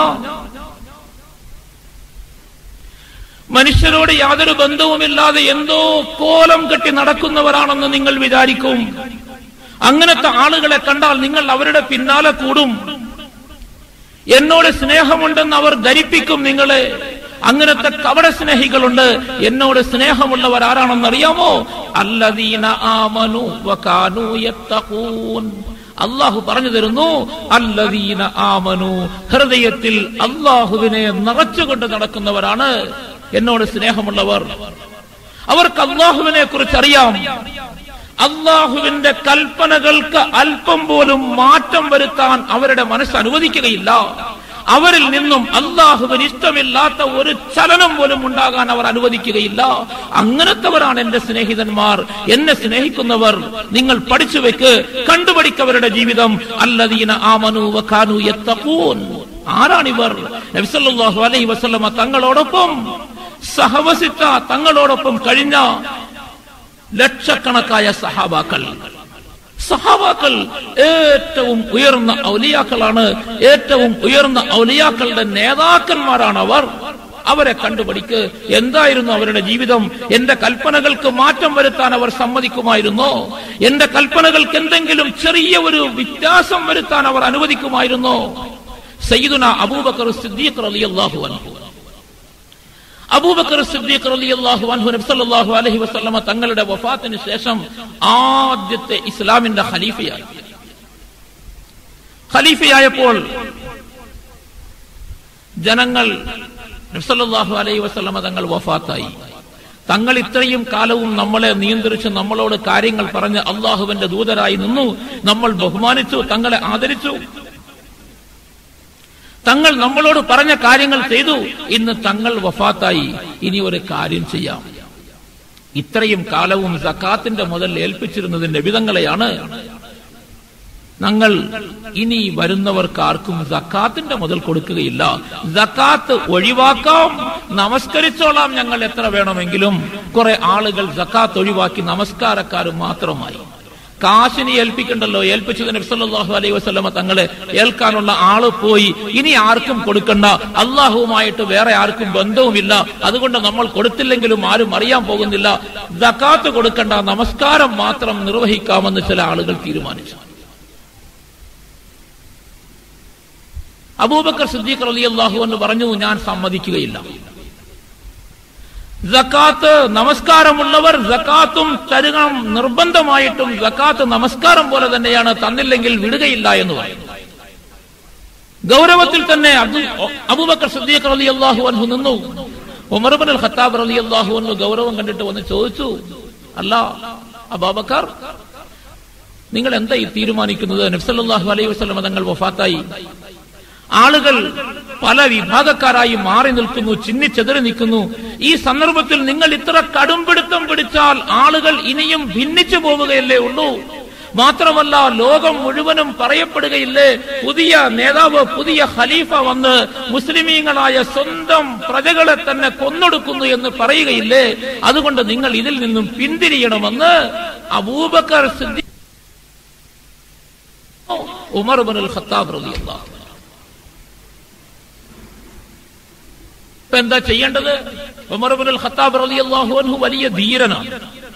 മനുഷ്യരോട് യാതൊരു ബന്ധവുമില്ലാതെ എന്തോ കോലം കെട്ടി നടക്കുന്നവരാണെന്ന് നിങ്ങൾ വിചാരിക്കും അങ്ങനത്തെ ആളുകളെ കണ്ടാൽ നിങ്ങൾ അവരുടെ പിന്നാലെ കൂടും എന്നോട് സ്നേഹമുണ്ടെന്ന് അവർ ധരിപ്പിക്കും നിങ്ങളെ അങ്ങനത്തെ കവട സ്നേഹികളുണ്ട് എന്നോട് സ്നേഹമുള്ളവർ ആരാണെന്ന് അറിയാമോ അല്ലദീന ആമനു വകാനു യത്തഖൂൻ അള്ളാഹു പറഞ്ഞു തരുന്നു അല്ലദീന ആമനു ഹൃദയത്തിൽ അള്ളാഹുവിനെ നിറച്ചുകൊണ്ട് നടക്കുന്നവരാണ് എന്നോട് സ്നേഹമുള്ളവർ അവർക്ക് അള്ളാഹുവിനെ കുറിച്ച് അറിയാം അള്ളാഹുവിന്റെ കൽപ്പനകൾക്ക് അല്പം പോലും മാറ്റം വരുത്താൻ അവരുടെ മനസ്സ് അനുവദിക്കുകയില്ല അവരിൽ നിന്നും അള്ളാഹുവിന് ഇഷ്ടമില്ലാത്ത ഒരു ചലനം പോലും ഉണ്ടാകാൻ അവർ അനുവദിക്കുകയില്ല അങ്ങനത്തെവരാണ് എന്റെ സ്നേഹിതന്മാർ എന്നെ സ്നേഹിക്കുന്നവർ നിങ്ങൾ പഠിച്ചു വെക്ക് കണ്ടുപഠിക്കവരുടെ ജീവിതം അല്ലദീന ആമനു വഖാനു യത്തഖൂൻ ആരാണിവർ നബിസല്ലാഹു അലൈഹി വസല്ലമ തങ്ങളോടൊപ്പം സഹവസിച്ച തങ്ങളോടൊപ്പം കഴിഞ്ഞ ലക്ഷക്കണക്കായ സഹാബാക്കൾ സഹാബാക്കൾ ഏറ്റവും ഉയർന്ന ഔലിയാക്കളാണ് ഏറ്റവും ഉയർന്ന ഔലിയാക്കളുടെ നേതാക്കന്മാരാണ് അവർ അവരെ കണ്ടുപിടിക്ക് എന്തായിരുന്നു അവരുടെ ജീവിതം എന്റെ കൽപ്പനകൾക്ക് മാറ്റം വരുത്താൻ അവർ സമ്മതിക്കുമായിരുന്നോ എന്റെ കൽപ്പനകൾക്ക് എന്തെങ്കിലും ചെറിയ ഒരു വ്യത്യാസം വരുത്താൻ അവർ അനുവദിക്കുമായിരുന്നോ സയ്യിദുന അബൂബക്കർ സിദ്ദീഖ് റളിയല്ലാഹു അൻഹു അബൂബക്കർ സിദ്ദീഖ് റളിയല്ലാഹു അൻഹു നബി സല്ലല്ലാഹു അലൈഹി വസല്ലമ തങ്ങളുടെ വഫാത്തിന് ശേഷം ആദ്യത്തെ ഇസ്ലാമിന്റെ ഖലീഫയായി ഖലീഫയായപ്പോൾ ജനങ്ങൾ നബി സല്ലല്ലാഹു അലൈഹി വസല്ലമ തങ്ങൾ വഫാത്തായി തങ്ങൾ ഇത്രയും കാലവും നമ്മളെ നിയന്ത്രിച്ച് നമ്മളോട് കാര്യങ്ങൾ പറഞ്ഞ് അള്ളാഹുവിന്റെ ദൂതരായി നിന്നു നമ്മൾ ബഹുമാനിച്ചു തങ്ങളെ ആദരിച്ചു തങ്ങൾ നമ്മളോട് പറഞ്ഞ കാര്യങ്ങൾ ചെയ്തു ഇന്ന് തങ്ങൾ വഫാത്തായി ഇനി ഒരു കാര്യം ചെയ്യാം ഇത്രയും കാലവും സക്കാത്തിന്റെ മുതൽ ഏൽപ്പിച്ചിരുന്നതിന്റെ വിധങ്ങളെയാണ് ഞങ്ങൾ ഇനി വരുന്നവർക്ക് ആർക്കും സക്കാത്തിന്റെ മുതൽ കൊടുക്കുകയില്ല സക്കാത്ത് ഒഴിവാക്കാം നമസ്കരിച്ചോളാം ഞങ്ങൾ എത്ര വേണമെങ്കിലും കുറെ ആളുകൾ സക്കാത്ത് ഒഴിവാക്കി നമസ്കാരക്കാർ മാത്രമായി കാശിനി ഏൽപ്പിക്കണ്ടല്ലോ ഏൽപ്പിച്ചത് നബ്സല്ലാഹു അലൈഹി വസ്ലമ തങ്ങളെ ഏൽക്കാനുള്ള ആള് പോയി ഇനി ആർക്കും കൊടുക്കണ്ട അള്ളാഹുവുമായിട്ട് വേറെ ആർക്കും ബന്ധവുമില്ല അതുകൊണ്ട് നമ്മൾ കൊടുത്തില്ലെങ്കിലും ആരും അറിയാൻ പോകുന്നില്ല ജക്കാത്ത് കൊടുക്കണ്ട നമസ്കാരം മാത്രം നിർവഹിക്കാമെന്ന് ചില ആളുകൾ തീരുമാനിച്ചു അബൂബക്കർ സിദ്ദീഖ് അലി അള്ളാഹു എന്ന് പറഞ്ഞു ഞാൻ സമ്മതിക്കുകയില്ല ജക്കാത്ത് നമസ്കാരമുള്ളവർ ജക്കാത്തും തരുകണം നിർബന്ധമായിട്ടും ജക്കാത്ത് നമസ്കാരം പോലെ തന്നെയാണ് തന്നില്ലെങ്കിൽ വിടുകയില്ല എന്ന് പറയും ഗൗരവത്തിൽ തന്നെ അബൂബക്കർ സിദ്ദീഖ് അലി അള്ളാഹു അൻഹു നിന്നു ഉമർബൻ അൽ ഖത്താബ് അലി അള്ളാഹു അൻഹു ഗൗരവം കണ്ടിട്ട് വന്ന് ചോദിച്ചു അല്ല അബാബക്കർ നിങ്ങൾ എന്താ ഈ തീരുമാനിക്കുന്നത് നബ്സല്ലാഹു അലൈഹി വസ്ലം തങ്ങൾ വഫാത്തായി ആളുകൾ പല വിഭാഗക്കാരായി മാറി നിൽക്കുന്നു ചിന്നിച്ചെതിരി നിൽക്കുന്നു ഈ സന്ദർഭത്തിൽ നിങ്ങൾ ഇത്ര കടുംപിടുത്തം പിടിച്ചാൽ ആളുകൾ ഇനിയും ഭിന്നിച്ചു പോവുകയല്ലേ ഉള്ളൂ മാത്രമല്ല ലോകം മുഴുവനും പറയപ്പെടുകയില്ലേ പുതിയ നേതാവ് പുതിയ ഖലീഫ വന്ന് മുസ്ലിമീങ്ങളായ സ്വന്തം പ്രജകളെ തന്നെ കൊന്നൊടുക്കുന്നു എന്ന് പറയുകയില്ലേ അതുകൊണ്ട് നിങ്ങൾ ഇതിൽ നിന്നും പിന്തിരിയണമെന്ന് അബൂബക്കർ സിദ്ദീഖ് ഉമർ ബനുൽ ഖത്താബ് റളിയല്ലാഹു ഇപ്പൊ എന്താ ചെയ്യേണ്ടത് ഉമർബുൽ ഖത്താബ് റളിയല്ലാഹു അൻഹു വലിയ ധീരനാണ്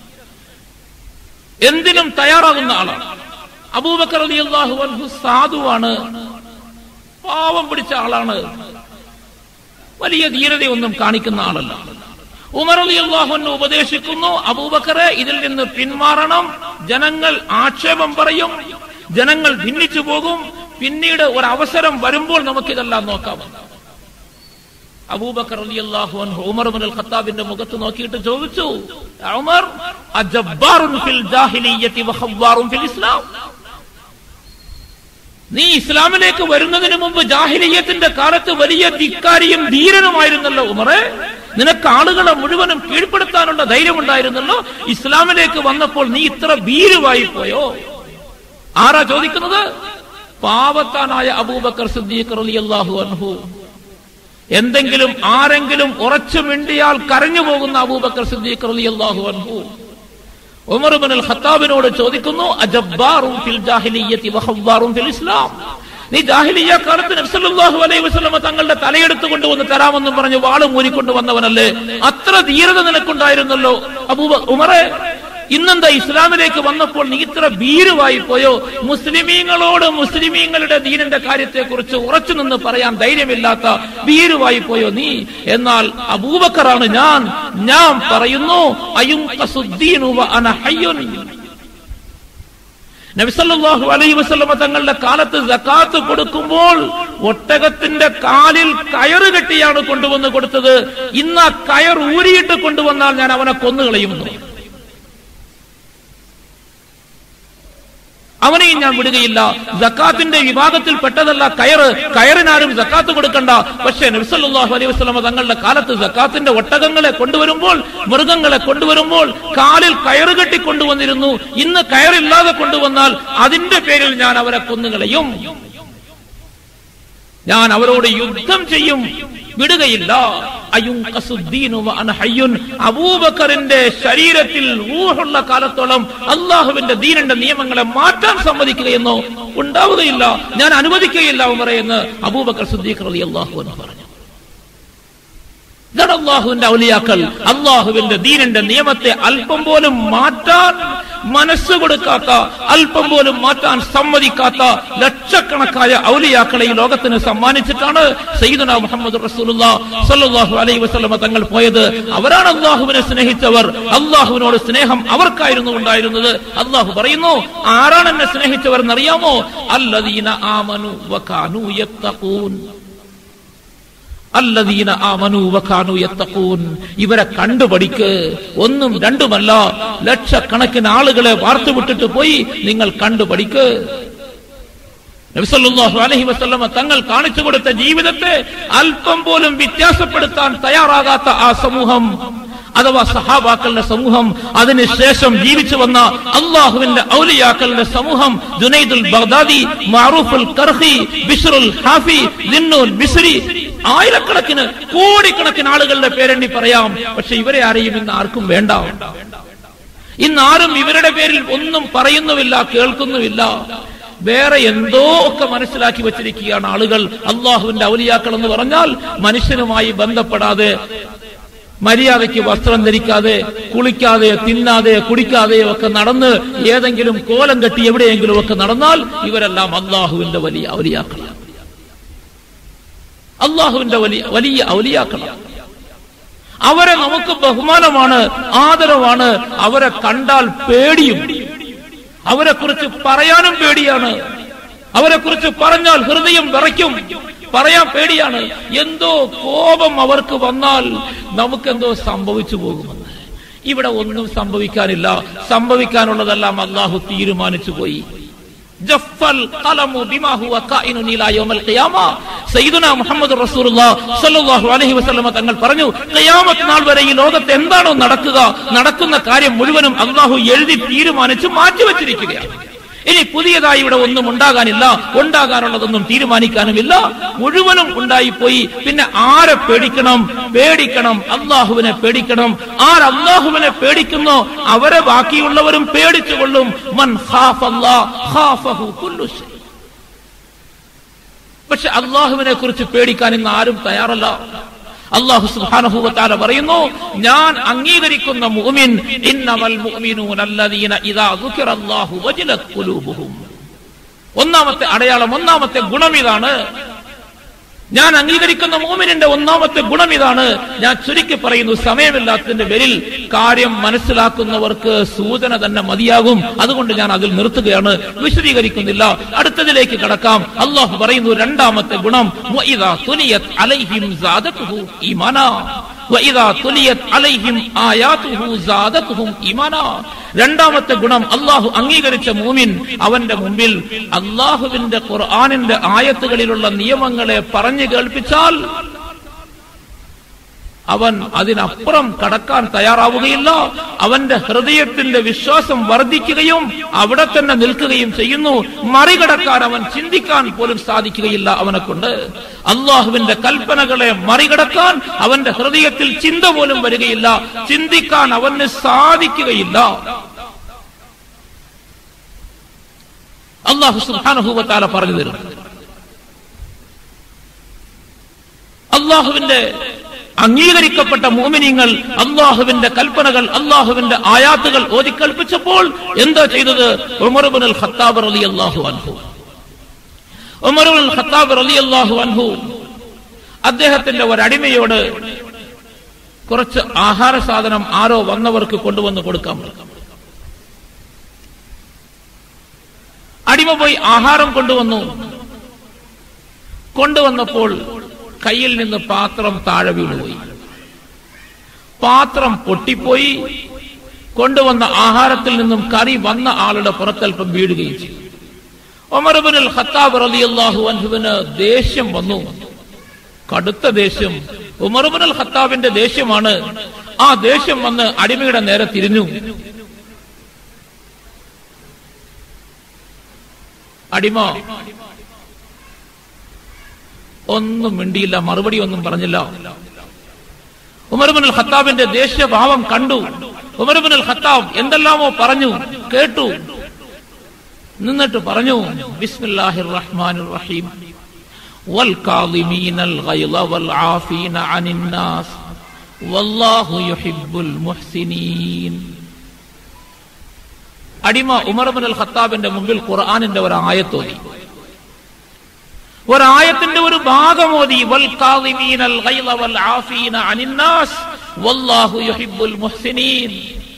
എന്തിനും തയ്യാറാകുന്ന ആളാണ് അബൂബക്കർ റളിയല്ലാഹു അൻഹു സാധുവാണ് പാവം പിടിച്ച ആളാണ് വലിയ ധീരതയൊന്നും കാണിക്കുന്ന ആളല്ല ഉമർ അലി അള്ളാഹുവിനെ ഉപദേശിക്കുന്നു അബൂബക്കറെ ഇതിൽ നിന്ന് പിന്മാറണം ജനങ്ങൾ ആക്ഷേപം പറയും ജനങ്ങൾ ഭിന്നിച്ചു പോകും പിന്നീട് ഒരു അവസരം വരുമ്പോൾ നമുക്കിതെല്ലാം നോക്കാമെന്ന് അബൂബക്കർ റളിയല്ലാഹു അൻഹു ഉമർ ഇബ്നുൽ ഖത്താബിന്റെ മുഖത്ത് നോക്കിയിട്ട് ചോദിച്ചു ഉമർ അജബ്ബാറുൻ ഫിൽ ജാഹിലിയ്യത്തി വഖവ്വാറുൻ ഫിൽ ഇസ്ലാം നീ ഇസ്ലാമിലേക്ക് വരുന്നതിന് മുമ്പ് ജാഹിലിയത്തിന്റെ കാലത്ത് വലിയ ധിക്കാരിയും ധീരനുമായിരുന്നല്ലോ ഉമറെ നിനക്ക് ആളുകളെ മുഴുവനും കീഴ്പ്പെടുത്താനുള്ള ധൈര്യമുണ്ടായിരുന്നല്ലോ ഇസ്ലാമിലേക്ക് വന്നപ്പോൾ നീ ഇത്ര ഭീരുവായി പോയോ ആരാ ചോദിക്കുന്നത് പാവത്താനായ അബൂബക്കർ സിദ്ദീഖ് റളിയല്ലാഹു അൻഹു എന്തെങ്കിലും ആരെങ്കിലും ഉറച്ചു മിണ്ടിയാൽ കരഞ്ഞു പോകുന്ന അബൂബക്കർ സിദ്ദീഖ് റളിയല്ലാഹു അൻഹു ഉമർ ഇബ്നുൽ ഖത്താബിനോട് ചോദിക്കുന്നു അജബ്ബാറും ഫിൽ ജാഹിലിയ്യത്തി വഖവ്വാറും ഫിൽ ഇസ്ലാം നീ ജാഹിലിയ കാലത്ത് നബ്സല്ലാഹു അലൈഹി വസല്ലമ തങ്ങളുടെ തലയെടുത്ത് കൊണ്ടുവന്ന് തരാമെന്നും പറഞ്ഞ് വാളും ഊരിക്കൊണ്ട് വന്നവനല്ലേ അത്ര ധീരത നിനക്കുണ്ടായിരുന്നല്ലോ അബൂബ ഉമറെ ഇന്നെന്താ ഇസ്ലാമിലേക്ക് വന്നപ്പോൾ നീ ഇത്ര ഭീരുവായി പോയോ മുസ്ലിമീങ്ങളോട് മുസ്ലിമീങ്ങളുടെ ദീനിന്റെ കാര്യത്തെക്കുറിച്ച് ഉറച്ചു നിന്ന് പറയാൻ ധൈര്യമില്ലാത്ത ഭീരുവായി പോയോ നീ എന്നാൽ അബൂബക്കറാണ് ഞാൻ ഞാൻ പറയുന്നു അയും നബിസല്ലാഹു അലൈഹി വസ്ലമ തങ്ങളുടെ കാലത്ത് ജക്കാത്ത് കൊടുക്കുമ്പോൾ ഒട്ടകത്തിന്റെ കാലിൽ കയറ് കെട്ടിയാണ് കൊണ്ടുവന്ന് കൊടുത്തത് ഇന്ന് ആ കയർ ഊരിയിട്ട് കൊണ്ടുവന്നാൽ ഞാൻ അവനെ കൊന്നുകളയുമെന്ന് അവനെയും ഞാൻ വിടുകയില്ല ജക്കാത്തിന്റെ വിഭാഗത്തിൽ പെട്ടതല്ല കയറ് കയറിനാരും ജക്കാത്ത് കൊടുക്കണ്ട പക്ഷേ നബ്സല്ലാഹു അലൈഹി വസ്ലമ തങ്ങളുടെ കാലത്ത് ജക്കാത്തിന്റെ ഒട്ടകങ്ങളെ കൊണ്ടുവരുമ്പോൾ മൃഗങ്ങളെ കൊണ്ടുവരുമ്പോൾ കാലിൽ കയറ് കെട്ടി കൊണ്ടുവന്നിരുന്നു ഇന്ന് കയറില്ലാതെ കൊണ്ടുവന്നാൽ അതിന്റെ പേരിൽ ഞാൻ അവരെ കൊന്നുകളയും ഞാൻ അവരോട് യുദ്ധം ചെയ്യും വിടുകയില്ല അബൂബക്കറിന്റെ ശരീരത്തിൽ ഊഹുള്ള കാലത്തോളം അള്ളാഹുവിന്റെ ദീനന്റെ നിയമങ്ങളെ മാറ്റാൻ സമ്മതിക്കുകയെന്നോ ഉണ്ടാവുകയില്ല ഞാൻ അനുവദിക്കുകയില്ല ഉമറെ എന്ന് അബൂബക്കർ സുദ്ദീഖ് അലി അള്ളാഹു എന്ന് പറഞ്ഞു ഇതാണ് അള്ളാഹുവിന്റെ ഔലിയാക്കൾ അള്ളാഹുവിന്റെ ദീനന്റെ നിയമത്തെ അല്പം പോലും മാറ്റാൻ മനസ്സ് കൊടുക്കാത്ത അല്പം പോലും മാറ്റാൻ സമ്മതിക്കാത്ത ലക്ഷക്കണക്കായ ഔലിയാക്കളെ ഈ ലോകത്തിന് സമ്മാനിച്ചിട്ടാണ് സയ്യിദുന മുഹമ്മദ് റസൂലുള്ള സല്ലല്ലാഹു അലൈഹി വസല്ലമ തങ്ങൾ പോയത് അവരാണ് അള്ളാഹുവിനെ സ്നേഹിച്ചവർ അള്ളാഹുവിനോട് സ്നേഹം അവർക്കായിരുന്നു ഉണ്ടായിരുന്നത് അള്ളാഹു പറയുന്നു ആരാണ് എന്നെ സ്നേഹിച്ചവർ എന്നറിയാമോ അല്ലദീന ആമനു വകാനു യത്തഖൂൻ അല്ലദീന ആമനു വഖാനു യത്തഖൂൻ ഇവരെ കണ്ടുപടിക്ക് ഒന്നും രണ്ടുമല്ല ലക്ഷക്കണക്കിന് ആളുകളെ വാർത്തുവിട്ടിട്ട് പോയി നിങ്ങൾ കണ്ടുപടിക്ക് നബിസല്ലാഹു അലഹി വസ്ലമ തങ്ങൾ കാണിച്ചു കൊടുത്ത ജീവിതത്തെ അല്പം പോലും വ്യത്യാസപ്പെടുത്താൻ തയ്യാറാകാത്ത ആ സമൂഹം അഥവാ സഹാബാക്കളുടെ സമൂഹം അതിനുശേഷം ജീവിച്ചു വന്ന അള്ളാഹുവിന്റെ ഔലിയാക്കളുടെ സമൂഹം ജുനൈദുൽ ബഗ്ദാദി മാറൂഫുൽ കർഹി ബിഷറുൽ ഹാഫി ലിന്നുൽ ബിസ്രി ആയിരക്കണക്കിന് കോടിക്കണക്കിന് ആളുകളുടെ പേരെണ്ണി പറയാം പക്ഷെ ഇവരെ ആരെയും ഇന്ന് ആർക്കും വേണ്ട ഇന്ന് ആരും ഇവരുടെ പേരിൽ ഒന്നും പറയുന്നുമില്ല കേൾക്കുന്നുമില്ല വേറെ എന്തോ ഒക്കെ മനസ്സിലാക്കി വെച്ചിരിക്കുകയാണ് ആളുകൾ അള്ളാഹുവിന്റെ ഔലിയാക്കൾ എന്ന് പറഞ്ഞാൽ മനുഷ്യനുമായി ബന്ധപ്പെടാതെ മര്യാദയ്ക്ക് വസ്ത്രം ധരിക്കാതെ കുളിക്കാതെ തിന്നാതെ കുടിക്കാതെ ഒക്കെ നടന്ന് ഏതെങ്കിലും കോലം കെട്ടി എവിടെയെങ്കിലും ഒക്കെ നടന്നാൽ ഇവരെല്ലാം അള്ളാഹുവിന്റെ വലിയ ഔലിയാക്കളാണ് അള്ളാഹുവിന്റെ വലിയ വലിയ ഔലിയാക്കളാണ് അവരെ നമുക്ക് ബഹുമാനമാണ് ആദരവാണ് അവരെ കണ്ടാൽ പേടിയും അവരെ കുറിച്ച് പറയാനും പേടിയാണ് അവരെ കുറിച്ച് പറഞ്ഞാൽ ഹൃദയം വിറയ്ക്കും പറയാൻ പേടിയാണ് എന്തോ കോപം അവർക്ക് വന്നാൽ നമുക്കെന്തോ സംഭവിച്ചു പോകുമെന്ന് ഇവിടെ ഒന്നും സംഭവിക്കാനില്ല സംഭവിക്കാനുള്ളതെല്ലാം അള്ളാഹു തീരുമാനിച്ചു പോയി ജഫൽ ഖലമു ബിമാ ഹുവ കായിനുൻ ഇലാ യൗമൽ ഖിയാമ സയ്യിദുന മുഹമ്മദ് റസൂലുള്ളാഹ് സ്വല്ലല്ലാഹു അലൈഹി വസല്ലമ തങ്ങൾ പറഞ്ഞു ഖിയാമത്ത് നാൾ വരെ ഈ ലോകത്ത് എന്താണോ നടക്കുക നടക്കുന്ന കാര്യം മുഴുവനും അള്ളാഹു എഴുതി തീരുമാനിച്ച് മാറ്റിവെച്ചിരിക്കുകയാണ് ഇനി പുതിയതായി ഇവിടെ ഒന്നും ഉണ്ടാകാനില്ല ഉണ്ടാകാനുള്ളതൊന്നും തീരുമാനിക്കാനുമില്ല മുഴുവനും ഉണ്ടായിപ്പോയി പിന്നെ ആരെ പേടിക്കണം പേടിക്കണം അള്ളാഹുവിനെ പേടിക്കണം ആർ അള്ളാഹുവിനെ പേടിക്കുന്നോ അവരെ ബാക്കിയുള്ളവരും പേടിച്ചുകൊള്ളും മൻ ഖാഫഹു കുല്ലു ശൈ. പക്ഷെ അള്ളാഹുവിനെ കുറിച്ച് പേടിക്കാൻ ഇന്ന് ആരും തയ്യാറല്ല അള്ളാഹു സുബ്ഹാനഹു പറയുന്നു ഞാൻ അംഗീകരിക്കുന്ന മുഅ്മിൻ ഇന്നമൽ മുഅ്മിനൂന അല്ലദീന ഇദാ ദുകിറല്ലാഹു വജിലത് ഖുലൂബുഹും ഒന്നാമത്തെ അടയാളം ഒന്നാമത്തെ ഗുണം ഇതാണ് ഞാൻ അംഗീകരിക്കുന്ന മോമിനിന്റെ ഒന്നാമത്തെ ഗുണം ഇതാണ് ഞാൻ ചുരുക്കി പറയുന്നു സമയമില്ലാത്തതിന്റെ പേരിൽ കാര്യം മനസ്സിലാക്കുന്നവർക്ക് സൂചന തന്നെ മതിയാകും അതുകൊണ്ട് ഞാൻ അതിൽ നിർത്തുകയാണ് വിശദീകരിക്കുന്നില്ല അടുത്തതിലേക്ക് കടക്കാം അള്ളാഹു പറയുന്നു രണ്ടാമത്തെ ഗുണം വഇദാ തുലിയത് അലൈഹിം സാദത്തുഹു ഈമാനാ വഇദാ തുലിയത് അലൈഹിം ആയാതുഹു സാദത്തുഹും ഈമാനാ രണ്ടാമത്തെ ഗുണം അള്ളാഹു അംഗീകരിച്ച മൂമിൻ അവന്റെ മുമ്പിൽ അള്ളാഹുവിന്റെ ഖുർആാനിന്റെ ആയത്തുകളിലുള്ള നിയമങ്ങളെ പറഞ്ഞു കേൾപ്പിച്ചാൽ അവൻ അതിനപ്പുറം കടക്കാൻ തയ്യാറാവുകയില്ല അവന്റെ ഹൃദയത്തിന്റെ വിശ്വാസം വർദ്ധിക്കുകയും അവിടെ തന്നെ നിൽക്കുകയും ചെയ്യുന്നു മറികടക്കാൻ അവൻ ചിന്തിക്കാൻ പോലും സാധിക്കുകയില്ല അവനെ കൊണ്ട് അള്ളാഹുവിന്റെ കൽപ്പനകളെ മറികടക്കാൻ അവന്റെ ഹൃദയത്തിൽ ചിന്ത പോലും വരികയില്ല ചിന്തിക്കാൻ അവന് സാധിക്കുകയില്ല അള്ളാഹു സുഹാനുഭൂവത്താല പറഞ്ഞു തരും അള്ളാഹുവിന്റെ അംഗീകരിക്കപ്പെട്ട മോമിനിങ്ങൾ അള്ളാഹുവിന്റെ കൽപ്പനകൾ അള്ളാഹുവിന്റെ ആയാത്തുകൾ ഓതിക്കൽപ്പിച്ചപ്പോൾ എന്താ ചെയ്തത് ഉമർബുൽ ഖത്താബ് അലി അള്ളാഹു അൻഹു ഉമറുൽ ഖത്താബ് അലി അള്ളാഹു അൻഹു അദ്ദേഹത്തിന്റെ ഒരടിമയോട് കുറച്ച് ആഹാര സാധനം ആരോ വന്നവർക്ക് കൊണ്ടുവന്ന് കൊടുക്കാൻ പറഞ്ഞു അടിമ പോയി ആഹാരം കൊണ്ടുവന്നു കൊണ്ടുവന്നപ്പോൾ കയ്യിൽ നിന്ന് പാത്രം താഴെ വീണുപോയി പാത്രം പൊട്ടിപ്പോയി കൊണ്ടുവന്ന ആഹാരത്തിൽ നിന്നും കറി വന്ന ആളുടെ പുറത്തൽപ്പം വീഴുകയും ചെയ്തു ഒമർബുൽ ഖത്താബ് റളിയല്ലാഹു അൻഹുവിന് ദേഷ്യം വന്നു കടുത്ത ദേഷ്യം ഉമർബുൽ ഖത്താബിന്റെ ദേഷ്യമാണ് ആ ദേഷ്യം വന്ന് അടിമയുടെ നേരെ തിരിഞ്ഞു അടിമ ഒന്നും മിണ്ടിയില്ല മറുപടി ഒന്നും പറഞ്ഞില്ല ഉമർബുൽ ഖത്താബിന്റെ ദേഷ്യഭാവം കണ്ടു ഉമർബുൽ ഖത്താബ് എന്തെല്ലാമോ പറഞ്ഞു കേട്ടു നിന്നിട്ട് പറഞ്ഞു ബിസ്മില്ലാഹിർ റഹ്മാനിർ റഹീം والكاظمين الغيظ والعافين عن الناس والله يحب المحسنين അടിമ ഉമർബുൽ ഖത്താബിന്റെ മുമ്പിൽ ഖുർആാനിന്റെ ഒരു ആയത്തോതി ഒരായത്തിന്റെ ഒരു ഭാഗം ഓതി വൽ കാളിമീനൽ ഗൈള വൽ ആഫീന അനിന്നാസ് വല്ലാഹു യുഹിബ്ബുൽ മുഹ്സിനീൻ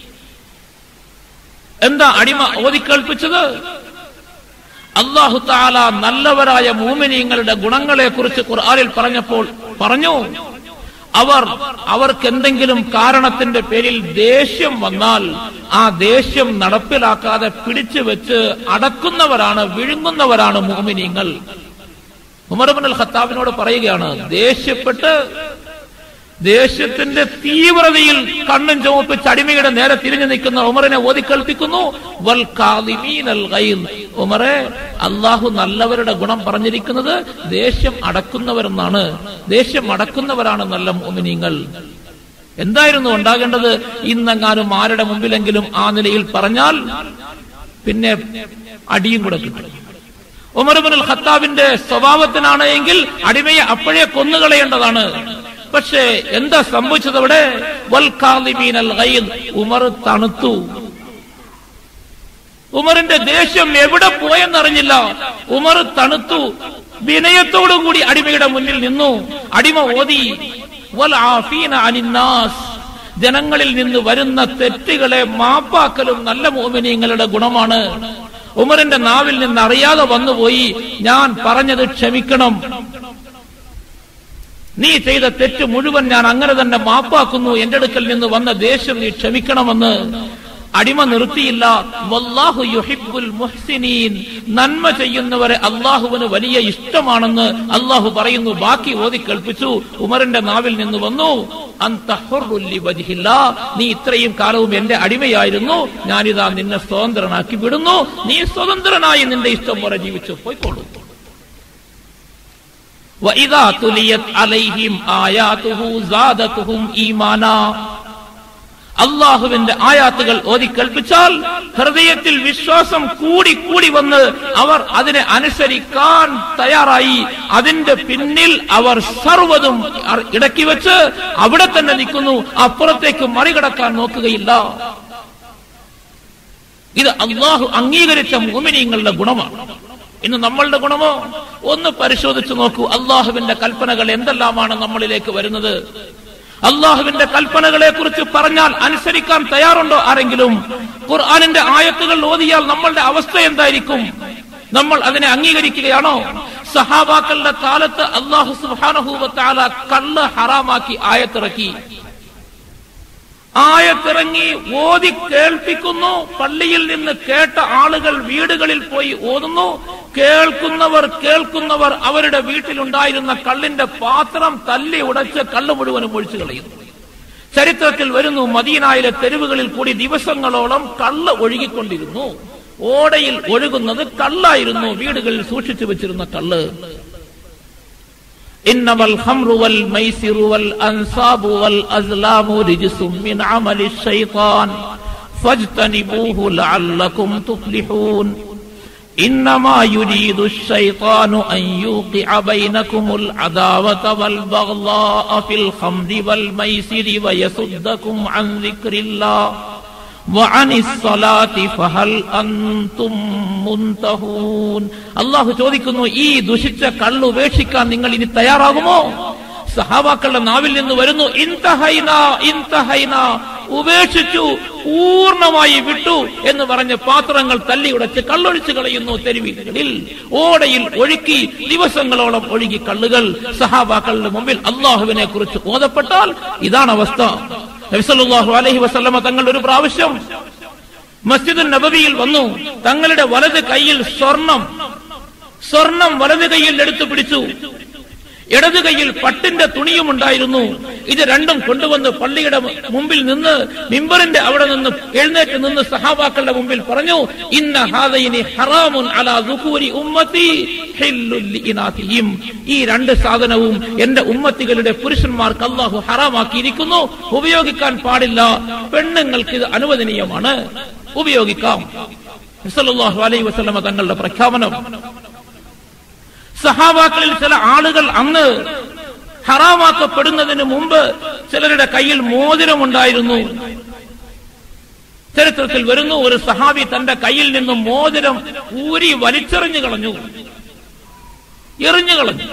എന്താ അടിമ ഓതിക്കേൾപ്പിച്ചത് അള്ളാഹു താല നല്ലവരായ മൂമിനീങ്ങളുടെ ഗുണങ്ങളെ കുറിച്ച് ഖുർആനിൽ പറഞ്ഞപ്പോൾ പറഞ്ഞു അവർ അവർക്ക് എന്തെങ്കിലും കാരണത്തിന്റെ പേരിൽ ദേഷ്യം വന്നാൽ ആ ദേഷ്യം നടപ്പിലാക്കാതെ പിടിച്ചു വെച്ച് അടക്കുന്നവരാണ് വിഴുങ്ങുന്നവരാണ് മോമിനിങ്ങൾ ഉമർബുൽ ഖത്താബിനോട് പറയുകയാണ് ദേഷ്യപ്പെട്ട് ദേഷ്യത്തിന്റെ തീവ്രതയിൽ കണ്ണും ചുമപ്പിച്ച് അടിമയുടെ നേരെ തിരിഞ്ഞു നിൽക്കുന്ന ഉമറിനെ ഓതിക്കൽപ്പിക്കുന്നു വൽ കാദിമീനൽ ഗൈദ്. ഉമറെ അള്ളാഹു നല്ലവരുടെ ഗുണം പറഞ്ഞിരിക്കുന്നത് ദേഷ്യം അടക്കുന്നവരെന്നാണ് ദേഷ്യം അടക്കുന്നവരാണ് നല്ല മോമിനിങ്ങൾ എന്തായിരുന്നു ഉണ്ടാകേണ്ടത് ഇന്നെങ്ങാനും ആരുടെ മുമ്പിലെങ്കിലും ആ നിലയിൽ പറഞ്ഞാൽ പിന്നെ അടിയും കൂടെ കിട്ടും ഉമർബുൽ ഖത്താബിന്റെ സ്വഭാവത്തിനാണ് എങ്കിൽ അടിമയെ അപ്പോഴേ കൊന്നുകളയേണ്ടതാണ് പക്ഷേ എന്താ സംഭവിച്ചത് അവിടെ വൽ കാദിമീനൽ ഗൈദ്. ഉമർ തണുത്തു ഉമറിന്റെ ദേഷ്യം എവിടെ പോയെന്നറിഞ്ഞില്ല ഉമർ തണുത്തു വിനയത്തോടും കൂടി അടിമയുടെ മുന്നിൽ നിന്നു അടിമ ഓതി വൽ ആഫീന അനിന്നാസ് ജനങ്ങളിൽ നിന്ന് വരുന്ന തെറ്റുകളെ മാപ്പാക്കലും നല്ല മോമിനിയങ്ങളുടെ ഗുണമാണ് ഉമറിന്റെ നാവിൽ നിന്ന് അറിയാതെ വന്നുപോയി ഞാൻ പറഞ്ഞത് ക്ഷമിക്കണം നീ ചെയ്ത തെറ്റ് മുഴുവൻ ഞാൻ അങ്ങനെ തന്നെ മാപ്പാക്കുന്നു എന്റെ അടുക്കൽ നിന്ന് വന്ന ദേഷ്യം നീ ക്ഷമിക്കണമെന്ന് അടിമ നിർത്തിയില്ല വല്ലാഹു യുഹിബ്ബുൽ മുഹ്സിനീൻ നന്മ ചെയ്യുന്നവരെ അള്ളാഹുവിന് വലിയ ഇഷ്ടമാണെന്ന് അള്ളാഹു പറയുന്നു ബാക്കി ഓതി കേൾപ്പിച്ചു ഉമറിന്റെ നാവിൽ നിന്ന് വന്നു അന്ത ഹുർറുൻ ലിവജ്ഹില്ലാ. നീ ഇത്രയും കാലവും എന്റെ അടിമയായിരുന്നു ഞാനിതാ നിന്നെ സ്വതന്ത്രനാക്കി വിടുന്നു നീ സ്വതന്ത്രനായി നിന്റെ ഇഷ്ടം പോലെ ജീവിച്ചു പോയിക്കോളൂ وإذا تليت عليهم آياته زادتهم إيمانا അള്ളാഹുവിന്റെ ആയാത്തുകൾ ഓതിക്കൽപ്പിച്ചാൽ ഹൃദയത്തിൽ വിശ്വാസം കൂടി കൂടി വന്ന് അവർ അതിനെ അനുസരിക്കാൻ തയ്യാറായി അതിന്റെ പിന്നിൽ അവർ സർവ്വതും അർ- ഇടക്കി വെച്ച് അവിടെ തന്നെ നിൽക്കുന്നു അപ്പുറത്തേക്ക് മറികടക്കാൻ നോക്കുകയില്ല ഇത് അള്ളാഹു അംഗീകരിച്ച മോമിനിയങ്ങളുടെ ഗുണമാണ് ഇന്ന് നമ്മളുടെ ഗുണമോ ഒന്ന് പരിശോധിച്ചു നോക്കൂ അള്ളാഹുവിന്റെ കൽപ്പനകൾ എന്തെല്ലാമാണ് നമ്മളിലേക്ക് വരുന്നത് അള്ളാഹുവിന്റെ കൽപ്പനകളെ കുറിച്ച് പറഞ്ഞാൽ അനുസരിക്കാൻ തയ്യാറുണ്ടോ ആരെങ്കിലും ഖുർആാനിന്റെ ആയത്തുകൾ ഓതിയാൽ നമ്മളുടെ അവസ്ഥ എന്തായിരിക്കും നമ്മൾ അതിനെ അംഗീകരിക്കുകയാണോ സഹാബാക്കളുടെ കാലത്ത് അള്ളാഹു സുബാനഹൂബത്താല കള്ള് ഹറാമാക്കി ആയത്തിറക്കി ആയത്തിറങ്ങി ഓതി കേൾപ്പിക്കുന്നു പള്ളിയിൽ നിന്ന് കേട്ട ആളുകൾ വീടുകളിൽ പോയി ഓതുന്നു കേൾക്കുന്നവർ കേൾക്കുന്നവർ അവരുടെ വീട്ടിലുണ്ടായിരുന്ന കള്ളിന്റെ പാത്രം തല്ലി ഉടച്ച് കള്ള് മുഴുവനും ഒഴിച്ചു കളയുന്നു ചരിത്രത്തിൽ വരുന്നു മദീനായിലെ തെരുവുകളിൽ കൂടി ദിവസങ്ങളോളം കള്ള് ഒഴുകിക്കൊണ്ടിരുന്നു ഓടയിൽ ഒഴുകുന്നത് കള്ളായിരുന്നു വീടുകളിൽ സൂക്ഷിച്ചു വെച്ചിരുന്ന കള്ള് إنما الخمر والميسر والأنصاب والأزلام رجس من عمل الشيطان فاجتنبوه لعلكم تفلحون إنما يريد الشيطان أن يوقع بينكم العداوة والبغضاء في الخمر والميسر ويصدكم عن ذكر الله وعن الصلاة فهل أنتم മുൻതഹൂൻ അള്ളാഹു ചോദിക്കുന്നു ഈ ദുഷിച്ച കള്ള് ഉപേക്ഷിക്കാൻ നിങ്ങൾ ഇനി തയ്യാറാകുമോ സഹാബാക്കളുടെ നാവിൽ നിന്ന് വരുന്നു ഇൻതഹൈന ഇൻതഹൈന ഉപേക്ഷിച്ചു പൂർണ്ണമായി വിട്ടു എന്ന് പറഞ്ഞ് പാത്രങ്ങൾ തല്ലി ഉടച്ച് കള്ളൊഴിച്ചു കളയുന്നു തെരുവീടുകളിൽ ഓടയിൽ ഒഴുക്കി ദിവസങ്ങളോളം ഒഴുകി കള്ളുകൾ സഹാബാക്കളുടെ മുമ്പിൽ അള്ളാഹുവിനെ കുറിച്ച് ഓതപ്പെട്ടാൽ ഇതാണ് അവസ്ഥ നബിസല്ലാഹു അലഹി വസല്ലമ തങ്ങൾ ഒരു പ്രാവശ്യം മസ്ജിദുൽ നബവിയിൽ വന്നു തങ്ങളുടെ വലത് കൈയിൽ സ്വർണം സ്വർണം വലത് കൈയിൽ എടുത്തു പിടിച്ചു ഇടത് കൈയിൽ പട്ടിന്റെ തുണിയും ഉണ്ടായിരുന്നു ഇത് രണ്ടും കൊണ്ടുവന്ന് പള്ളിയുടെ മുമ്പിൽ നിന്ന് മിമ്പറിന്റെ അവിടെ നിന്ന് എഴുന്നേറ്റ് നിന്ന് സഹാബാക്കളുടെ മുമ്പിൽ പറഞ്ഞു ഇന്ന ഹാദയിനി ഹറാമുൻ അലാ ദുഖൂരി ഉമ്മത്തി ഹില്ലുൽ ലിഇനാതിഹിം." ഈ രണ്ട് സാധനവും എന്റെ ഉമ്മത്തികളുടെ പുരുഷന്മാർക്ക് അള്ളാഹു ഹറാമാക്കിയിരിക്കുന്നു ഉപയോഗിക്കാൻ പാടില്ല പെണ്ണുങ്ങൾക്ക് ഇത് അനുവദനീയമാണ് ഉപയോഗിക്കാം സല്ലല്ലാഹു അലൈഹി വസല്ലമ തങ്ങളുടെ പ്രഖ്യാപനം സഹാബാക്കളിൽ ചില ആളുകൾ അന്ന് ഹറാമാക്കപ്പെടുന്നതിന് മുമ്പ് ചിലരുടെ കയ്യിൽ മോതിരമുണ്ടായിരുന്നു ചരിത്രത്തിൽ വരുന്നു ഒരു സഹാബി തന്റെ കയ്യിൽ നിന്നും മോതിരം ഊരി വലിച്ചെറിഞ്ഞു കളഞ്ഞു എറിഞ്ഞു കളഞ്ഞു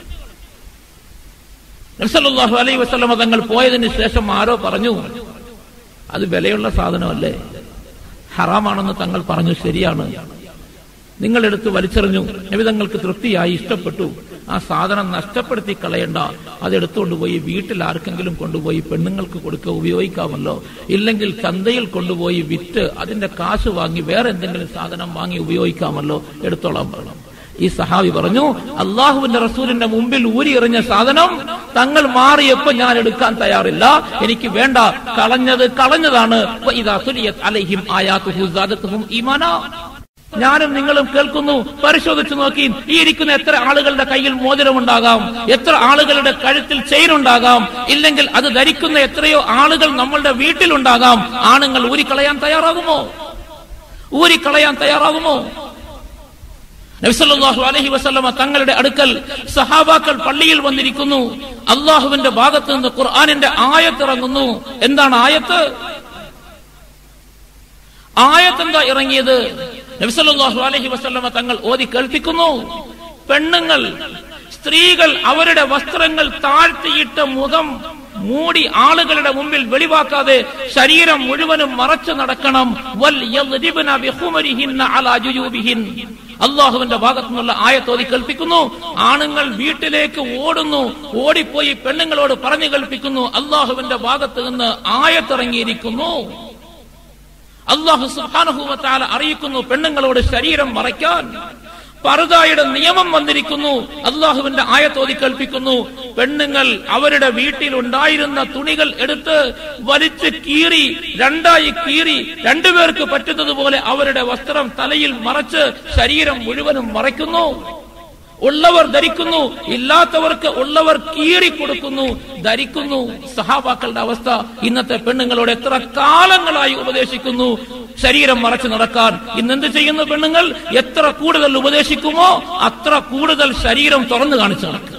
നബ്സല്ലാഹു അലൈ വസ്ലമ തങ്ങൾ പോയതിനു ശേഷം ആരോ പറഞ്ഞു അത് വിലയുള്ള സാധനമല്ലേ ഹറാമാണെന്ന് തങ്ങൾ പറഞ്ഞു ശരിയാണ് നിങ്ങളെടുത്ത് വലിച്ചെറിഞ്ഞു നബി തങ്ങൾക്ക് തൃപ്തിയായി ഇഷ്ടപ്പെട്ടു ആ സാധനം നഷ്ടപ്പെടുത്തി കളയണ്ട അതെടുത്തുകൊണ്ട് പോയി വീട്ടിൽ ആർക്കെങ്കിലും കൊണ്ടുപോയി പെണ്ണുങ്ങൾക്ക് കൊടുക്കുക ഉപയോഗിക്കാമല്ലോ ഇല്ലെങ്കിൽ ചന്തയിൽ കൊണ്ടുപോയി വിറ്റ് അതിന്റെ കാശ് വാങ്ങി വേറെ എന്തെങ്കിലും സാധനം വാങ്ങി ഉപയോഗിക്കാമല്ലോ എടുത്തോളാൻ പറയണം ഈ സഹാബി പറഞ്ഞു അള്ളാഹുവിന്റെ റസൂലിന്റെ മുമ്പിൽ ഊരിയെറിഞ്ഞ സാധനം തങ്ങൾ മാറിയപ്പോ ഞാൻ എടുക്കാൻ തയ്യാറില്ല എനിക്ക് വേണ്ട കളഞ്ഞത് കളഞ്ഞതാണ് ഇതാ സുലിയത് അലൈഹിം ആയാത്തുഹു സാദത്തുഹും ഈമാനാ ഞാനും നിങ്ങളും കേൾക്കുന്നു പരിശോധിച്ചു നോക്കി ഈ ഇരിക്കുന്ന എത്ര ആളുകളുടെ കയ്യിൽ മോതിരമുണ്ടാകാം എത്ര ആളുകളുടെ കഴുത്തിൽ ചെയിൻ ഉണ്ടാകാം ഇല്ലെങ്കിൽ അത് ധരിക്കുന്ന എത്രയോ ആളുകൾ നമ്മളുടെ വീട്ടിലുണ്ടാകാം ആണുങ്ങൾ ഊരിക്കളയാൻ തയ്യാറാകുമോ ഊരിക്കളയാൻ തയ്യാറാകുമോ നബിസല്ലാഹു അലഹി വസ്ലമ തങ്ങളുടെ അടുക്കൽ സഹാബാക്കൾ പള്ളിയിൽ വന്നിരിക്കുന്നു അള്ളാഹുവിന്റെ ഭാഗത്ത് നിന്ന് ഖുർആാനിന്റെ ആയത്തിറങ്ങുന്നു എന്താണ് ആയത്ത് ആയത്തെന്താ ഇറങ്ങിയത് നബിസല്ലാഹു അലഹി വസ്ലമ തങ്ങൾ ഓതി കേൾപ്പിക്കുന്നു പെണ്ണുങ്ങൾ സ്ത്രീകൾ അവരുടെ വസ്ത്രങ്ങൾ താഴ്ത്തിയിട്ട് മുഖം മൂടി ആളുകളുടെ മുമ്പിൽ വെളിവാക്കാതെ ശരീരം മുഴുവനും മറച്ചു നടക്കണം വൽ യദ്രിബ്ന ബിഖുമരിഹിന്ന അലാ ജുയൂബിഹിൻ അള്ളാഹുവിന്റെ ഭാഗത്തു നിന്നുള്ള ആയത്തോതി കൽപ്പിക്കുന്നു ആണുങ്ങൾ വീട്ടിലേക്ക് ഓടുന്നു ഓടിപ്പോയി പെണ്ണുങ്ങളോട് പറഞ്ഞു കൽപ്പിക്കുന്നു അള്ളാഹുവിന്റെ ഭാഗത്ത് നിന്ന് ആയത്തിറങ്ങിയിരിക്കുന്നു അള്ളാഹു സുഹാനുഭൂവത്താല അറിയിക്കുന്നു പെണ്ണുങ്ങളോട് ശരീരം മറയ്ക്കാൻ പറുതായുടെ നിയമം വന്നിരിക്കുന്നു അള്ളാഹുവിന്റെ ആയത്തോതി കൽപ്പിക്കുന്നു പെണ്ണുങ്ങൾ അവരുടെ വീട്ടിൽ ഉണ്ടായിരുന്ന തുണികൾ എടുത്ത് വലിച്ച് കീറി രണ്ടായി കീറി രണ്ടുപേർക്ക് പറ്റുന്നതുപോലെ അവരുടെ വസ്ത്രം തലയിൽ മറച്ച് ശരീരം മുഴുവനും മറയ്ക്കുന്നു ഉള്ളവർ ധരിക്കുന്നു ഇല്ലാത്തവർക്ക് ഉള്ളവർ കീറി കൊടുക്കുന്നു ധരിക്കുന്നു സഹാബാക്കളുടെ അവസ്ഥ ഇന്നത്തെ പെണ്ണുങ്ങളോട് എത്ര കാലങ്ങളായി ഉപദേശിക്കുന്നു ശരീരം മറച്ചു നടക്കാൻ ഇന്ന് എന്ത് ചെയ്യുന്നു പെണ്ണുങ്ങൾ എത്ര കൂടുതൽ ഉപദേശിക്കുമോ അത്ര കൂടുതൽ ശരീരം തുറന്നു കാണിച്ചു നടക്കുക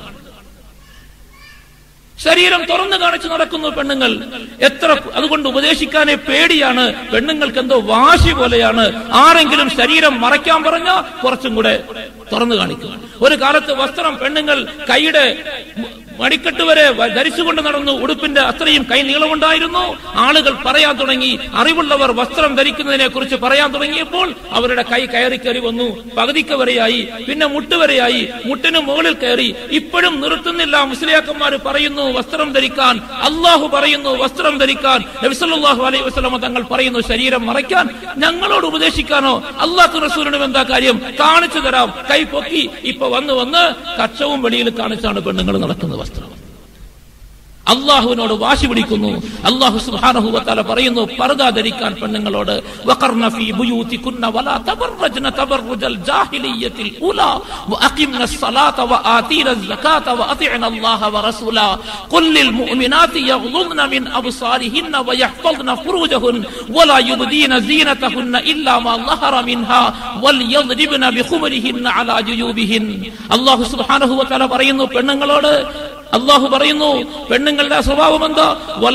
ശരീരം തുറന്നു കാണിച്ചു നടക്കുന്നു പെണ്ണുങ്ങൾ എത്ര അതുകൊണ്ട് ഉപദേശിക്കാനേ പേടിയാണ് പെണ്ണുങ്ങൾക്ക് എന്തോ വാശി പോലെയാണ് ആരെങ്കിലും ശരീരം മറയ്ക്കാൻ പറഞ്ഞ കുറച്ചും കൂടെ തുറന്നു കാണിക്കും ഒരു കാലത്ത് വസ്ത്രം പെണ്ണുങ്ങൾ കൈയുടെ മടിക്കെട്ട് വരെ ധരിച്ചുകൊണ്ട് നടന്നു ഉടുപ്പിന്റെ അത്രയും കൈ നീളമുണ്ടായിരുന്നു ആളുകൾ പറയാൻ തുടങ്ങി അറിവുള്ളവർ വസ്ത്രം ധരിക്കുന്നതിനെ കുറിച്ച് പറയാൻ തുടങ്ങിയപ്പോൾ അവരുടെ കൈ കയറി കയറി വന്നു പകുതിക്ക് വരെയായി പിന്നെ മുട്ടുവരെയായി മുട്ടിന് മുകളിൽ കയറി ഇപ്പോഴും നിർത്തുന്നില്ല മുസ്ലിയാക്കന്മാർ പറയുന്നു വസ്ത്രം ധരിക്കാൻ അള്ളാഹു പറയുന്നു വസ്ത്രം ധരിക്കാൻ നബിസല്ലാഹു അലൈഹി വസ്ലമ തങ്ങൾ പറയുന്നു ശരീരം മറയ്ക്കാൻ ഞങ്ങളോട് ഉപദേശിക്കാനോ അള്ളാഹു റസൂലിനും എന്താ കാര്യം കാണിച്ചു തരാം കൈ പൊക്കി ഇപ്പൊ വന്ന് വന്ന് കച്ചവും വെളിയിൽ കാണിച്ചാണ് പെണ്ണുങ്ങൾ നടക്കുന്ന വസ്ത്രം അള്ളാഹുവിനോട് വാശി പിടിക്കുന്നു അള്ളാഹു സുഹാനഹുവത്താല പറയുന്നു പർദ ധരിക്കാൻ പെണ്ണുങ്ങളോട് വഖർന ഫീ ബുയൂതികുന്ന വലാ തബറജ്ന തബറുജൽ ജാഹിലിയ്യത്തിൽ ഉലാ വഅഖിംന الصلاة وآتينا الزكاة وأطعنا الله ورسوله قل للمؤمنات يغضضن من أبصارهن ويحفظن فروجهن ولا يبدين زينتهن إلا ما ظهر منها وليضربن بخمرهن على جيوبهن الله سبحانه وتعالى പറയുന്നു പെണ്ണുങ്ങളോട് അള്ളാഹു പറയുന്നു പെണ്ണുങ്ങളുടെ സ്വഭാവം എന്താ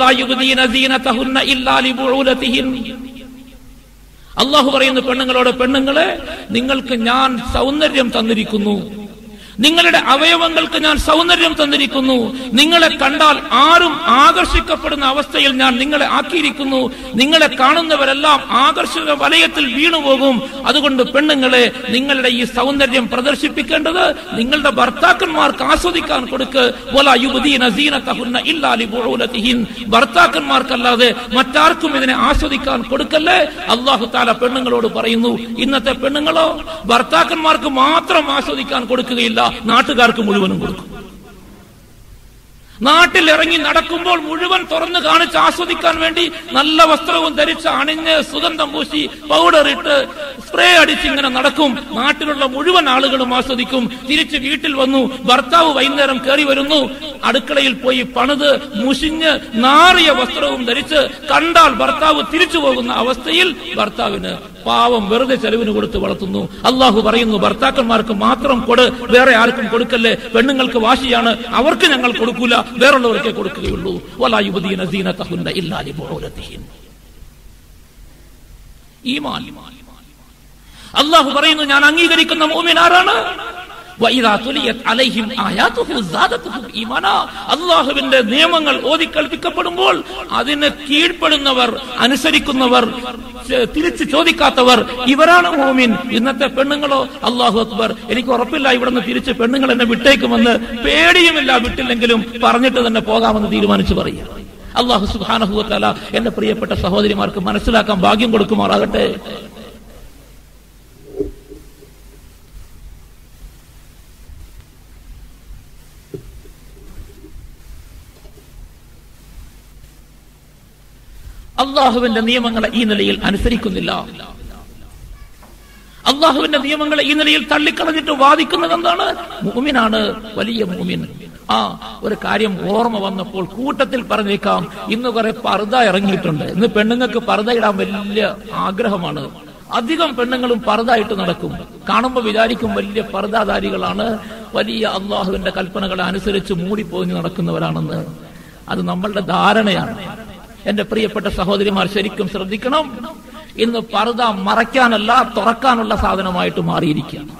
അള്ളാഹു പറയുന്നു പെണ്ണുങ്ങളോട് പെണ്ണുങ്ങളെ നിങ്ങൾക്ക് ഞാൻ സൗന്ദര്യം തന്നിരിക്കുന്നു നിങ്ങളുടെ അവയവങ്ങൾക്ക് ഞാൻ സൗന്ദര്യം തന്നിരിക്കുന്നു നിങ്ങളെ കണ്ടാൽ ആരും ആകർഷിക്കപ്പെടുന്ന അവസ്ഥയിൽ ഞാൻ നിങ്ങളെ ആക്കിയിരിക്കുന്നു നിങ്ങളെ കാണുന്നവരെല്ലാം ആകർഷക വലയത്തിൽ വീണുപോകും അതുകൊണ്ട് പെണ്ണുങ്ങളെ നിങ്ങളുടെ ഈ സൗന്ദര്യം പ്രദർശിപ്പിക്കേണ്ടത് നിങ്ങളുടെ ഭർത്താക്കന്മാർക്ക് ആസ്വദിക്കാൻ കൊടുക്ക് ഭർത്താക്കന്മാർക്കല്ലാതെ മറ്റാർക്കും ഇതിനെ ആസ്വദിക്കാൻ കൊടുക്കല്ലേ അള്ളാഹു താല പെണ്ണുങ്ങളോട് പറയുന്നു ഇന്നത്തെ പെണ്ണുങ്ങളോ ഭർത്താക്കന്മാർക്ക് മാത്രം ആസ്വദിക്കാൻ കൊടുക്കുകയില്ല നാട്ടുകാർക്ക് മുഴുവനും കൊടുക്കും നാട്ടിൽ ഇറങ്ങി നടക്കുമ്പോൾ മുഴുവൻ തുറന്ന് കാണിച്ച് ആസ്വദിക്കാൻ വേണ്ടി നല്ല വസ്ത്രവും ധരിച്ച് അണിഞ്ഞ് സുഗന്ധം പൂശി പൗഡർ ഇട്ട് സ്പ്രേ അടിച്ച് ഇങ്ങനെ നടക്കും നാട്ടിലുള്ള മുഴുവൻ ആളുകളും ആസ്വദിക്കും തിരിച്ച് വീട്ടിൽ വന്നു ഭർത്താവ് വൈകുന്നേരം കയറി വരുന്നു അടുക്കളയിൽ പോയി പണിത് മുഷിഞ്ഞ് നാറിയ വസ്ത്രവും ധരിച്ച് കണ്ടാൽ ഭർത്താവ് തിരിച്ചു പോകുന്ന അവസ്ഥയിൽ ഭർത്താവിന് പാവം വെറുതെ ചെലവിന് കൊടുത്ത് വളർത്തുന്നു അള്ളാഹു പറയുന്നു ഭർത്താക്കന്മാർക്ക് മാത്രം കൊട് വേറെ ആർക്കും കൊടുക്കല്ലേ പെണ്ണുങ്ങൾക്ക് വാശിയാണ് അവർക്ക് ഞങ്ങൾ കൊടുക്കൂല വേറുള്ളവർക്കേ കൊടുക്കുകയുള്ളൂ വലാ യുവതീന സീനത്തഹുന്ന ഇല്ലാലി ബുഊലത്തിഹിൻ ഈമാൻ അള്ളാഹു പറയുന്നു ഞാൻ അംഗീകരിക്കുന്ന മോമിൻ ആരാണ് വഇദാ തുലിയത് അലൈഹിം ആയാതുഹു സാദത്തുഹും ഈമാനാ അല്ലാഹുവിന്റെ നിയമങ്ങൾ ഓതി കൽപ്പിക്കപ്പെടുമ്പോൾ അതിന് കീഴ്പ്പെടുന്നവർ അനുസരിക്കുന്നവർ ചെ- തിരിച്ചു ചോദിക്കാത്തവർ ഇവരാണ് മോമിൻ ഇന്നത്തെ പെണ്ണുങ്ങളോ അള്ളാഹു അക്ബർ എനിക്ക് ഉറപ്പില്ല ഇവിടുന്ന് തിരിച്ച് പെണ്ണുങ്ങൾ എന്നെ വിട്ടേക്കുമെന്ന് പേടിയുമില്ല വിട്ടില്ലെങ്കിലും പറഞ്ഞിട്ട് തന്നെ പോകാമെന്ന് തീരുമാനിച്ചു പറയുക അള്ളാഹു സുബാനഹുവല എന്റെ പ്രിയപ്പെട്ട സഹോദരിമാർക്ക് മനസ്സിലാക്കാൻ ഭാഗ്യം കൊടുക്കുമാറാകട്ടെ അള്ളാഹുവിന്റെ നിയമങ്ങളെ ഈ നിലയിൽ അനുസരിക്കുന്നില്ല അള്ളാഹുവിന്റെ നിയമങ്ങളെ ഈ നിലയിൽ തള്ളിക്കളഞ്ഞിട്ട് വാദിക്കുന്നത് എന്താണ് മൂമിനാണ് വലിയ മൂമിൻ ആ ഒരു കാര്യം ഓർമ്മ വന്നപ്പോൾ കൂട്ടത്തിൽ പറഞ്ഞേക്കാം ഇന്ന് കുറെ പർദ്ദ ഇറങ്ങിയിട്ടുണ്ട് ഇന്ന് പെണ്ണുങ്ങൾക്ക് പർദ്ദ ഇടാൻ വലിയ ആഗ്രഹമാണ് അധികം പെണ്ണുങ്ങളും പർദ്ദായിട്ട് നടക്കും കാണുമ്പോൾ വിചാരിക്കും വലിയ പർദ്ദാധാരികളാണ് വലിയ അള്ളാഹുവിന്റെ കൽപ്പനകളെ അനുസരിച്ച് മൂടിപ്പോയി നടക്കുന്നവരാണെന്ന് അത് നമ്മളുടെ ധാരണയാണ് എന്റെ പ്രിയപ്പെട്ട സഹോദരിമാർ ശരിക്കും ശ്രദ്ധിക്കണം ഇന്ന് പർദ്ദ മറയ്ക്കാനല്ല തുറക്കാനുള്ള സാധനമായിട്ട് മാറിയിരിക്കുകയാണ്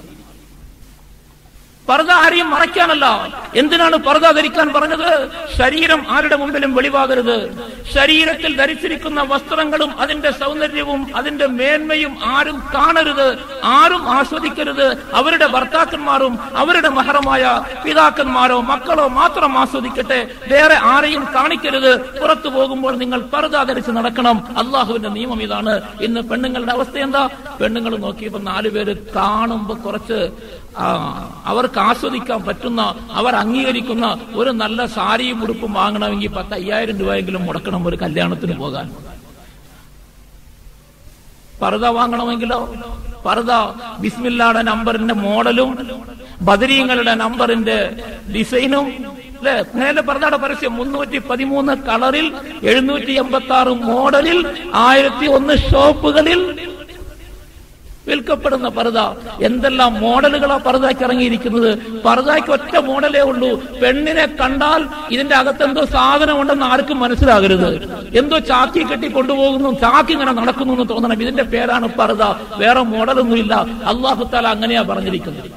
പർദ്ദ ആരെയും മറയ്ക്കാനല്ല എന്തിനാണ് പർദ്ദ ധരിക്കാൻ പറഞ്ഞത് ശരീരം ആരുടെ മുമ്പിലും വെളിവാകരുത് ശരീരത്തിൽ ധരിച്ചിരിക്കുന്ന വസ്ത്രങ്ങളും അതിന്റെ സൗന്ദര്യവും അതിന്റെ മേന്മയും ആരും കാണരുത് ആരും ആസ്വദിക്കരുത് അവരുടെ ഭർത്താക്കന്മാരും അവരുടെ മഹറമായ പിതാക്കന്മാരോ മക്കളോ മാത്രം ആസ്വദിക്കട്ടെ വേറെ ആരെയും കാണിക്കരുത് പുറത്തു പോകുമ്പോൾ നിങ്ങൾ പർദ്ദ ധരിച്ച് നടക്കണം അള്ളാഹുവിന്റെ നിയമം ഇതാണ് ഇന്ന് പെണ്ണുങ്ങളുടെ അവസ്ഥ എന്താ പെണ്ണുങ്ങൾ നോക്കിയപ്പോ നാലുപേര് കാണുമ്പോ കുറച്ച് ആ, അവർക്ക് ആസ്വദിക്കാൻ പറ്റുന്ന അവർ അംഗീകരിക്കുന്ന ഒരു നല്ല സാരിയും ഉടുപ്പും വാങ്ങണമെങ്കിൽ പത്ത് അയ്യായിരം രൂപയെങ്കിലും മുടക്കണം ഒരു കല്യാണത്തിന് പോകാൻ പർദ വാങ്ങണമെങ്കിലോ പർദ ബിസ്മില്ലയുടെ നമ്പറിന്റെ മോഡലും ബദരീങ്ങളുടെ നമ്പറിന്റെ ഡിസൈനും അല്ലെ നേരെ പർദയുടെ പരസ്യം മുന്നൂറ്റി പതിമൂന്ന് കളറിൽ എഴുന്നൂറ്റി എൺപത്തി ആറ് മോഡലിൽ ആയിരത്തി ഒന്ന് ഷോപ്പുകളിൽ വിൽക്കപ്പെടുന്ന പർദ എന്തെല്ലാം മോഡലുകളാ പർദയ്ക്ക് ഇറങ്ങിയിരിക്കുന്നത് പർദയ്ക്ക് ഒറ്റ മോഡലേ ഉള്ളൂ പെണ്ണിനെ കണ്ടാൽ ഇതിന്റെ അകത്ത് എന്തോ സാധനം ഉണ്ടെന്ന് ആർക്കും മനസ്സിലാകരുത് എന്തോ ചാക്കി കെട്ടി കൊണ്ടുപോകുന്നു ചാക്കി ഇങ്ങനെ നടക്കുന്നു എന്ന് തോന്നണം ഇതിന്റെ പേരാണ് പർദ വേറെ മോഡലൊന്നുമില്ല അള്ളാഹു താല അങ്ങനെയാ പറഞ്ഞിരിക്കുന്നത്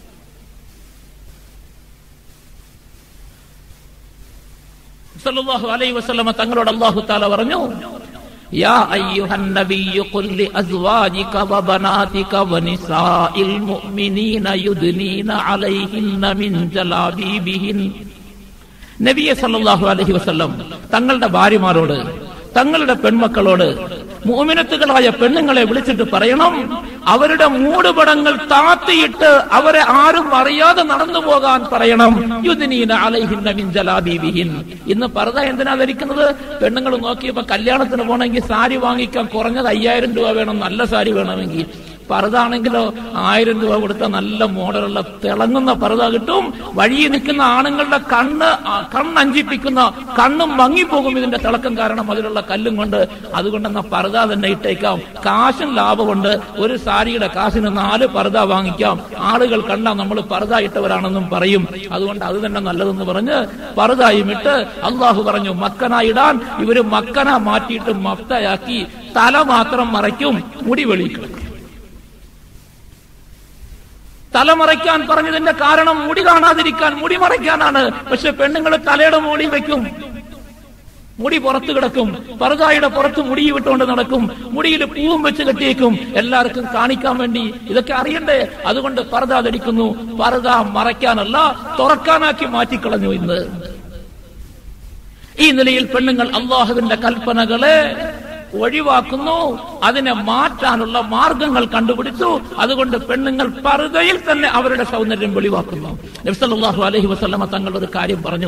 സല്ലല്ലാഹു അലൈഹി വസല്ലമ തങ്ങളോട് അള്ളാഹു താല പറഞ്ഞു يا أيها النبي قل لأزواجك وبناتك ونساء المؤمنين يدنين عليهن من جلابيبهن നബിയെ സല്ലല്ലാഹു അലൈഹി വസല്ലം തങ്ങളുടെ ഭാര്യമാരോട് തങ്ങളുടെ പെൺമക്കളോട് മൂമിനത്തുകളായ പെണ്ണുങ്ങളെ വിളിച്ചിട്ട് പറയണം അവരുടെ മൂടുപടങ്ങൾ താത്തിയിട്ട് അവരെ ആരും അറിയാതെ നടന്നു പോകാൻ പറയണം യുദ്നീന അലൈഹിന്ന മിൻ ജലാബീബിഹിൻ ഇന്ന് പർദ എന്തിനാ ധരിക്കുന്നത് പെണ്ണുങ്ങൾ നോക്കിയപ്പോ കല്യാണത്തിന് പോകണമെങ്കിൽ സാരി വാങ്ങിക്കാൻ കുറഞ്ഞത് അയ്യായിരം രൂപ വേണം നല്ല സാരി വേണമെങ്കിൽ പർദാണെങ്കിലോ ആയിരം രൂപ കൊടുത്ത നല്ല മോഡലുള്ള തിളങ്ങുന്ന പർദ കിട്ടും വഴിയിൽ നിൽക്കുന്ന ആണുങ്ങളുടെ കണ്ണ് ആ, കണ്ണഞ്ചിപ്പിക്കുന്ന കണ്ണും മങ്ങിപ്പോകും ഇതിന്റെ തിളക്കം കാരണം അതിലുള്ള കല്ലും കൊണ്ട് അതുകൊണ്ടെന്ന പർദ തന്നെ ഇട്ടേക്കാം കാശും ലാഭമുണ്ട് ഒരു സാരിയുടെ കാശിന് നാല് പർദ വാങ്ങിക്കാം ആളുകൾ കണ്ടാൽ നമ്മൾ പർദ ഇട്ടവരാണെന്നും പറയും അതുകൊണ്ട് അത് തന്നെ നല്ലതെന്ന് പറഞ്ഞ് പർദായും ഇട്ട് അള്ളാഹു പറഞ്ഞു മക്കന ഇടാൻ ഇവര് മക്കന മാറ്റിയിട്ട് മഫ്തയാക്കി തല മാത്രം മറയ്ക്കും മുടി വെളിയിക്കും തലമറയ്ക്കാൻ പറഞ്ഞതിന്റെ കാരണം മുടി കാണാതിരിക്കാൻ മുടി മറയ്ക്കാനാണ് പക്ഷെ പെണ്ണുങ്ങൾ തലയുടെ മുടി വെക്കും മുടി പുറത്ത് കിടക്കും പറുതായുടെ പുറത്ത് മുടി വിട്ടുകൊണ്ട് നടക്കും മുടിയിൽ പൂവും വെച്ച് കെട്ടിയേക്കും എല്ലാവർക്കും കാണിക്കാൻ വേണ്ടി ഇതൊക്കെ അറിയണ്ടേ അതുകൊണ്ട് പർദ ധരിക്കുന്നു പർദ മറയ്ക്കാനല്ല തുറക്കാനാക്കി മാറ്റിക്കളഞ്ഞു ഇന്ന് ഈ നിലയിൽ പെണ്ണുങ്ങൾ അള്ളാഹുവിന്റെ കൽപ്പനകളെ ഒഴിവാക്കുന്നു അതിനെ മാറ്റാനുള്ള മാർഗങ്ങൾ കണ്ടുപിടിച്ചു അതുകൊണ്ട് പെണ്ണുങ്ങൾ പറുതയിൽ തന്നെ അവരുടെ സൗന്ദര്യം വെളിവാക്കുന്നു നബ്സല്ലാഹു അലൈഹി വസല്ലമ തങ്ങൾ ഒരു കാര്യം പറഞ്ഞു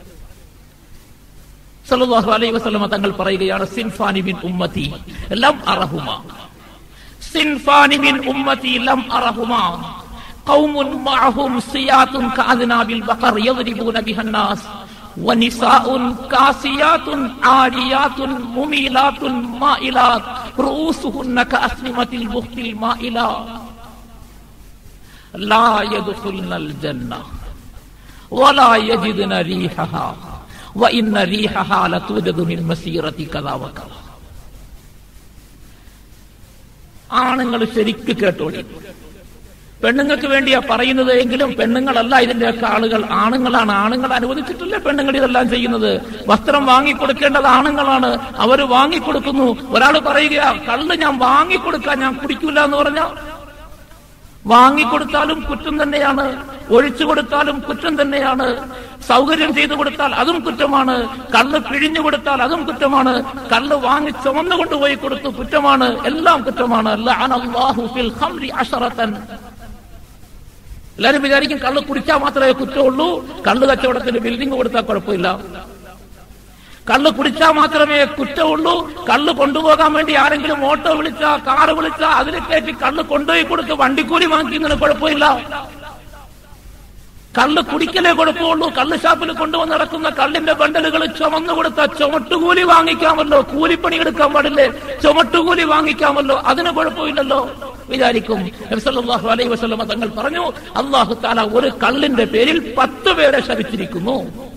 സല്ലല്ലാഹു അലൈഹി വസല്ലമ തങ്ങൾ പറയുകയാണ് സിൻഫാനി ബിൻ ഉമ്മത്തി ലം അറഹുമ സിൻഫാനി ബിൻ ഉമ്മത്തി ലം അറഹുമ قوم معهم سيات كأذناب البقر يضربون بها الناس ونساء كاسيات عاريات مميلات مائلات رؤوسهن كأسنمة البخت المائلة لا يدخلن الجنة ولا يجدن ريحها وإن ريحها لتوجد من مسيرة كذا وكذا ആണുങ്ങൾ ശരിക്ക് കേട്ടോളി പെണ്ണുങ്ങൾക്ക് വേണ്ടിയാ പറയുന്നത് എങ്കിലും പെണ്ണുങ്ങളല്ല ഇതിന്റെയൊക്കെ ആളുകൾ ആണുങ്ങളാണ് ആണുങ്ങൾ അനുവദിച്ചിട്ടില്ലേ പെണ്ണുങ്ങൾ ഇതെല്ലാം ചെയ്യുന്നത് വസ്ത്രം വാങ്ങിക്കൊടുക്കേണ്ടത് ആണുങ്ങളാണ് അവർ വാങ്ങിക്കൊടുക്കുന്നു ഒരാൾ പറയുക കള്ള് ഞാൻ വാങ്ങിക്കൊടുക്കാൻ ഞാൻ കുടിക്കൂല എന്ന് പറഞ്ഞാൽ വാങ്ങിക്കൊടുത്താലും കുറ്റം തന്നെയാണ് ഒഴിച്ചു കൊടുത്താലും കുറ്റം തന്നെയാണ് സൗകര്യം ചെയ്തു കൊടുത്താൽ അതും കുറ്റമാണ് കള്ള് പിഴിഞ്ഞു കൊടുത്താൽ അതും കുറ്റമാണ് കള്ള് വാങ്ങി ചുമന്നു കൊണ്ടുപോയി കൊടുത്തു കുറ്റമാണ് എല്ലാം കുറ്റമാണ് ലഅനല്ലാഹു ഫിൽ ഖംറി അശറത്തൻ എല്ലാരും വിചാരിക്കും കള്ള് കുടിച്ചാൽ മാത്രമേ കുറ്റമുള്ളൂ കള്ള് കച്ചവടത്തിന് ബിൽഡിംഗ് കൊടുത്താൽ കുഴപ്പമില്ല കള്ള് കുടിച്ചാൽ മാത്രമേ കുറ്റമുള്ളൂ കള്ള് കൊണ്ടുപോകാൻ വേണ്ടി ആരെങ്കിലും ഓട്ടോ വിളിച്ചാ കാറ് വിളിച്ചാ അതിൽ കയറ്റി കള്ള് കൊണ്ടുപോയി കൊടുത്ത് വണ്ടിക്കൂലി വാങ്ങിക്കുന്നതിന് കുഴപ്പമില്ല കള്ള് കുടിക്കലേ കുഴപ്പമുള്ളൂ കള്ള് ഷാപ്പിൽ കൊണ്ടുവന്ന് നടക്കുന്ന കള്ളിന്റെ ബണ്ടലുകൾ ചുമന്നു കൊടുത്ത ചുമട്ടുകൂലി വാങ്ങിക്കാമല്ലോ കൂലിപ്പണി എടുക്കാൻ പാടില്ലേ ചുമട്ടുകൂലി വാങ്ങിക്കാമല്ലോ അതിന് കുഴപ്പമില്ലല്ലോ വിചാരിക്കും നബിസല്ലല്ലാഹു അലൈഹി വസല്ലമ തങ്ങൾ പറഞ്ഞു അള്ളാഹു താല ഒരു കള്ളിന്റെ പേരിൽ പത്ത് പേരെ ശപിച്ചിരിക്കുന്നു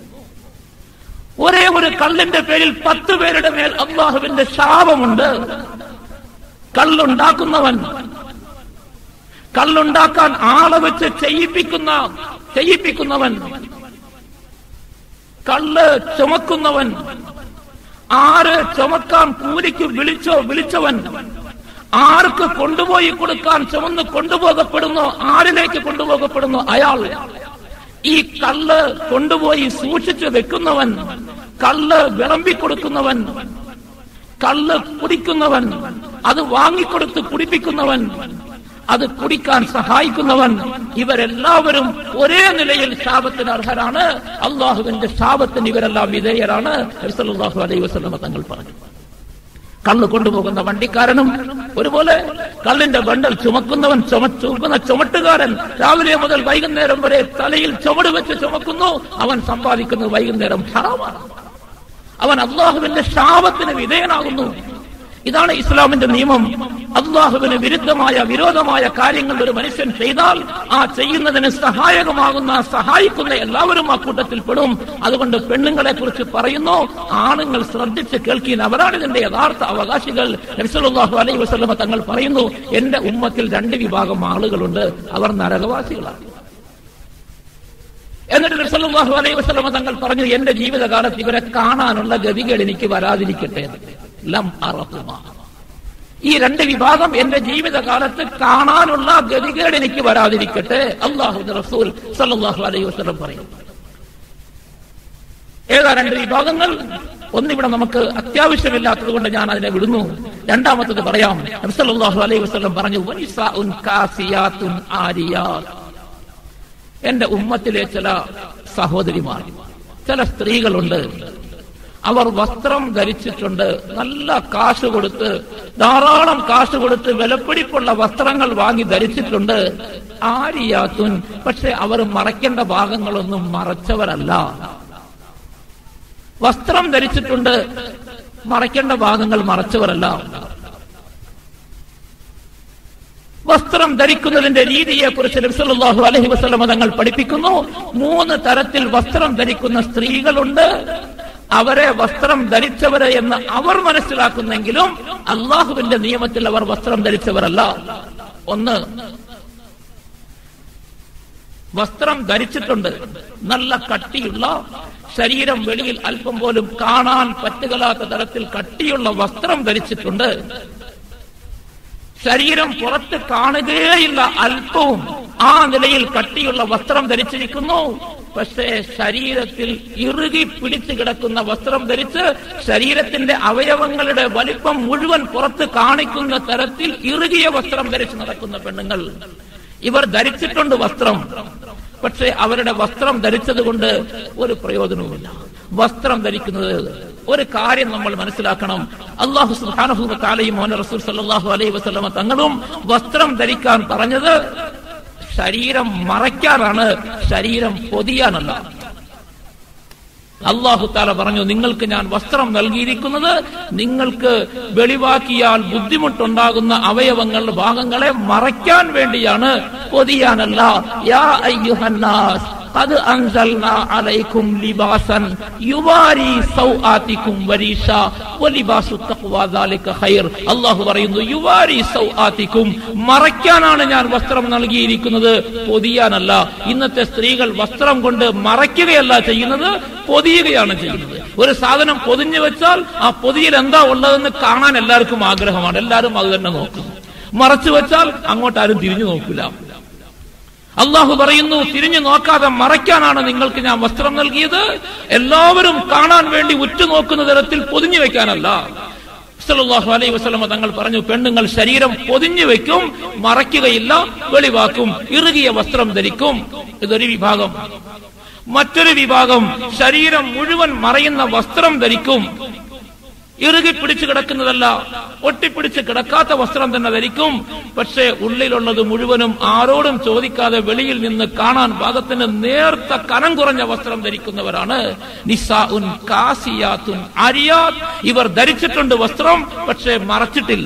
ഒരേ ഒരു കള്ളിന്റെ പേരിൽ പത്ത് പേരുടെ മേൽ അള്ളാഹുവിന്റെ ശാപമുണ്ട് കള്ളുണ്ടാക്കുന്നവൻ കള്ളുണ്ടാക്കാൻ ആളെ വെച്ച് ചെയ്യിപ്പിക്കുന്ന ചെയ്യിപ്പിക്കുന്നവൻ കള്ള് ചുമക്കുന്നവൻ ആര് ചുമക്കാൻ കൂലിക്ക് വിളിച്ചോ വിളിച്ചവൻ ആർക്ക് കൊണ്ടുപോയി കൊടുക്കാൻ ചുമന്ന് കൊണ്ടുപോകപ്പെടുന്നോ ആരിലേക്ക് കൊണ്ടുപോകപ്പെടുന്നു അയാൾ ഈ കള്ള് കൊണ്ടുപോയി സൂക്ഷിച്ചു വെക്കുന്നവൻ കള്ള് വിളമ്പിക്കൊടുക്കുന്നവൻ കള്ള് കുടിക്കുന്നവൻ അത് വാങ്ങിക്കൊടുത്ത് കുടിപ്പിക്കുന്നവൻ അത് കുടിക്കാൻ സഹായിക്കുന്നവൻ ഇവരെല്ലാവരും ഒരേ നിലയിൽ ശാപത്തിന് അർഹരാണ് അള്ളാഹുവിന്റെ ശാപത്തിന് ഇവരെല്ലാം വിധേയരാണ് നബിസല്ലല്ലാഹു അലൈഹി വസല്ലമ തങ്ങൾ പറഞ്ഞു കള്ള് കൊണ്ടുപോകുന്ന വണ്ടിക്കാരനും ഒരുപോലെ കള്ളിന്റെ ബണ്ടൽ ചുമക്കുന്നവൻ ചുമ ചുമക്കുന്ന ചുമട്ടുകാരൻ രാവിലെ മുതൽ വൈകുന്നേരം വരെ തലയിൽ ചുമട് വെച്ച് ചുമക്കുന്നു അവൻ സമ്പാദിക്കുന്നത് വൈകുന്നേരം ഹറാമാണ് അവൻ അള്ളാഹുവിന്റെ ശാപത്തിന് വിധേയനാകുന്നു ഇതാണ് ഇസ്ലാമിന്റെ നിയമം അള്ളാഹുവിന് വിരുദ്ധമായ വിരോധമായ കാര്യങ്ങൾ ഒരു മനുഷ്യൻ ചെയ്താൽ ആ ചെയ്യുന്നതിന് സഹായകമാകുന്ന സഹായിക്കുന്ന എല്ലാവരും ആ കൂട്ടത്തിൽ പെടും അതുകൊണ്ട് പെണ്ണുങ്ങളെ കുറിച്ച് പറയുന്നു ആണുങ്ങൾ ശ്രദ്ധിച്ച് കേൾക്കാൻ അവരാണ് ഇതിന്റെ യഥാർത്ഥ അവകാശികൾ നബ്സലാഹു അലൈഹി വസ്ലമ തങ്ങൾ പറയുന്നു എന്റെ ഉമ്മത്തിൽ രണ്ട് വിഭാഗം ആളുകളുണ്ട് അവർ നരകവാസികളാണ് എന്നിട്ട് നബ്സല്ലാഹു അലൈഹി വസ്ലമ തങ്ങൾ പറഞ്ഞു എന്റെ ജീവിതകാലത്ത് ഇവരെ കാണാനുള്ള ഗതികേട് എനിക്ക് വരാതിരിക്കട്ടെ ലം അറഹുമാ ഈ രണ്ട് വിഭാഗം എന്റെ ജീവിതകാലത്ത് കാണാനുള്ള ഗതികേട് എനിക്ക് വരാതിരിക്കട്ടെ അള്ളാഹു റസൂൽ സല്ലാഹു അലൈഹി വസ്ലം പറയും ഏതാ രണ്ട് വിഭാഗങ്ങൾ ഒന്നിവിടെ നമുക്ക് അത്യാവശ്യമില്ലാത്തത് കൊണ്ട് ഞാൻ അതിനെ വിടുന്നു രണ്ടാമത്തത് പറയാം നബ്സല്ലാഹു അലൈഹി വസ്ലം പറഞ്ഞു വനിസാഉൻ കാസിയാത്തുൻ ആരിയാത്ത് എന്റെ ഉമ്മത്തിലെ ചില സഹോദരിമാർ ചില സ്ത്രീകളുണ്ട് അവർ വസ്ത്രം ധരിച്ചിട്ടുണ്ട് നല്ല കാശ് കൊടുത്ത് ധാരാളം കാശ് കൊടുത്ത് വിലപ്പിടിപ്പുള്ള വസ്ത്രങ്ങൾ വാങ്ങി ധരിച്ചിട്ടുണ്ട് ആരിയാത്തുൻ പക്ഷെ അവർ മറയ്ക്കേണ്ട ഭാഗങ്ങളൊന്നും മറച്ചവരല്ല വസ്ത്രം ധരിച്ചിട്ടുണ്ട് മറയ്ക്കേണ്ട ഭാഗങ്ങൾ മറച്ചവരല്ല വസ്ത്രം ധരിക്കുന്നതിന്റെ രീതിയെ കുറിച്ച് നബ്സല്ലാഹു അലഹി വസ്ലമ തങ്ങൾ പഠിപ്പിക്കുന്നു മൂന്ന് തരത്തിൽ വസ്ത്രം ധരിക്കുന്ന സ്ത്രീകളുണ്ട് അവരെ വസ്ത്രം ധരിച്ചവരെ എന്ന് അവർ മനസ്സിലാക്കുന്നെങ്കിലും അള്ളാഹുവിന്റെ നിയമത്തിൽ അവർ വസ്ത്രം ധരിച്ചവരല്ല ഒന്ന് വസ്ത്രം ധരിച്ചിട്ടുണ്ട് നല്ല കട്ടിയുള്ള ശരീരം വെളിയിൽ അല്പം പോലും കാണാൻ പറ്റുകലാത്ത തരത്തിൽ കട്ടിയുള്ള വസ്ത്രം ധരിച്ചിട്ടുണ്ട് ശരീരം പുറത്ത് കാണുകയില്ല അല്പവും ആ നിലയിൽ കട്ടിയുള്ള വസ്ത്രം ധരിച്ചിരിക്കുന്നു പക്ഷേ ശരീരത്തിൽ ഇറുകി പിടിച്ചു കിടക്കുന്ന വസ്ത്രം ധരിച്ച് ശരീരത്തിന്റെ അവയവങ്ങളുടെ വലിപ്പം മുഴുവൻ പുറത്ത് കാണിക്കുന്ന തരത്തിൽ ഇറുകിയ വസ്ത്രം ധരിച്ച് നടക്കുന്ന പെണ്ണുങ്ങൾ ഇവർ ധരിച്ചിട്ടുണ്ട് വസ്ത്രം പക്ഷേ അവരുടെ വസ്ത്രം ധരിച്ചത് കൊണ്ട് ഒരു പ്രയോജനവുമില്ല വസ്ത്രം ധരിക്കുന്നത് ഒരു കാര്യം നമ്മൾ മനസ്സിലാക്കണം അള്ളാഹു സുഹാനഹു താലയും മോന റസൂൽ സല്ലാഹു അലൈഹി വസ്ലമ തങ്ങളും വസ്ത്രം ധരിക്കാൻ പറഞ്ഞത് ശരീരം മറയ്ക്കാനാണ് ശരീരം പൊതിയാനല്ല അള്ളാഹു താല പറഞ്ഞു നിങ്ങൾക്ക് ഞാൻ വസ്ത്രം നൽകിയിരിക്കുന്നത് നിങ്ങൾക്ക് വെളിവാക്കിയാൽ ബുദ്ധിമുട്ടുണ്ടാകുന്ന അവയവങ്ങളുടെ ഭാഗങ്ങളെ മറയ്ക്കാൻ വേണ്ടിയാണ് പൊതിയാനല്ല യാ അയ്യുഹന്നാസ് ഖദ് അൻസൽനാ അലൈക്കും ലിബാസൻ യുവാരി സൗആതിക്കും വരീഷ വലിബാസു തഖ്വ ദാലിക ഖൈർ അല്ലാഹു പറയുന്നു യുവാരി സൗആതിക്കും മറയ്ക്കാനാണ് ഞാൻ വസ്ത്രം നൽകിയിരിക്കുന്നത് പൊതിയാനല്ല ഇന്നത്തെ സ്ത്രീകൾ വസ്ത്രം കൊണ്ട് മറയ്ക്കുകയല്ല ചെയ്യുന്നത് പൊതിയുകയാണ് ചെയ്യുന്നത് ഒരു സാധനം പൊതിഞ്ഞു വെച്ചാൽ ആ പൊതിയിൽ എന്താ ഉള്ളതെന്ന് കാണാൻ എല്ലാവർക്കും ആഗ്രഹമാണ് എല്ലാവരും അത് തന്നെ നോക്കും മറച്ചു വെച്ചാൽ അങ്ങോട്ട് ആരും തിരിഞ്ഞു നോക്കില്ല അള്ളാഹു പറയുന്നു തിരിഞ്ഞു നോക്കാതെ മറയ്ക്കാനാണ് നിങ്ങൾക്ക് ഞാൻ വസ്ത്രം നൽകിയത് എല്ലാവരും കാണാൻ വേണ്ടി ഉറ്റുനോക്കുന്ന തരത്തിൽ പൊതിഞ്ഞു വെക്കാനല്ല സല്ലല്ലാഹു അലൈഹി വസല്ലമ തങ്ങൾ പറഞ്ഞു പെണ്ണുങ്ങൾ ശരീരം പൊതിഞ്ഞു വെക്കും മറയ്ക്കുകയില്ല വെളിവാക്കും ഇറുകിയ വസ്ത്രം ധരിക്കും ഇതൊരു വിഭാഗം മറ്റൊരു വിഭാഗം ശരീരം മുഴുവൻ മറയുന്ന വസ്ത്രം ധരിക്കും ഇറുകി പിടിച്ചു കിടക്കുന്നതല്ല ഒട്ടിപ്പിടിച്ച് കിടക്കാത്ത വസ്ത്രം തന്നെ ധരിക്കും പക്ഷേ ഉള്ളിലുള്ളത് മുഴുവനും ആരോടും ചോദിക്കാതെ വെളിയിൽ നിന്ന് കാണാൻ പാകത്തിന് നേർത്ത കനം കുറഞ്ഞ വസ്ത്രം ധരിക്കുന്നവരാണ് നിസാഉൻ കാസിയാത്തുൻ അരിയാത് ഇവർ ധരിച്ചിട്ടുണ്ട് വസ്ത്രം പക്ഷേ മറച്ചിട്ടില്ല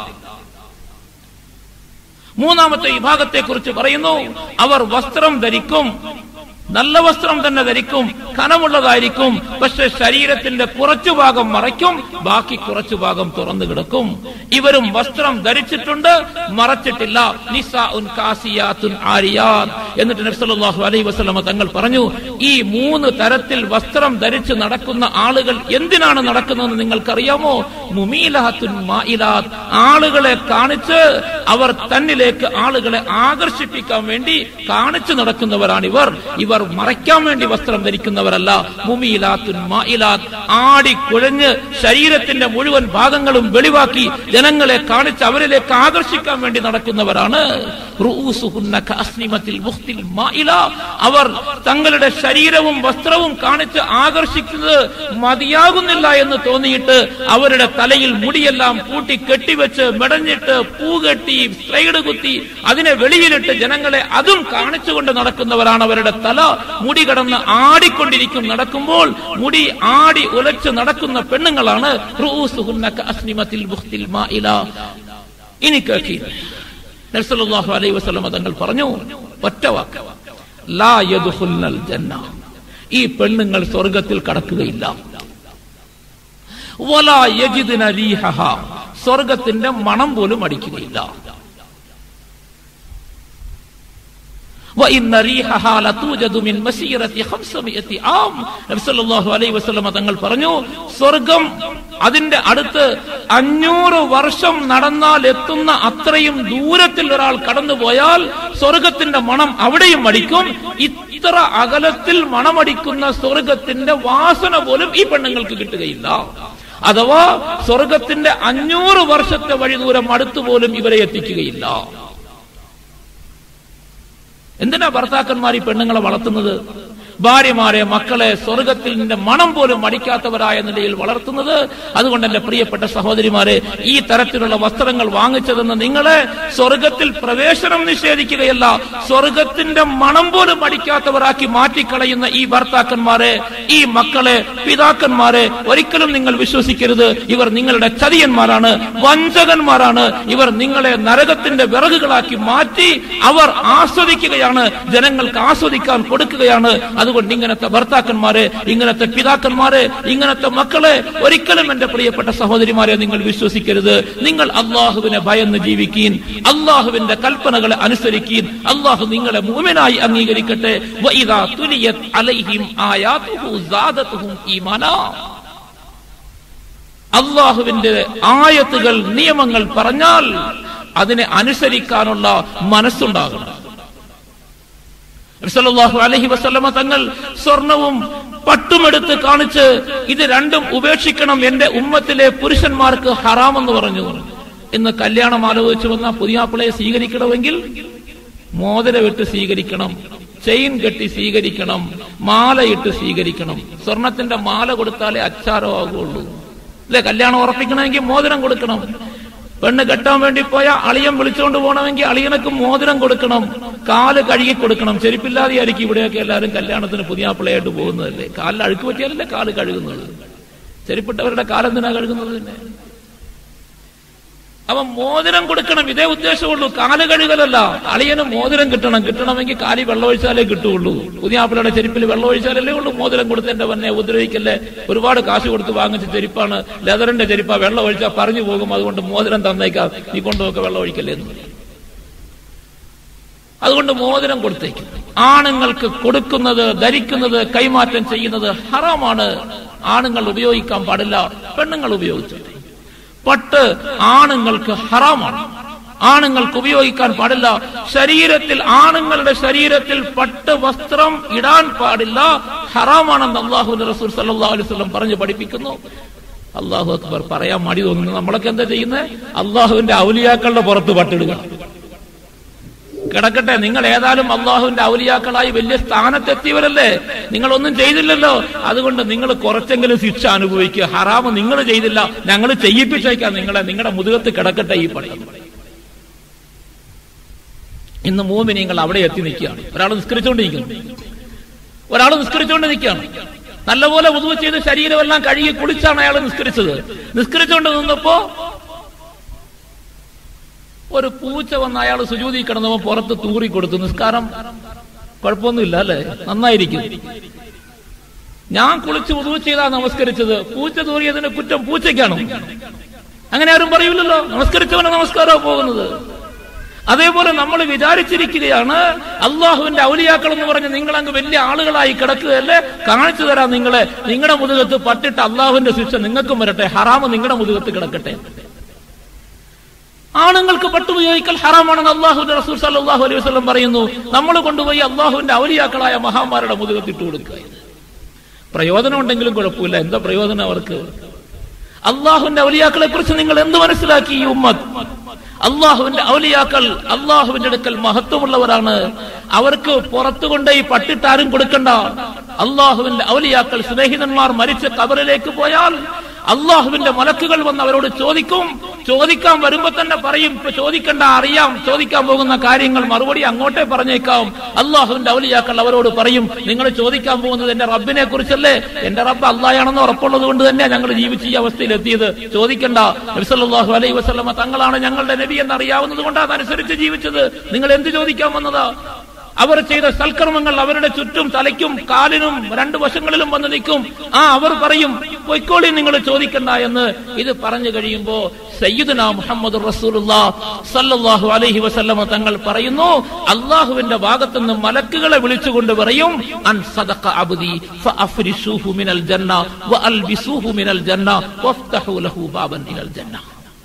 മൂന്നാമത്തെ വിഭാഗത്തെ കുറിച്ച് പറയുന്നു അവർ വസ്ത്രം ധരിക്കും നല്ല വസ്ത്രം തന്നെ ധരിക്കും കനമുള്ളതായിരിക്കും പക്ഷെ ശരീരത്തിന്റെ കുറച്ചു ഭാഗം മറയ്ക്കും ബാക്കി കുറച്ചു ഭാഗം തുറന്നു കിടക്കും ഇവരും വസ്ത്രം ധരിച്ചിട്ടുണ്ട് മറച്ചിട്ടില്ല നിസാഉൻ കാസിയാത്തുൻ ആരിയാത് എന്നിട്ട് നബ്സല്ലാഹു അലൈഹി വസല്ലമ തങ്ങൾ പറഞ്ഞു ഈ മൂന്ന് തരത്തിൽ വസ്ത്രം ധരിച്ച് നടക്കുന്ന ആളുകൾ എന്തിനാണ് നടക്കുന്നതെന്ന് നിങ്ങൾക്കറിയാമോ മുമീലഹത്തുൻ മായിലാത്ത് ആളുകളെ കാണിച്ച് അവർ തന്നിലേക്ക് ആളുകളെ ആകർഷിപ്പിക്കാൻ വേണ്ടി കാണിച്ചു നടക്കുന്നവരാണ് ഇവർ ഇവർ മറയ്ക്കാൻ വേണ്ടി വസ്ത്രം ധരിക്കുന്നവരല്ല മുമീലാത്തുൻ മായിലാത്ത് ആടി കുഴഞ്ഞ് ശരീരത്തിന്റെ മുഴുവൻ ഭാഗങ്ങളും വെളിവാക്കി ജനങ്ങളെ കാണിച്ച് അവരിലേക്ക് ആകർഷിക്കാൻ വേണ്ടി നടക്കുന്നവരാണ് റൂസുഹുന്ന കഅസ്നിമത്തിൽ മുഖ്തിൽ മായില അവർ തങ്ങളുടെ ശരീരവും വസ്ത്രവും കാണിച്ച് ആകർഷിക്കുന്നത് മതിയാകുന്നില്ല എന്ന് തോന്നിയിട്ട് അവരുടെ തലയിൽ മുടിയെല്ലാം കൂട്ടി കെട്ടിവെച്ച് മെടഞ്ഞിട്ട് പൂകെട്ടി സ്ലൈഡ് കുത്തി അതിനെ വെളിയിലിട്ട് ജനങ്ങളെ അതും കാണിച്ചുകൊണ്ട് നടക്കുന്നവരാണ് അവരുടെ തല മുടി കടന്ന് ആടിക്കൊണ്ടിരിക്കും നടക്കുമ്പോൾ മുടി ആടി ഉലച്ച് നടക്കുന്ന പെണ്ണുങ്ങളാണ് റൂസുഹുന്ന കഅസ്നിമത്തിൽ മുഖ്തിൽ മായില ഇനി കേൾക്കി നബ്സല്ലാഹു അലൈഹി വസല്ലമ തങ്ങൾ പറഞ്ഞു ഒറ്റ വാക്ക് ലാ യദ്ഖുൽനൽ ജന്ന ഈ പെണ്ണുങ്ങൾ സ്വർഗത്തിൽ കടക്കുകയില്ല വലാ യജിദ്ന റീഹഹ സ്വർഗത്തിന്റെ മണം പോലും അടിക്കുകയില്ല وإن ريحها لتوجد من مسيرة 500 عام നബി സല്ലല്ലാഹു അലൈഹി വസല്ലമ തങ്ങൾ പറഞ്ഞു സ്വർഗം അതിന്റെ അടുത്ത് അഞ്ഞൂറ് വർഷം നടന്നാൽ എത്തുന്ന അത്രയും ദൂരത്തിൽ ഒരാൾ കടന്നുപോയാൽ സ്വർഗത്തിന്റെ മണം അവിടെയും അടിക്കും ഇത്ര അകലത്തിൽ മണമടിക്കുന്ന സ്വർഗത്തിന്റെ വാസന പോലും ഈ പെണ്ണുങ്ങൾക്ക് കിട്ടുകയില്ല അഥവാ സ്വർഗത്തിന്റെ അഞ്ഞൂറ് വർഷത്തെ വഴി ദൂരം അടുത്തു പോലും ഇവരെ എത്തിക്കുകയില്ല എന്തിനാ ഭർത്താക്കന്മാർ ഈ പെണ്ണുങ്ങളെ വളർത്തുന്നത് ഭാര്യമാരെ മക്കളെ സ്വർഗത്തിന്റെ മണം പോലും അടിക്കാത്തവരായ നിലയിൽ വളർത്തുന്നത് അതുകൊണ്ട് എന്റെ പ്രിയപ്പെട്ട സഹോദരിമാരെ ഈ തരത്തിലുള്ള വസ്ത്രങ്ങൾ വാങ്ങിച്ചതെന്ന് നിങ്ങളെ സ്വർഗത്തിൽ പ്രവേശനം നിഷേധിക്കുകയല്ല സ്വർഗത്തിന്റെ മണം പോലും അടിക്കാത്തവരാക്കി മാറ്റിക്കളയുന്ന ഈ ഭർത്താക്കന്മാരെ ഈ മക്കളെ പിതാക്കന്മാരെ ഒരിക്കലും നിങ്ങൾ വിശ്വസിക്കരുത് ഇവർ നിങ്ങളുടെ ചതിയന്മാരാണ് വഞ്ചകന്മാരാണ് ഇവർ നിങ്ങളെ നരകത്തിന്റെ വിറകുകളാക്കി മാറ്റി അവർ ആസ്വദിക്കുകയാണ് ജനങ്ങൾക്ക് ആസ്വദിക്കാൻ കൊടുക്കുകയാണ് അതുകൊണ്ട് ഇങ്ങനത്തെ ഭർത്താക്കന്മാരെ ഇങ്ങനത്തെ പിതാക്കന്മാരെ ഇങ്ങനത്തെ മക്കളെ ഒരിക്കലും എന്റെ പ്രിയപ്പെട്ട സഹോദരിമാരെ നിങ്ങൾ വിശ്വസിക്കരുത് നിങ്ങൾ അള്ളാഹുവിനെ ഭയന്ന് ജീവിക്കീൻ അള്ളാഹുവിന്റെ കൽപ്പനകളെ അനുസരിക്കീൻ അള്ളാഹു നിങ്ങളെ മുഴുവനായി അംഗീകരിക്കട്ടെ വഇദാ തുലിയത് അലൈഹിം ആയാതുഹു സാദതുഹും ഈമാനാ അള്ളാഹുവിന്റെ ആയത്തുകൾ നിയമങ്ങൾ പറഞ്ഞാൽ അതിനെ അനുസരിക്കാനുള്ള മനസ്സുണ്ടാകണം സല്ലല്ലാഹു അലൈഹി വസല്ലമ തങ്ങൾ സ്വർണവും പട്ടുമെടുത്ത് കാണിച്ച് ഇത് രണ്ടും ഉപേക്ഷിക്കണം എന്റെ ഉമ്മത്തിലെ പുരുഷന്മാർക്ക് ഹറാമെന്ന് പറഞ്ഞു ഇന്ന് കല്യാണം ആലോചിച്ചു വന്ന പുതിയാപ്പിളയെ സ്വീകരിക്കണമെങ്കിൽ മോതിരമിട്ട് സ്വീകരിക്കണം ചെയിൻ കെട്ടി സ്വീകരിക്കണം മാലയിട്ട് സ്വീകരിക്കണം സ്വർണത്തിന്റെ മാല കൊടുത്താലേ അച്ചാരോ ആകുള്ളൂ അല്ലെ കല്യാണം ഉറപ്പിക്കണമെങ്കിൽ മോതിരം കൊടുക്കണം പെണ്ണ് കെട്ടാൻ വേണ്ടി പോയ അളിയൻ വിളിച്ചുകൊണ്ട് പോകണമെങ്കിൽ അളിയനക്ക് മോതിരം കൊടുക്കണം കാല് കഴുകി കൊടുക്കണം ചെരുപ്പില്ലാതെ ആയിരിക്കും ഇവിടെയൊക്കെ എല്ലാവരും കല്യാണത്തിന് പുതിയ പിള്ളയായിട്ട് പോകുന്നതല്ലേ കാലിൽ അഴുക്ക് പറ്റിയാലല്ലേ കാല് കഴുകുന്നത് ചെരുപ്പിട്ടവരുടെ കാലെന്തിനാ കഴുകുന്നത് തന്നെ അവൻ മോതിരം കൊടുക്കണം ഇതേ ഉദ്ദേശമുള്ളൂ കാല് കഴുകലല്ല അളിയന് മോതിരം കിട്ടണം കിട്ടണമെങ്കിൽ കാലി വെള്ളമൊഴിച്ചാലേ കിട്ടുള്ളൂ പുതിയ ആപ്പിളുടെ ചെരുപ്പിൽ വെള്ളമൊഴിച്ചാലല്ലേ ഉള്ളൂ മോതിരം കൊടുത്ത് എന്റെ വന്നെ ഉപദ്രവിക്കല്ലേ ഒരുപാട് കാശ് കൊടുത്ത് വാങ്ങിച്ച ചെരുപ്പാണ് ലെതറിന്റെ ചെരുപ്പാ വെള്ളം ഒഴിച്ചാൽ പറഞ്ഞു പോകും അതുകൊണ്ട് മോതിരം തന്നേക്കാം നീ കൊണ്ടുപോക്കെ വെള്ളം ഒഴിക്കല്ലേ എന്ന് പറയും. അതുകൊണ്ട് മോതിരം കൊടുത്തേക്കും ആണുങ്ങൾക്ക് കൊടുക്കുന്നത് ധരിക്കുന്നത് കൈമാറ്റം ചെയ്യുന്നത് ഹറാമാണ് ആണുങ്ങൾ ഉപയോഗിക്കാൻ പാടില്ല പെണ്ണുങ്ങൾ ഉപയോഗിച്ചത് പട്ട് ആണുങ്ങൾക്ക് ഹറാമാണ് ആണുങ്ങൾക്ക് ഉപയോഗിക്കാൻ പാടില്ല ശരീരത്തിൽ ആണുങ്ങളുടെ ശരീരത്തിൽ പട്ട് വസ്ത്രം ഇടാൻ പാടില്ല ഹറാമാണെന്ന് അള്ളാഹു റസൂൽ സല്ലല്ലാഹു അലൈഹി വസല്ലം പറഞ്ഞു പഠിപ്പിക്കുന്നു അള്ളാഹു അക്ബർ പറയാൻ മടി തോന്നുന്നു നമ്മളൊക്കെ എന്താ ചെയ്യുന്നത് അള്ളാഹുവിന്റെ ഔലിയാക്കളുടെ പുറത്ത് പട്ടിടുക കിടക്കട്ടെ നിങ്ങൾ ഏതായാലും അള്ളാഹുവിന്റെ ഔലിയാക്കളായി വലിയ സ്ഥാനത്തെത്തിയവരല്ലേ നിങ്ങളൊന്നും ചെയ്തില്ലല്ലോ അതുകൊണ്ട് നിങ്ങൾ കുറച്ചെങ്കിലും ശിക്ഷ അനുഭവിക്കുക ഹറാമ് നിങ്ങൾ ചെയ്തില്ല ഞങ്ങൾ ചെയ്യിപ്പിച്ചേക്കാം നിങ്ങളെ നിങ്ങളുടെ മുതുകത്ത് കിടക്കട്ടെ ഈ പണി ഇന്ന് മൂന്ന് നിങ്ങൾ അവിടെ എത്തി നിൽക്കുകയാണ് ഒരാൾ നിസ്കരിച്ചുകൊണ്ടിരിക്കുന്നു ഒരാൾ നിസ്കരിച്ചുകൊണ്ട് നിൽക്കുകയാണ് നല്ലപോലെ ഉതുവ ചെയ്ത് ശരീരമെല്ലാം കഴുകി കുളിച്ചാണ് അയാൾ നിസ്കരിച്ചത് നിസ്കരിച്ചുകൊണ്ട് നിന്നപ്പോ ഒരു പൂച്ച വന്ന് അയാൾ സുജൂതി കിടന്നപ്പോ പുറത്ത് തൂറി കൊടുത്തു നിസ്കാരം കുഴപ്പമൊന്നുമില്ല അല്ലെ നന്നായിരിക്കും ഞാൻ കുളിച്ച് ഉതുവ് ചെയ്താ നമസ്കരിച്ചത് പൂച്ച തൂറിയതിന് കുറ്റം പൂച്ചയ്ക്കാണോ അങ്ങനെ ആരും പറയൂലല്ലോ നമസ്കരിച്ചവന് നമസ്കാരമോ പോകുന്നത് അതേപോലെ നമ്മൾ വിചാരിച്ചിരിക്കുകയാണ് അള്ളാഹുവിന്റെ ഔലിയാക്കൾ എന്ന് പറഞ്ഞ് നിങ്ങൾ അങ്ങ് വലിയ ആളുകളായി കിടക്കുകയല്ലേ കാണിച്ചു തരാം നിങ്ങളെ നിങ്ങളുടെ മുതുകത്ത് പട്ടിട്ട് അള്ളാഹുവിന്റെ ശിക്ഷ നിങ്ങൾക്കും വരട്ടെ ഹറാമ് നിങ്ങളുടെ മുതുകത്ത് കിടക്കട്ടെ ആണുങ്ങൾക്ക് പട്ടുപയോഗിക്കൽ ഹറാമാണെന്ന് അള്ളാഹുന്റെ റസൂൽ സല്ലാഹു അലൈഹി വസ്ലം പറയുന്നു നമ്മൾ കൊണ്ടുപോയി അള്ളാഹുവിന്റെ ഔലിയാക്കളായ മഹാന്മാരുടെ മുതുകത്തിട്ട് കൊടുക്കുക പ്രയോജനം ഉണ്ടെങ്കിലും കുഴപ്പമില്ല എന്താ പ്രയോജനം അവർക്ക് അള്ളാഹുവിന്റെ ഔലിയാക്കളെ കുറിച്ച് നിങ്ങൾ എന്ത് മനസ്സിലാക്കി ഈ ഉമ്മത്ത് അള്ളാഹുവിന്റെ ഔലിയാക്കൾ അള്ളാഹുവിന്റെ അടുക്കൽ മഹത്വമുള്ളവരാണ് അവർക്ക് പുറത്തു കൊണ്ടുപോയി പട്ടിട്ടാരും കൊടുക്കണ്ട അള്ളാഹുവിന്റെ ഔലിയാക്കൾ സ്നേഹിതന്മാർ മരിച്ച കബറിലേക്ക് പോയാൽ അള്ളാഹുവിന്റെ മലക്കുകൾ വന്ന് അവരോട് ചോദിക്കും ചോദിക്കാൻ വരുമ്പോ തന്നെ പറയും ഇപ്പൊ ചോദിക്കണ്ട അറിയാം ചോദിക്കാൻ പോകുന്ന കാര്യങ്ങൾ മറുപടി അങ്ങോട്ടേ പറഞ്ഞേക്കാം അള്ളാഹുവിന്റെ ഔലിയാക്കൾ അവരോട് പറയും നിങ്ങൾ ചോദിക്കാൻ പോകുന്നത് എന്റെ റബ്ബിനെ കുറിച്ചല്ലേ എന്റെ റബ്ബ് അള്ളാഹാണെന്ന് ഉറപ്പുള്ളത് കൊണ്ട് തന്നെ ഞങ്ങൾ ജീവിച്ച് ഈ അവസ്ഥയിൽ എത്തിയത് ചോദിക്കണ്ട നബിസല്ലാഹു അലൈ വസ്ലമ തങ്ങളാണ് ഞങ്ങളുടെ നബി എന്ന് അറിയാവുന്നത് കൊണ്ട് അതനുസരിച്ച് ജീവിച്ചത് നിങ്ങൾ എന്ത് ചോദിക്കാൻ വന്നതാ അവർ ചെയ്ത സൽക്കർമ്മങ്ങൾ അവരുടെ ചുറ്റും തലയ്ക്കും കാലിനും രണ്ടു വശങ്ങളിലും വന്ന് നിൽക്കും ആ അവർ പറയും പൊയ്ക്കോളി നിങ്ങൾ ചോദിക്കണ്ട എന്ന് ഇത് പറഞ്ഞു കഴിയുമ്പോ സയ്യിദുന മുഹമ്മദ് റസൂലുള്ളാ സല്ലല്ലാഹു അലൈഹി വസല്ലമ തങ്ങൾ പറയുന്നു അള്ളാഹുവിന്റെ ഭാഗത്തുനിന്ന് മലക്കുകളെ വിളിച്ചുകൊണ്ട് പറയും അൻ സദഖ അബ്ദി ഫഅഫ്രിസൂഹു മിനൽ ജന്ന വഅൽബിസൂഹു മിനൽ ജന്ന വഫ്തഹു ലഹു ബാബൻ ഇലൽ ജന്ന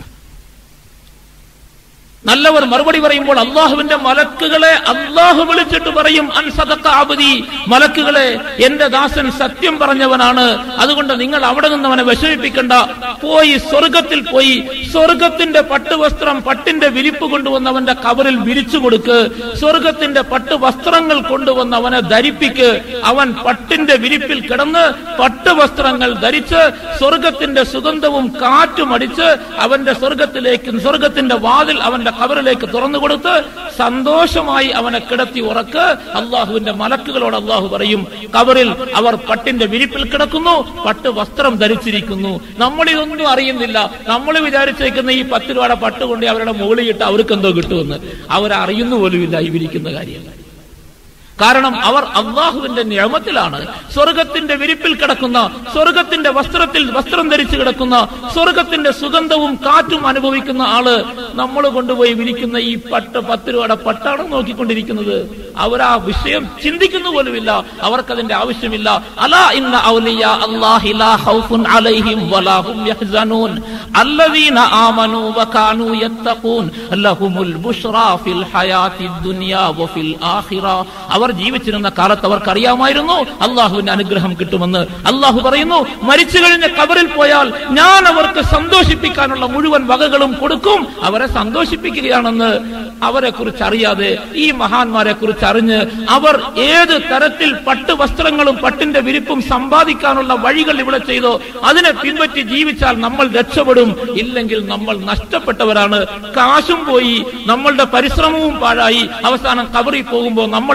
നല്ലവർ മറുപടി പറയുമ്പോൾ അള്ളാഹുവിന്റെ മലക്കുകളെ അള്ളാഹു വിളിച്ചിട്ട് പറയും അൻസദക്ക അബുദി മലക്കുകളെ എന്റെ ദാസൻ സത്യം പറഞ്ഞവനാണ് അതുകൊണ്ട് നിങ്ങൾ അവിടെ നിന്ന് അവനെ വിഷമിപ്പിക്കണ്ട പോയി സ്വർഗത്തിൽ പോയി സ്വർഗത്തിന്റെ പട്ടുവസ്ത്രം പട്ടിന്റെ വിരിപ്പ് കൊണ്ടുവന്ന് അവന്റെ കവറിൽ വിരിച്ചു കൊടുക്ക് സ്വർഗത്തിന്റെ പട്ടു വസ്ത്രങ്ങൾ കൊണ്ടുവന്ന് അവനെ ധരിപ്പിക്ക് അവൻ പട്ടിന്റെ വിരിപ്പിൽ കിടന്ന് പട്ടുവസ്ത്രങ്ങൾ ധരിച്ച് സ്വർഗത്തിന്റെ സുഗന്ധവും കാറ്റും അടിച്ച് അവന്റെ സ്വർഗത്തിലേക്ക് സ്വർഗത്തിന്റെ വാതിൽ അവന്റെ കബറിലേക്ക് തുറന്നു കൊടുത്ത് സന്തോഷമായി അവനെ കിടത്തി ഉറക്ക് അള്ളാഹുവിന്റെ മലക്കുകളോട് അള്ളാഹു പറയും കബറിൽ അവർ പട്ടിന്റെ വിരിപ്പിൽ കിടക്കുന്നു പട്ട് വസ്ത്രം ധരിച്ചിരിക്കുന്നു നമ്മളിതൊന്നും അറിയുന്നില്ല നമ്മൾ വിചാരിച്ചേക്കുന്ന ഈ പത്ത് രൂപയുടെ പട്ട് കൊണ്ട് അവരുടെ മുകളിലിട്ട് അവർക്ക് എന്തോ കിട്ടുമെന്ന് അവരറിയുന്നു പോലുമില്ല ഈ വിരിക്കുന്ന കാര്യം കാരണം അവർ അള്ളാഹുവിന്റെ നിയമത്തിലാണ് സ്വർഗത്തിന്റെ വിരിപ്പിൽ കിടക്കുന്ന സ്വർഗത്തിന്റെ വസ്ത്രത്തിൽ വസ്ത്രം ധരിച്ചു കിടക്കുന്ന സ്വർഗത്തിന്റെ സുഗന്ധവും കാറ്റും അനുഭവിക്കുന്ന ആള് നമ്മൾ കൊണ്ടുപോയി വിരിക്കുന്ന ഈ പട്ട് പത്ത് രൂപയുടെ പട്ടാണ് നോക്കിക്കൊണ്ടിരിക്കുന്നത് അവർ ആ വിഷയം ചിന്തിക്കുന്നു പോലുമില്ല അവർക്കതിന്റെ ആവശ്യമില്ല അലാ ഇന്ന ഔലിയ അല്ലാഹി ലാ ഖൗഫുൻ അലൈഹിം വലാ ഹും യഹ്സനൂൻ അല്ലദീന ആമനൂ വകാനൂ യത്തഖൂൻ ലഹുമുൽ ബുശ്റാ ഫിൽ ഹയാത്തിദ് ദുനിയാ വഫിൽ ആഖിറ അവർ ജീവിച്ചിരുന്ന കാലത്ത് അവർക്ക് അറിയാമായിരുന്നു അള്ളാഹുവിന്റെ അനുഗ്രഹം കിട്ടുമെന്ന് അള്ളാഹു പറയുന്നു മരിച്ചു കഴിഞ്ഞ കബറിൽ പോയാൽ ഞാൻ അവർക്ക് സന്തോഷിപ്പിക്കാനുള്ള മുഴുവൻ വകകളും കൊടുക്കും അവരെ സന്തോഷിപ്പിക്കുകയാണെന്ന് അവരെ കുറിച്ച് അറിയാതെ ഈ മഹാന്മാരെ കുറിച്ച് അറിഞ്ഞ് അവർ ഏത് തരത്തിൽ പട്ട് വസ്ത്രങ്ങളും പട്ടിന്റെ വിരിപ്പും സമ്പാദിക്കാനുള്ള വഴികൾ ഇവിടെ ചെയ്തോ അതിനെ പിൻപറ്റി ജീവിച്ചാൽ നമ്മൾ രക്ഷപ്പെടും ഇല്ലെങ്കിൽ നമ്മൾ നഷ്ടപ്പെട്ടവരാണ് കാശും പോയി നമ്മളുടെ പരിശ്രമവും പാഴായി അവസാനം കബറിൽ പോകുമ്പോൾ നമ്മളെ കുറിച്ച്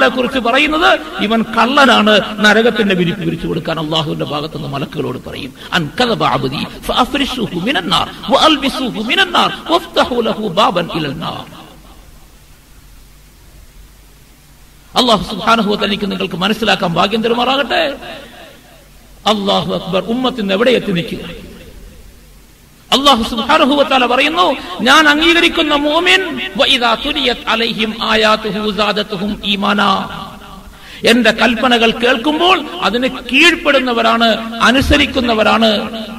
പറയുന്നത് ഇവൻ കള്ളനാണ് നരകത്തിന്റെ വിരിപ്പ് വിരിച്ചു കൊടുക്കാൻ അള്ളാഹുവിന്റെ ഭാഗത്തുനിന്ന് മലക്കുകളോട് പറയും അൻകദബ അബ്ദി ഫഅഫ്രിശുഹു മിനന്നാർ വഅൽബിസുഹു മിനന്നാർ വഫ്തഹു ലഹു ബാബൻ ഇലന്നാർ അള്ളാഹു സുബ്ഹാനഹു തനിക്ക് നിങ്ങൾക്ക് മനസ്സിലാക്കാൻ ഭാഗ്യം തരുമാറാകട്ടെ അള്ളാഹു അക്ബർ ഉമ്മത്തിന് എവിടെ എത്തി നിൽക്കുക അള്ളാഹു സുബ്ഹാനഹു തആല പറയുന്നു ഞാൻ അംഗീകരിക്കുന്ന മൂമിൻ വഇദാ തുലിയത് അലൈഹിം ആയാതുഹു സാദതുഹും ഈമാനാ എന്റെ കൽപ്പനകൾ കേൾക്കുമ്പോൾ അതിന് കീഴ്പ്പെടുന്നവരാണ് അനുസരിക്കുന്നവരാണ്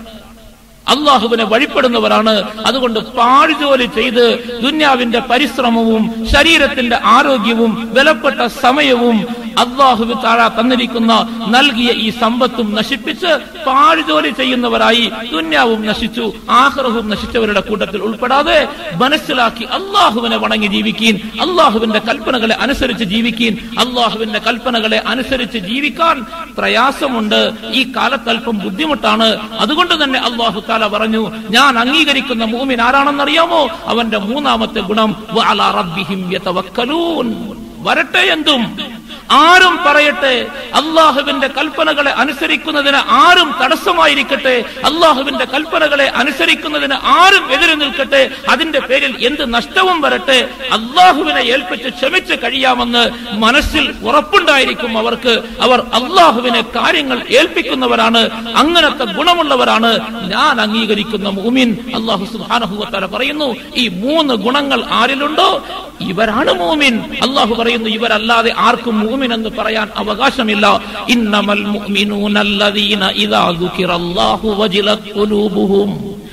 അള്ളാഹുവിനെ വഴിപ്പെടുന്നവരാണ് അതുകൊണ്ട് പാഴ്ജോലി ചെയ്ത് ദുന്യാവിന്റെ പരിശ്രമവും ശരീരത്തിന്റെ ആരോഗ്യവും വിലപ്പെട്ട സമയവും അള്ളാഹുവി താഴ തന്നിരിക്കുന്ന നൽകിയ ഈ സമ്പത്തും നശിപ്പിച്ച് പാഴ്ജോലി ചെയ്യുന്നവരായി ദുന്യാവും നശിച്ചു ആഹ്റവും നശിച്ചവരുടെ കൂട്ടത്തിൽ ഉൾപ്പെടാതെ മനസ്സിലാക്കി അള്ളാഹുവിനെ വണങ്ങി ജീവിക്കീൻ അള്ളാഹുവിന്റെ കൽപ്പനകളെ അനുസരിച്ച് ജീവിക്കീൻ അള്ളാഹുവിന്റെ കൽപ്പനകളെ അനുസരിച്ച് ജീവിക്കാൻ പ്രയാസമുണ്ട് ഈ കാലത്തല്പം ബുദ്ധിമുട്ടാണ് അതുകൊണ്ട് തന്നെ അള്ളാഹു താല പറഞ്ഞു ഞാൻ അംഗീകരിക്കുന്ന മൂമിൻ ആരാണെന്നറിയാമോ അവന്റെ മൂന്നാമത്തെ ഗുണം വഅലാ റബ്ബിഹിം യതവക്കലൂൻ വരട്ടെ എന്തും ആരും പറയട്ടെ അള്ളാഹുവിന്റെ കൽപ്പനകളെ അനുസരിക്കുന്നതിന് ആരും തടസ്സമായിരിക്കട്ടെ അള്ളാഹുവിന്റെ കൽപ്പനകളെ അനുസരിക്കുന്നതിന് ആരും എതിരെ നിൽക്കട്ടെ അതിന്റെ പേരിൽ എന്ത് നഷ്ടവും വരട്ടെ അള്ളാഹുവിനെ ഏൽപ്പിച്ച് ക്ഷമിച്ച് കഴിയാമെന്ന് മനസ്സിൽ ഉറപ്പുണ്ടായിരിക്കും അവർക്ക് അവർ അള്ളാഹുവിനെ കാര്യങ്ങൾ ഏൽപ്പിക്കുന്നവരാണ് അങ്ങനത്തെ ഗുണമുള്ളവരാണ് ഞാൻ അംഗീകരിക്കുന്ന മുമിൻ അള്ളാഹു സുഹാനഹുവത്തല പറയുന്നു ഈ മൂന്ന് ഗുണങ്ങൾ ആരിലുണ്ടോ ഇവരാണ് മൂമിൻ അള്ളാഹു പറയുന്നു ഇവരല്ലാതെ ആർക്കും മൂമിൻ എന്ന് പറയാൻ അവകാശമില്ല ഇന്നമൽ മുഅ്മിനൂനല്ലദീന ഇദാ ദുകിറല്ലാഹു വജിലത് ഖുലൂബുഹും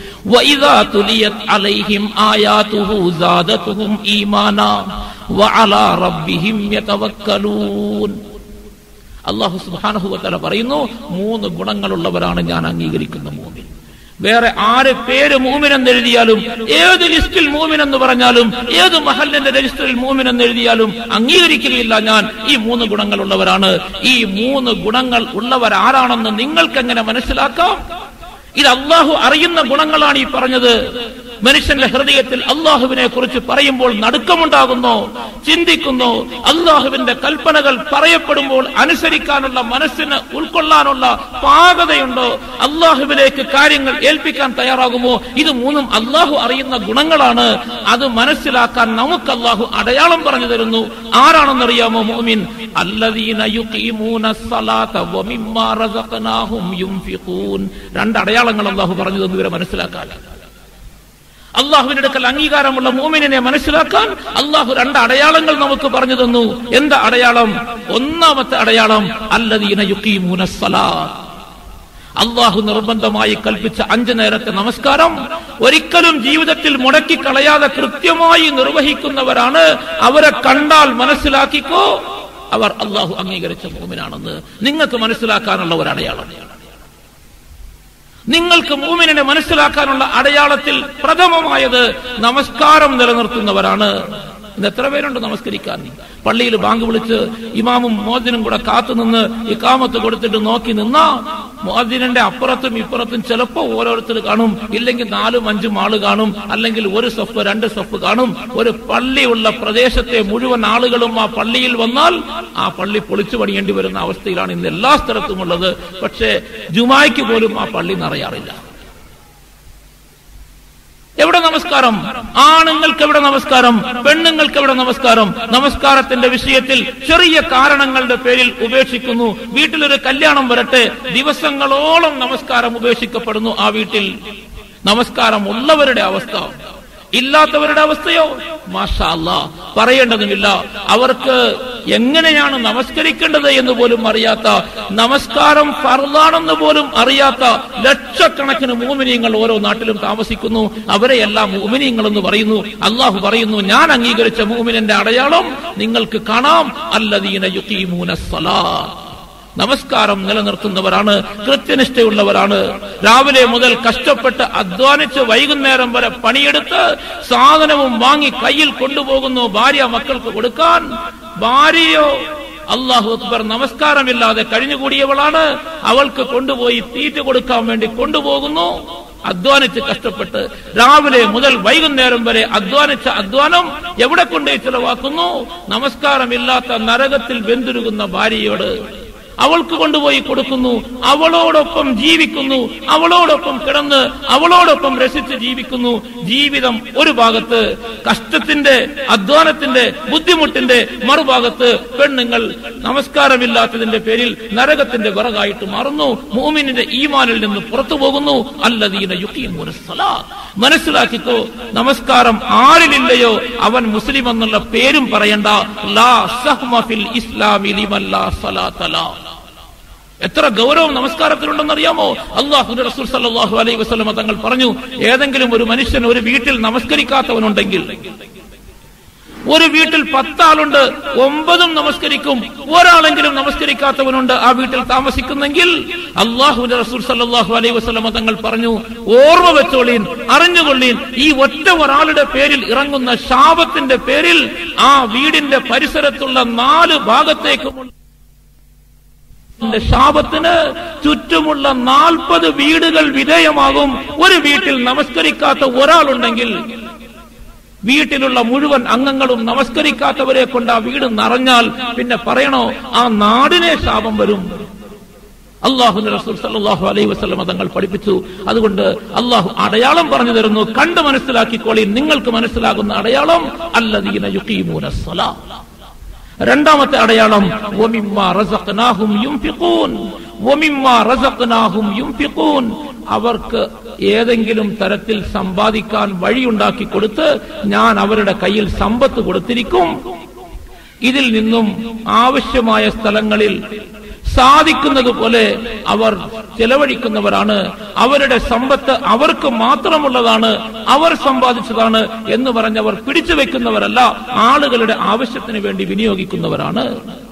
وإذا تليت عليهم آياته زادتهم إيمانا وعلى ربهم يتوكلون അള്ളാഹു സുബ്ഹാനഹു വതആല പറയുന്നു മൂന്ന് ഗുണങ്ങളുള്ളവരാണ് ഞാൻ അംഗീകരിക്കുന്ന മൂമിൻ വേറെ ആര് പേര് മൂമിൻ എന്ന് എഴുതിയാലും ഏത് ലിസ്റ്റിൽ മൂമിൻ എന്ന് പറഞ്ഞാലും ഏത് മഹലിന്റെ രജിസ്റ്ററിൽ മൂമിൻ എന്ന് എഴുതിയാലും അംഗീകരിക്കുകയില്ല ഞാൻ ഈ മൂന്ന് ഗുണങ്ങളുള്ളവരാണ് ഈ മൂന്ന് ഗുണങ്ങൾ ഉള്ളവരാരാണെന്ന് നിങ്ങൾക്ക് എങ്ങനെ മനസ്സിലാക്കാം ഇത് അള്ളാഹു അറിയുന്ന ഗുണങ്ങളാണ് ഈ പറഞ്ഞത് മനുഷ്യന്റെ ഹൃദയത്തിൽ അള്ളാഹുവിനെ കുറിച്ച് പറയുമ്പോൾ നടുക്കമുണ്ടാകുന്നു ചിന്തിക്കുന്നു അള്ളാഹുവിന്റെ കൽപ്പനകൾ പറയപ്പെടുമ്പോൾ അനുസരിക്കാനുള്ള മനസ്സിന് ഉൾക്കൊള്ളാനുള്ള പാകതയുണ്ടോ അള്ളാഹുവിലേക്ക് കാര്യങ്ങൾ ഏൽപ്പിക്കാൻ തയ്യാറാകുമോ ഇത് മൂന്നും അള്ളാഹു അറിയുന്ന ഗുണങ്ങളാണ് അത് മനസ്സിലാക്കാൻ നമുക്ക് അള്ളാഹു അടയാളം പറഞ്ഞു തരുന്നു ആരാണെന്നറിയാമോ മോമിൻ അല്ലദീന യുഖീമൂന സ്വലാത്ത വമിമ്മാ റസഖനാഹും യുൻഫിഖൂൻ രണ്ട് അടയാളങ്ങൾ അള്ളാഹു പറഞ്ഞു തന്നു ഇവരെ മനസ്സിലാക്കാൻ അള്ളാഹുവിന്റെ അടുക്കൽ അംഗീകാരമുള്ള മോമിനെ മനസ്സിലാക്കാൻ അള്ളാഹു രണ്ട് അടയാളങ്ങൾ നമുക്ക് പറഞ്ഞു തന്നു എന്താ അടയാളം ഒന്നാമത്തെ അടയാളം അല്ലദീന യുഖീമൂന സ്വലാത്ത് അള്ളാഹു നിർബന്ധമായി കൽപ്പിച്ച അഞ്ചു നേരത്തെ നമസ്കാരം ഒരിക്കലും ജീവിതത്തിൽ മുടക്കി കളയാതെ കൃത്യമായി നിർവഹിക്കുന്നവരാണ് അവരെ കണ്ടാൽ മനസ്സിലാക്കിക്കോ അവർ അള്ളാഹു അംഗീകരിച്ച മൂമിനാണെന്ന് നിങ്ങൾക്ക് മനസ്സിലാക്കാനുള്ള ഒരു അടയാളം നിങ്ങൾക്ക് മൂമിനെ മനസ്സിലാക്കാനുള്ള അടയാളത്തിൽ പ്രഥമമായത് നമസ്കാരം നിലനിർത്തുന്നവരാണ് ഇന്ന് എത്ര പേരുണ്ട് നമസ്കരിക്കാൻ പള്ളിയിൽ ബാങ്ക് വിളിച്ച് ഇമാമും മോദിനും കൂടെ കാത്തുനിന്ന് ഈ കാമത്ത് കൊടുത്തിട്ട് നോക്കി നിന്ന മോദിനെ അപ്പുറത്തും ഇപ്പുറത്തും ചിലപ്പോ ഓരോരുത്തർ കാണും ഇല്ലെങ്കിൽ നാലും അഞ്ചും ആള് കാണും അല്ലെങ്കിൽ ഒരു സഫ് രണ്ട് സഫ് കാണും ഒരു പള്ളിയുള്ള പ്രദേശത്തെ മുഴുവൻ ആളുകളും ആ പള്ളിയിൽ വന്നാൽ ആ പള്ളി പൊളിച്ചു പണിയേണ്ടി വരുന്ന അവസ്ഥയിലാണ് ഇന്ന് എല്ലാ സ്ഥലത്തും ഉള്ളത് പക്ഷേ ജുമായ്ക്ക് പോലും ആ പള്ളി നിറയാറില്ല എവിടെ നമസ്കാരം ആണുങ്ങൾക്ക് എവിടെ നമസ്കാരം പെണ്ണുങ്ങൾക്ക് എവിടെ നമസ്കാരം നമസ്കാരത്തിന്റെ വിഷയത്തിൽ ചെറിയ കാരണങ്ങളുടെ പേരിൽ ഉപേക്ഷിക്കുന്നു വീട്ടിലൊരു കല്യാണം വരട്ടെ ദിവസങ്ങളോളം നമസ്കാരം ഉപേക്ഷിക്കപ്പെടുന്നു ആ വീട്ടിൽ നമസ്കാരം ഉള്ളവരുടെ അവസ്ഥ ഇല്ലാത്തവരുടെ അവസ്ഥയോ മാഷാ അല്ലാ പറയേണ്ടതുമില്ല അവർക്ക് എങ്ങനെയാണ് നമസ്കരിക്കേണ്ടത് എന്ന് പോലും അറിയാത്ത നമസ്കാരം ഫർദാണെന്ന് പോലും അറിയാത്ത ലക്ഷക്കണക്കിന് മൂമിനിയങ്ങൾ ഓരോ നാട്ടിലും താമസിക്കുന്നു അവരെയെല്ലാം മൂമിനിയങ്ങൾ എന്ന് പറയുന്നു അള്ളാഹു പറയുന്നു ഞാൻ അംഗീകരിച്ച മൂമിനന്റെ അടയാളം നിങ്ങൾക്ക് കാണാം അല്ലദീന യുഖീമൂന സ്വലാത്ത് നമസ്കാരം നിലനിർത്തുന്നവരാണ് കൃത്യനിഷ്ഠയുള്ളവരാണ് രാവിലെ മുതൽ കഷ്ടപ്പെട്ട് അധ്വാനിച്ച് വൈകുന്നേരം വരെ പണിയെടുത്ത് സാധനവും വാങ്ങി കയ്യിൽ കൊണ്ടുപോകുന്നു ഭാര്യ മക്കൾക്ക് കൊടുക്കാൻ ഭാര്യയോ അള്ളാഹു അക്ബർ നമസ്കാരമില്ലാതെ കഴിഞ്ഞുകൂടിയവളാണ് അവൾക്ക് കൊണ്ടുപോയി തീറ്റ കൊടുക്കാൻ വേണ്ടി കൊണ്ടുപോകുന്നു അധ്വാനിച്ച് കഷ്ടപ്പെട്ട് രാവിലെ മുതൽ വൈകുന്നേരം വരെ അധ്വാനിച്ച അധ്വാനം എവിടെ കൊണ്ടേ ചിലവാക്കുന്നു നമസ്കാരമില്ലാത്ത നരകത്തിൽ വെന്തുരുകുന്ന ഭാര്യയോട് അവൾക്ക് കൊണ്ടുപോയി കൊടുക്കുന്നു അവളോടൊപ്പം ജീവിക്കുന്നു അവളോടൊപ്പം കിടന്ന് അവളോടൊപ്പം രസിച്ച് ജീവിക്കുന്നു ജീവിതം ഒരു ഭാഗത്ത് കഷ്ടത്തിന്റെ അധ്വാനത്തിന്റെ ബുദ്ധിമുട്ടിന്റെ മറുഭാഗത്ത് പെണ്ണുങ്ങൾ നമസ്കാരമില്ലാത്തതിന്റെ പേരിൽ നരകത്തിന്റെ വിറകായിട്ട് മാറുന്നു മൂമിനിന്റെ ഈമാനിൽ നിന്ന് പുറത്തു പോകുന്നു അല്ലദീന യുക്കീമൂന സലാ മനസ്സിലാക്കിക്കോ നമസ്കാരം ആരിലില്ലയോ അവൻ മുസ്ലിം എന്നുള്ള പേരും പറയണ്ട ലാ സഹ്മ ഫിൽ ഇസ്ലാമി ലിമൻ ലാ സലാത്ത ലാ. എത്ര ഗൗരവം നമസ്കാരത്തിലുണ്ടെന്നറിയാമോ അള്ളാഹു റസൂൽ സല്ലല്ലാഹു അലൈഹി വസല്ലമ തങ്ങൾ പറഞ്ഞു ഏതെങ്കിലും ഒരു മനുഷ്യൻ ഒരു വീട്ടിൽ നമസ്കരിക്കാത്തവനുണ്ടെങ്കിൽ ഒരു വീട്ടിൽ പത്താളുണ്ട് ഒമ്പതും നമസ്കരിക്കും ഒരാളെങ്കിലും നമസ്കരിക്കാത്തവനുണ്ട് ആ വീട്ടിൽ താമസിക്കുന്നെങ്കിൽ അള്ളാഹുവിന്റെ റസൂൽ സല്ലല്ലാഹു അലൈഹി വസല്ലമ തങ്ങൾ പറഞ്ഞു ഓർമ്മ വെച്ചോളീൻ അറിഞ്ഞുകൊള്ളീൻ ഈ ഒറ്റ ഒരാളുടെ പേരിൽ ഇറങ്ങുന്ന ശാപത്തിന്റെ പേരിൽ ആ വീടിന്റെ പരിസരത്തുള്ള നാല് ഭാഗത്തേക്കുമുള്ള ന്റെ ശാപത്തിന് ചുറ്റുമുള്ള നാൽപ്പത് വീടുകൾ വിധേയമാകും ഒരു വീട്ടിൽ നമസ്കരിക്കാത്ത ഒരാളുണ്ടെങ്കിൽ വീട്ടിലുള്ള മുഴുവൻ അംഗങ്ങളും നമസ്കരിക്കാത്തവരെ കൊണ്ട് ആ വീട് നിറഞ്ഞാൽ പിന്നെ പറയണോ ആ നാടിനെ ശാപം വരും അള്ളാഹു റസൂൽ സല്ലല്ലാഹു അലൈഹി വസല്ലമ തങ്ങൾ പഠിപ്പിച്ചു അതുകൊണ്ട് അള്ളാഹു അടയാളം പറഞ്ഞു തരുന്നു കണ്ട് മനസ്സിലാക്കിക്കോളി നിങ്ങൾക്ക് മനസ്സിലാകുന്ന അടയാളം അല്ലദീന യുഖീമൂന സ്വലാ രണ്ടാമത്തെ അടയാളം വമിമ്മാ റസഖ്നാഹും യുംഫിഖൂൻ വമിമ്മാ റസഖ്നാഹും യുംഫിഖൂൻ അവർക്ക് ഏതെങ്കിലും തരത്തിൽ സമ്പാദിക്കാൻ വഴിയുണ്ടാക്കി കൊടുത്ത് ഞാൻ അവരുടെ കയ്യിൽ സമ്പത്ത് കൊടുത്തിരിക്കും ഇതിൽ നിന്നും ആവശ്യമായ സ്ഥലങ്ങളിൽ സാധിക്കുന്നത് പോലെ അവർ ചെലവഴിക്കുന്നവരാണ് അവരുടെ സമ്പത്ത് അവർക്ക് മാത്രമുള്ളതാണ് അവർ സമ്പാദിച്ചതാണ് എന്ന് പറഞ്ഞവർ പിടിച്ചു വെക്കുന്നവരല്ല ആളുകളുടെ ആവശ്യത്തിന് വേണ്ടി വിനിയോഗിക്കുന്നവരാണ്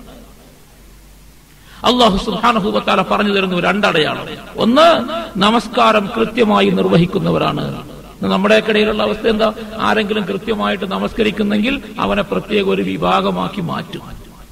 അള്ളാഹു സുഹാനുഭൂവത്താല പറഞ്ഞു തരുന്നു രണ്ടടയാണ് ഒന്ന് നമസ്കാരം കൃത്യമായി നിർവഹിക്കുന്നവരാണ് നമ്മുടെ ഇടയിലുള്ള അവസ്ഥ എന്താ ആരെങ്കിലും കൃത്യമായിട്ട് നമസ്കരിക്കുന്നെങ്കിൽ അവനെ പ്രത്യേക ഒരു വിഭാഗമാക്കി മാറ്റും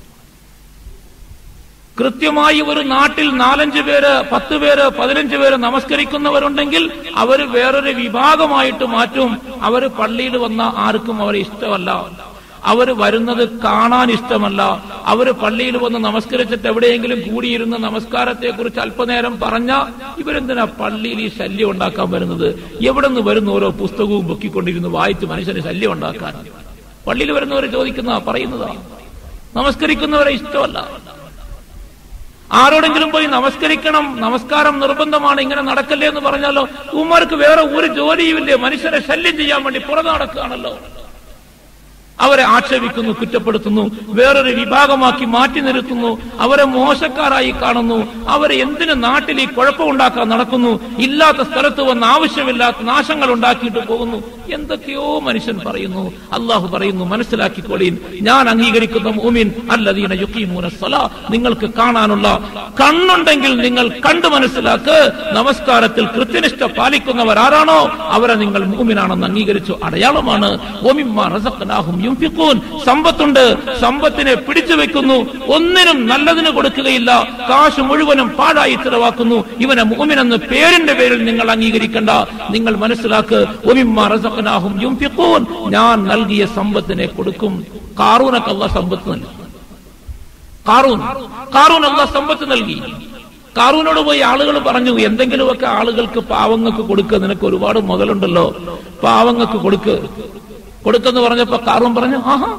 കൃത്യമായി ഒരു നാട്ടിൽ നാലഞ്ച് പേര് പത്ത് പേര് പതിനഞ്ച് പേര് നമസ്കരിക്കുന്നവരുണ്ടെങ്കിൽ അവർ വേറൊരു വിഭാഗമായിട്ട് മാറ്റും അവര് പള്ളിയിൽ വന്ന ആർക്കും അവരെ ഇഷ്ടമല്ല അവര് വരുന്നത് കാണാൻ ഇഷ്ടമല്ല അവര് പള്ളിയിൽ വന്ന് നമസ്കരിച്ചിട്ട് എവിടെയെങ്കിലും കൂടിയിരുന്ന് നമസ്കാരത്തെ കുറിച്ച് അല്പനേരം പറഞ്ഞ ഇവരെന്തിനാ പള്ളിയിൽ ഈ ശല്യം ഉണ്ടാക്കാൻ വരുന്നത് എവിടെ നിന്ന് വരുന്ന ഓരോ പുസ്തകവും പൊക്കിക്കൊണ്ടിരുന്ന് വായിച്ച് മനുഷ്യന് ശല്യം ഉണ്ടാക്കാൻ പള്ളിയിൽ വരുന്നവരെ ചോദിക്കുന്ന പറയുന്നതാ നമസ്കരിക്കുന്നവരെ ഇഷ്ടമല്ല ആരോടെങ്കിലും പോയി നമസ്കരിക്കണം നമസ്കാരം നിർബന്ധമാണ് ഇങ്ങനെ നടക്കല്ലേ എന്ന് പറഞ്ഞാലോ ഉമ്മാർക്ക് വേറെ ഒരു ജോലിയുമില്ലേ മനുഷ്യരെ ശല്യം ചെയ്യാൻ വേണ്ടി പുറത്ത് നടക്കുകയാണല്ലോ അവരെ ആക്ഷേപിക്കുന്നു കുറ്റപ്പെടുത്തുന്നു വേറൊരു വിഭാഗമാക്കി മാറ്റി നിർത്തുന്നു അവരെ മോശക്കാരായി കാണുന്നു അവരെ എന്തിനു നാട്ടിൽ ഈ കുഴപ്പമുണ്ടാക്കാൻ നടക്കുന്നു ഇല്ലാത്ത സ്ഥലത്ത് വന്ന് ആവശ്യമില്ലാത്ത നാശങ്ങൾ ഉണ്ടാക്കിയിട്ട് പോകുന്നു എന്തൊക്കെയോ മനുഷ്യൻ പറയുന്നു അള്ളാഹു പറയുന്നു മനസ്സിലാക്കിക്കൊള്ളീൻ ഞാൻ അംഗീകരിക്കുന്ന മൂമിൻ അല്ലദീന യുക്കീമൂന സലാ നിങ്ങൾക്ക് കാണാനുള്ള കണ്ണുണ്ടെങ്കിൽ നിങ്ങൾ കണ്ടു മനസ്സിലാക്ക് നമസ്കാരത്തിൽ കൃത്യനിഷ്ഠ പാലിക്കുന്നവർ ആരാണോ അവരെ നിങ്ങൾ മൂമിനാണെന്ന് അംഗീകരിച്ചു അടയാളമാണ് ഓമിമ്മ റസഖ്നാഹും യുംഫിഖൂൻ സമ്പത്തുണ്ട് സമ്പത്തിനെ പിടിച്ചു വെക്കുന്നു ഒന്നിനും നല്ലതിന് കൊടുക്കുകയില്ല കാശ് മുഴുവനും പാഴായി ചിലവാക്കുന്നു ഇവനെ മൂമിനെന്ന് പേരിന്റെ പേരിൽ നിങ്ങൾ അംഗീകരിക്കണ്ട നിങ്ങൾ മനസ്സിലാക്ക് ഒമിമ്മ റസഖ്നാഹും യുംഫിഖൂൻ ഞാൻ നൽകിയ സമ്പത്തിനെ കൊടുക്കും കാറൂനക്ക് അല്ല സമ്പത്ത് നൽകി കാറൂൻ കാറൂൻ അല്ല സമ്പത്ത് നൽകി കാറൂനോട് പോയി ആളുകൾ പറഞ്ഞു എന്തെങ്കിലുമൊക്കെ ആളുകൾക്ക് പാവങ്ങൾക്ക് കൊടുക്കുക നിനക്ക് ഒരുപാട് മുതലുണ്ടല്ലോ പാവങ്ങൾക്ക് കൊടുക്ക് കൊടുക്കെന്ന് പറഞ്ഞപ്പോ കാറൂൻ പറഞ്ഞു ആഹാ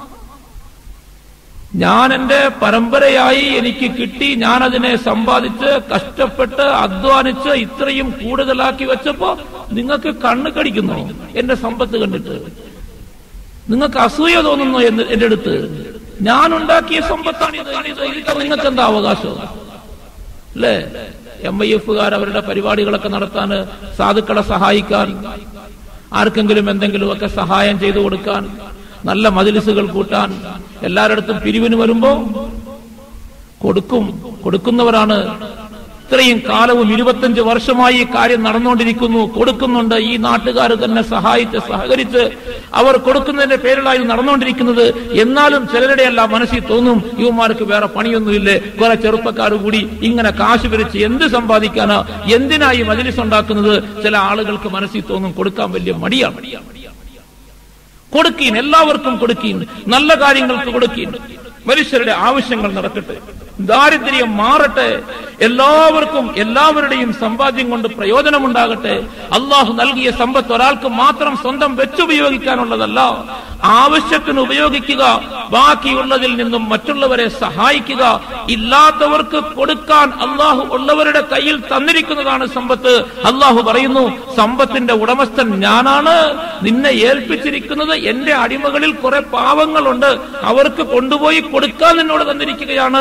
ഞാൻ എന്റെ പരമ്പരയായി എനിക്ക് കിട്ടി ഞാൻ അതിനെ സമ്പാദിച്ച് കഷ്ടപ്പെട്ട് അധ്വാനിച്ച് ഇത്രയും കൂടുതലാക്കി വെച്ചപ്പോ നിങ്ങൾക്ക് കണ്ണ് കടിക്കുന്നു എന്റെ സമ്പത്ത് കണ്ടിട്ട് നിങ്ങൾക്ക് അസൂയ തോന്നുന്നു എന്ന് എന്റെ അടുത്ത് ഞാൻ ഉണ്ടാക്കിയ സമ്പത്താണ് ഇത് ഇത് ഇത് നിങ്ങൾക്ക് എന്താ അവകാശം അല്ലേ എം ഐ എഫുകാർ അവരുടെ പരിപാടികളൊക്കെ നടത്താൻ സാധുക്കളെ സഹായിക്കാൻ ആർക്കെങ്കിലും എന്തെങ്കിലുമൊക്കെ സഹായം ചെയ്തു കൊടുക്കാൻ നല്ല മതിലിസുകൾ കൂട്ടാൻ എല്ലാരിടത്തും പിരിവിന് വരുമ്പോ കൊടുക്കും കൊടുക്കുന്നവരാണ് ഇത്രയും കാലവും ഇരുപത്തഞ്ച് വർഷമായി ഈ കാര്യം നടന്നുകൊണ്ടിരിക്കുന്നു കൊടുക്കുന്നുണ്ട് ഈ നാട്ടുകാർ തന്നെ സഹായിച്ച് സഹകരിച്ച് അവർ കൊടുക്കുന്നതിന്റെ പേരിലായി നടന്നുകൊണ്ടിരിക്കുന്നത് എന്നാലും ചിലരുടെ എല്ലാം മനസ്സിൽ തോന്നും യുവമാർക്ക് വേറെ പണിയൊന്നുമില്ലേ കുറെ ചെറുപ്പക്കാർ കൂടി ഇങ്ങനെ കാശ് പിരിച്ച് എന്ത് സമ്പാദിക്കാനാ എന്തിനായി മജിലിസ് ഉണ്ടാക്കുന്നത് ചില ആളുകൾക്ക് മനസ്സിൽ തോന്നും കൊടുക്കാൻ വലിയ മടിയാണ് കൊടുക്കീൻ എല്ലാവർക്കും കൊടുക്കീൻ നല്ല കാര്യങ്ങൾക്ക് കൊടുക്കീൻ മനുഷ്യരുടെ ആവശ്യങ്ങൾ നടക്കട്ടെ ദാരിദ്ര്യം മാറട്ടെ എല്ലാവർക്കും എല്ലാവരുടെയും സമ്പാദ്യം കൊണ്ട് പ്രയോജനമുണ്ടാകട്ടെ അള്ളാഹു നൽകിയ സമ്പത്ത് ഒരാൾക്ക് മാത്രം സ്വന്തം വെച്ചുപയോഗിക്കാനുള്ളതല്ല ആവശ്യത്തിന് ഉപയോഗിക്കുക ബാക്കിയുള്ളതിൽ നിന്നും മറ്റുള്ളവരെ സഹായിക്കുക ഇല്ലാത്തവർക്ക് കൊടുക്കാൻ അള്ളാഹു ഉള്ളവരുടെ കയ്യിൽ തന്നിരിക്കുന്നതാണ് സമ്പത്ത് അള്ളാഹു പറയുന്നു സമ്പത്തിന്റെ ഉടമസ്ഥൻ ഞാനാണ് നിന്നെ ഏൽപ്പിച്ചിരിക്കുന്നത് എന്റെ അടിമകളിൽ കുറെ പാവങ്ങളുണ്ട് അവർക്ക് കൊണ്ടുപോയി കൊടുക്കാൻ നിന്നോട് തന്നിരിക്കുകയാണ്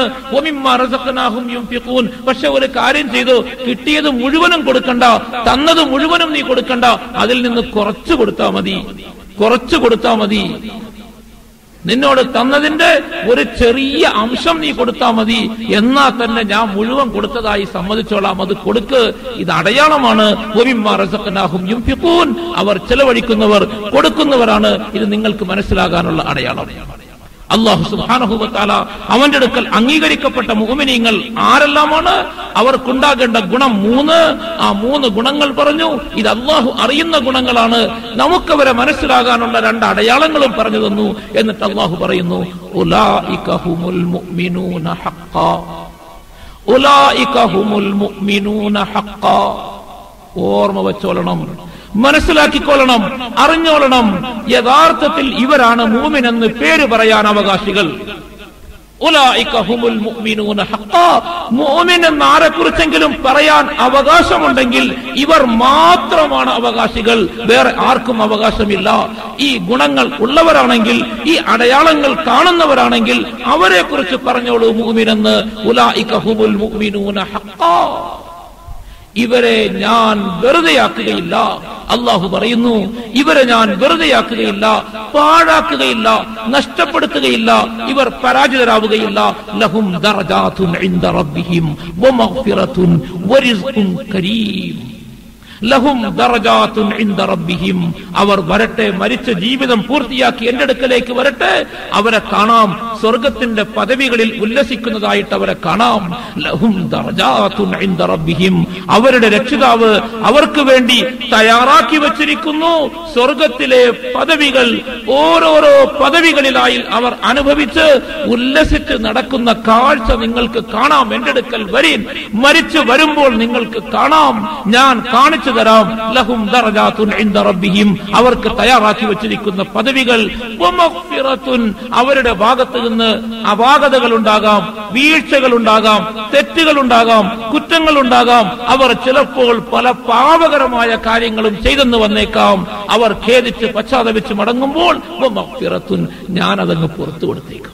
പക്ഷെ ഒരു കാര്യം ചെയ്തു കിട്ടിയത് മുഴുവനും കൊടുക്കണ്ട തന്നത് മുഴുവനും നീ കൊടുക്കണ്ട അതിൽ നിന്ന് കുറച്ച് കൊടുത്താ മതി കുറച്ച് കൊടുത്താ മതി നിന്നോട് തന്നതിന്റെ ഒരു ചെറിയ അംശം നീ കൊടുത്താൽ മതി എന്നാ തന്നെ ഞാൻ മുഴുവൻ കൊടുത്തതായി സമ്മതിച്ചോളാം അത് കൊടുക്ക് ഇത് അടയാളമാണ് അവർ ചെലവഴിക്കുന്നവർ കൊടുക്കുന്നവരാണ് ഇത് നിങ്ങൾക്ക് മനസ്സിലാകാനുള്ള അടയാളം അള്ളാഹു സുബാനഹുബത്താല അവന്റെ അടുക്കൽ അംഗീകരിക്കപ്പെട്ട മുഹമിനീങ്ങൾ ആരെല്ലാമാണ് അവർക്കുണ്ടാകേണ്ട ഗുണം മൂന്ന് ആ മൂന്ന് ഗുണങ്ങൾ പറഞ്ഞു ഇത് അള്ളാഹു അറിയുന്ന ഗുണങ്ങളാണ് നമുക്കവരെ മനസ്സിലാകാനുള്ള രണ്ട് അടയാളങ്ങളും പറഞ്ഞു തന്നു എന്നിട്ട് അള്ളാഹു പറയുന്നു ഉലാഇകഹുമുൽ മുഅ്മിനൂന ഹഖ്ഖാ ഉലാഇകഹുമുൽ മുഅ്മിനൂന ഹഖ്ഖാ ഓർമ്മ വെച്ചോളണം മനസ്സിലാക്കിക്കൊള്ളണം അറിഞ്ഞോളണം യഥാർത്ഥത്തിൽ ഇവരാണ് മൂമിൻ എന്ന് പേര് പറയാൻ അവകാശികൾ മോമിൻ എന്ന് ആരെക്കുറിച്ചെങ്കിലും പറയാൻ അവകാശമുണ്ടെങ്കിൽ ഇവർ മാത്രമാണ് അവകാശികൾ വേറെ ആർക്കും അവകാശമില്ല ഈ ഗുണങ്ങൾ ഉള്ളവരാണെങ്കിൽ ഈ അടയാളങ്ങൾ കാണുന്നവരാണെങ്കിൽ അവരെ കുറിച്ച് പറഞ്ഞോളൂ മൂമിനെന്ന് ഉലായിക്കഹുമുൽ മുഅ്മിനൂന ഹഖ്ഖാ ഇവരെ ഞാൻ വെറുതെയാക്കുകയില്ല അള്ളാഹു പറയുന്നു ഇവരെ ഞാൻ വെറുതെയാക്കുകയില്ല പാഴാക്കുകയില്ല നഷ്ടപ്പെടുത്തുകയില്ല ഇവർ പരാജിതരാവുകയില്ല ലഹും ദറജാതുൻ ഇൻദ റബ്ബിഹിം വമഗ്ഫിറത്തുൻ വരിസ്ഖുൻ കരീം ലഹും ദറജാത്തുൻ ഇൻദ റബ്ബിഹിം അവർ വരട്ടെ മരിച്ച ജീവിതം പൂർത്തിയാക്കി എന്റെ അടുക്കലേക്ക് വരട്ടെ അവരെ കാണാം സ്വർഗത്തിന്റെ പദവികളിൽ ഉല്ലസിക്കുന്നതായിട്ട് അവരെ കാണാം ലഹും ദറജാത്തുൻ ഇൻദ റബ്ബിഹിം അവരുടെ രക്ഷിതാവ് അവർക്ക് വേണ്ടി തയ്യാറാക്കി വച്ചിരിക്കുന്നു സ്വർഗത്തിലെ പദവികൾ ഓരോരോ പദവികളിലായി അവർ അനുഭവിച്ച് ഉല്ലസിച്ച് നടക്കുന്ന കാഴ്ച നിങ്ങൾക്ക് കാണാം എന്റെ അടുക്കൽ വരീൻ മരിച്ചു വരുമ്പോൾ നിങ്ങൾക്ക് കാണാം ഞാൻ കാണിച്ചു തരാം ലഹും ദറജാത്തുൻ ഇൻദ റബ്ബിഹിം അവർക്ക് തയ്യാറാക്കി വെച്ചിരിക്കുന്ന പദവികൾ വമഗ്ഫിറത്തുൻ അവരുടെ ഭാഗത്ത് നിന്ന് അപാകതകൾ ഉണ്ടാകാം വീഴ്ചകൾ ഉണ്ടാകാം തെറ്റുകൾ ഉണ്ടാകാം കുറ്റങ്ങൾ ഉണ്ടാകാം അവർ ചിലപ്പോൾ പല പാപകരമായ കാര്യങ്ങളും ചെയ്തെന്ന് വന്നേക്കാം അവർ ഖേദിച്ച് പശ്ചാത്തപിച്ച് മടങ്ങുമ്പോൾ വമഗ്ഫിറത്തുൻ ഞാൻ അതങ്ങ് പുറത്തു കൊടുത്തേക്കാം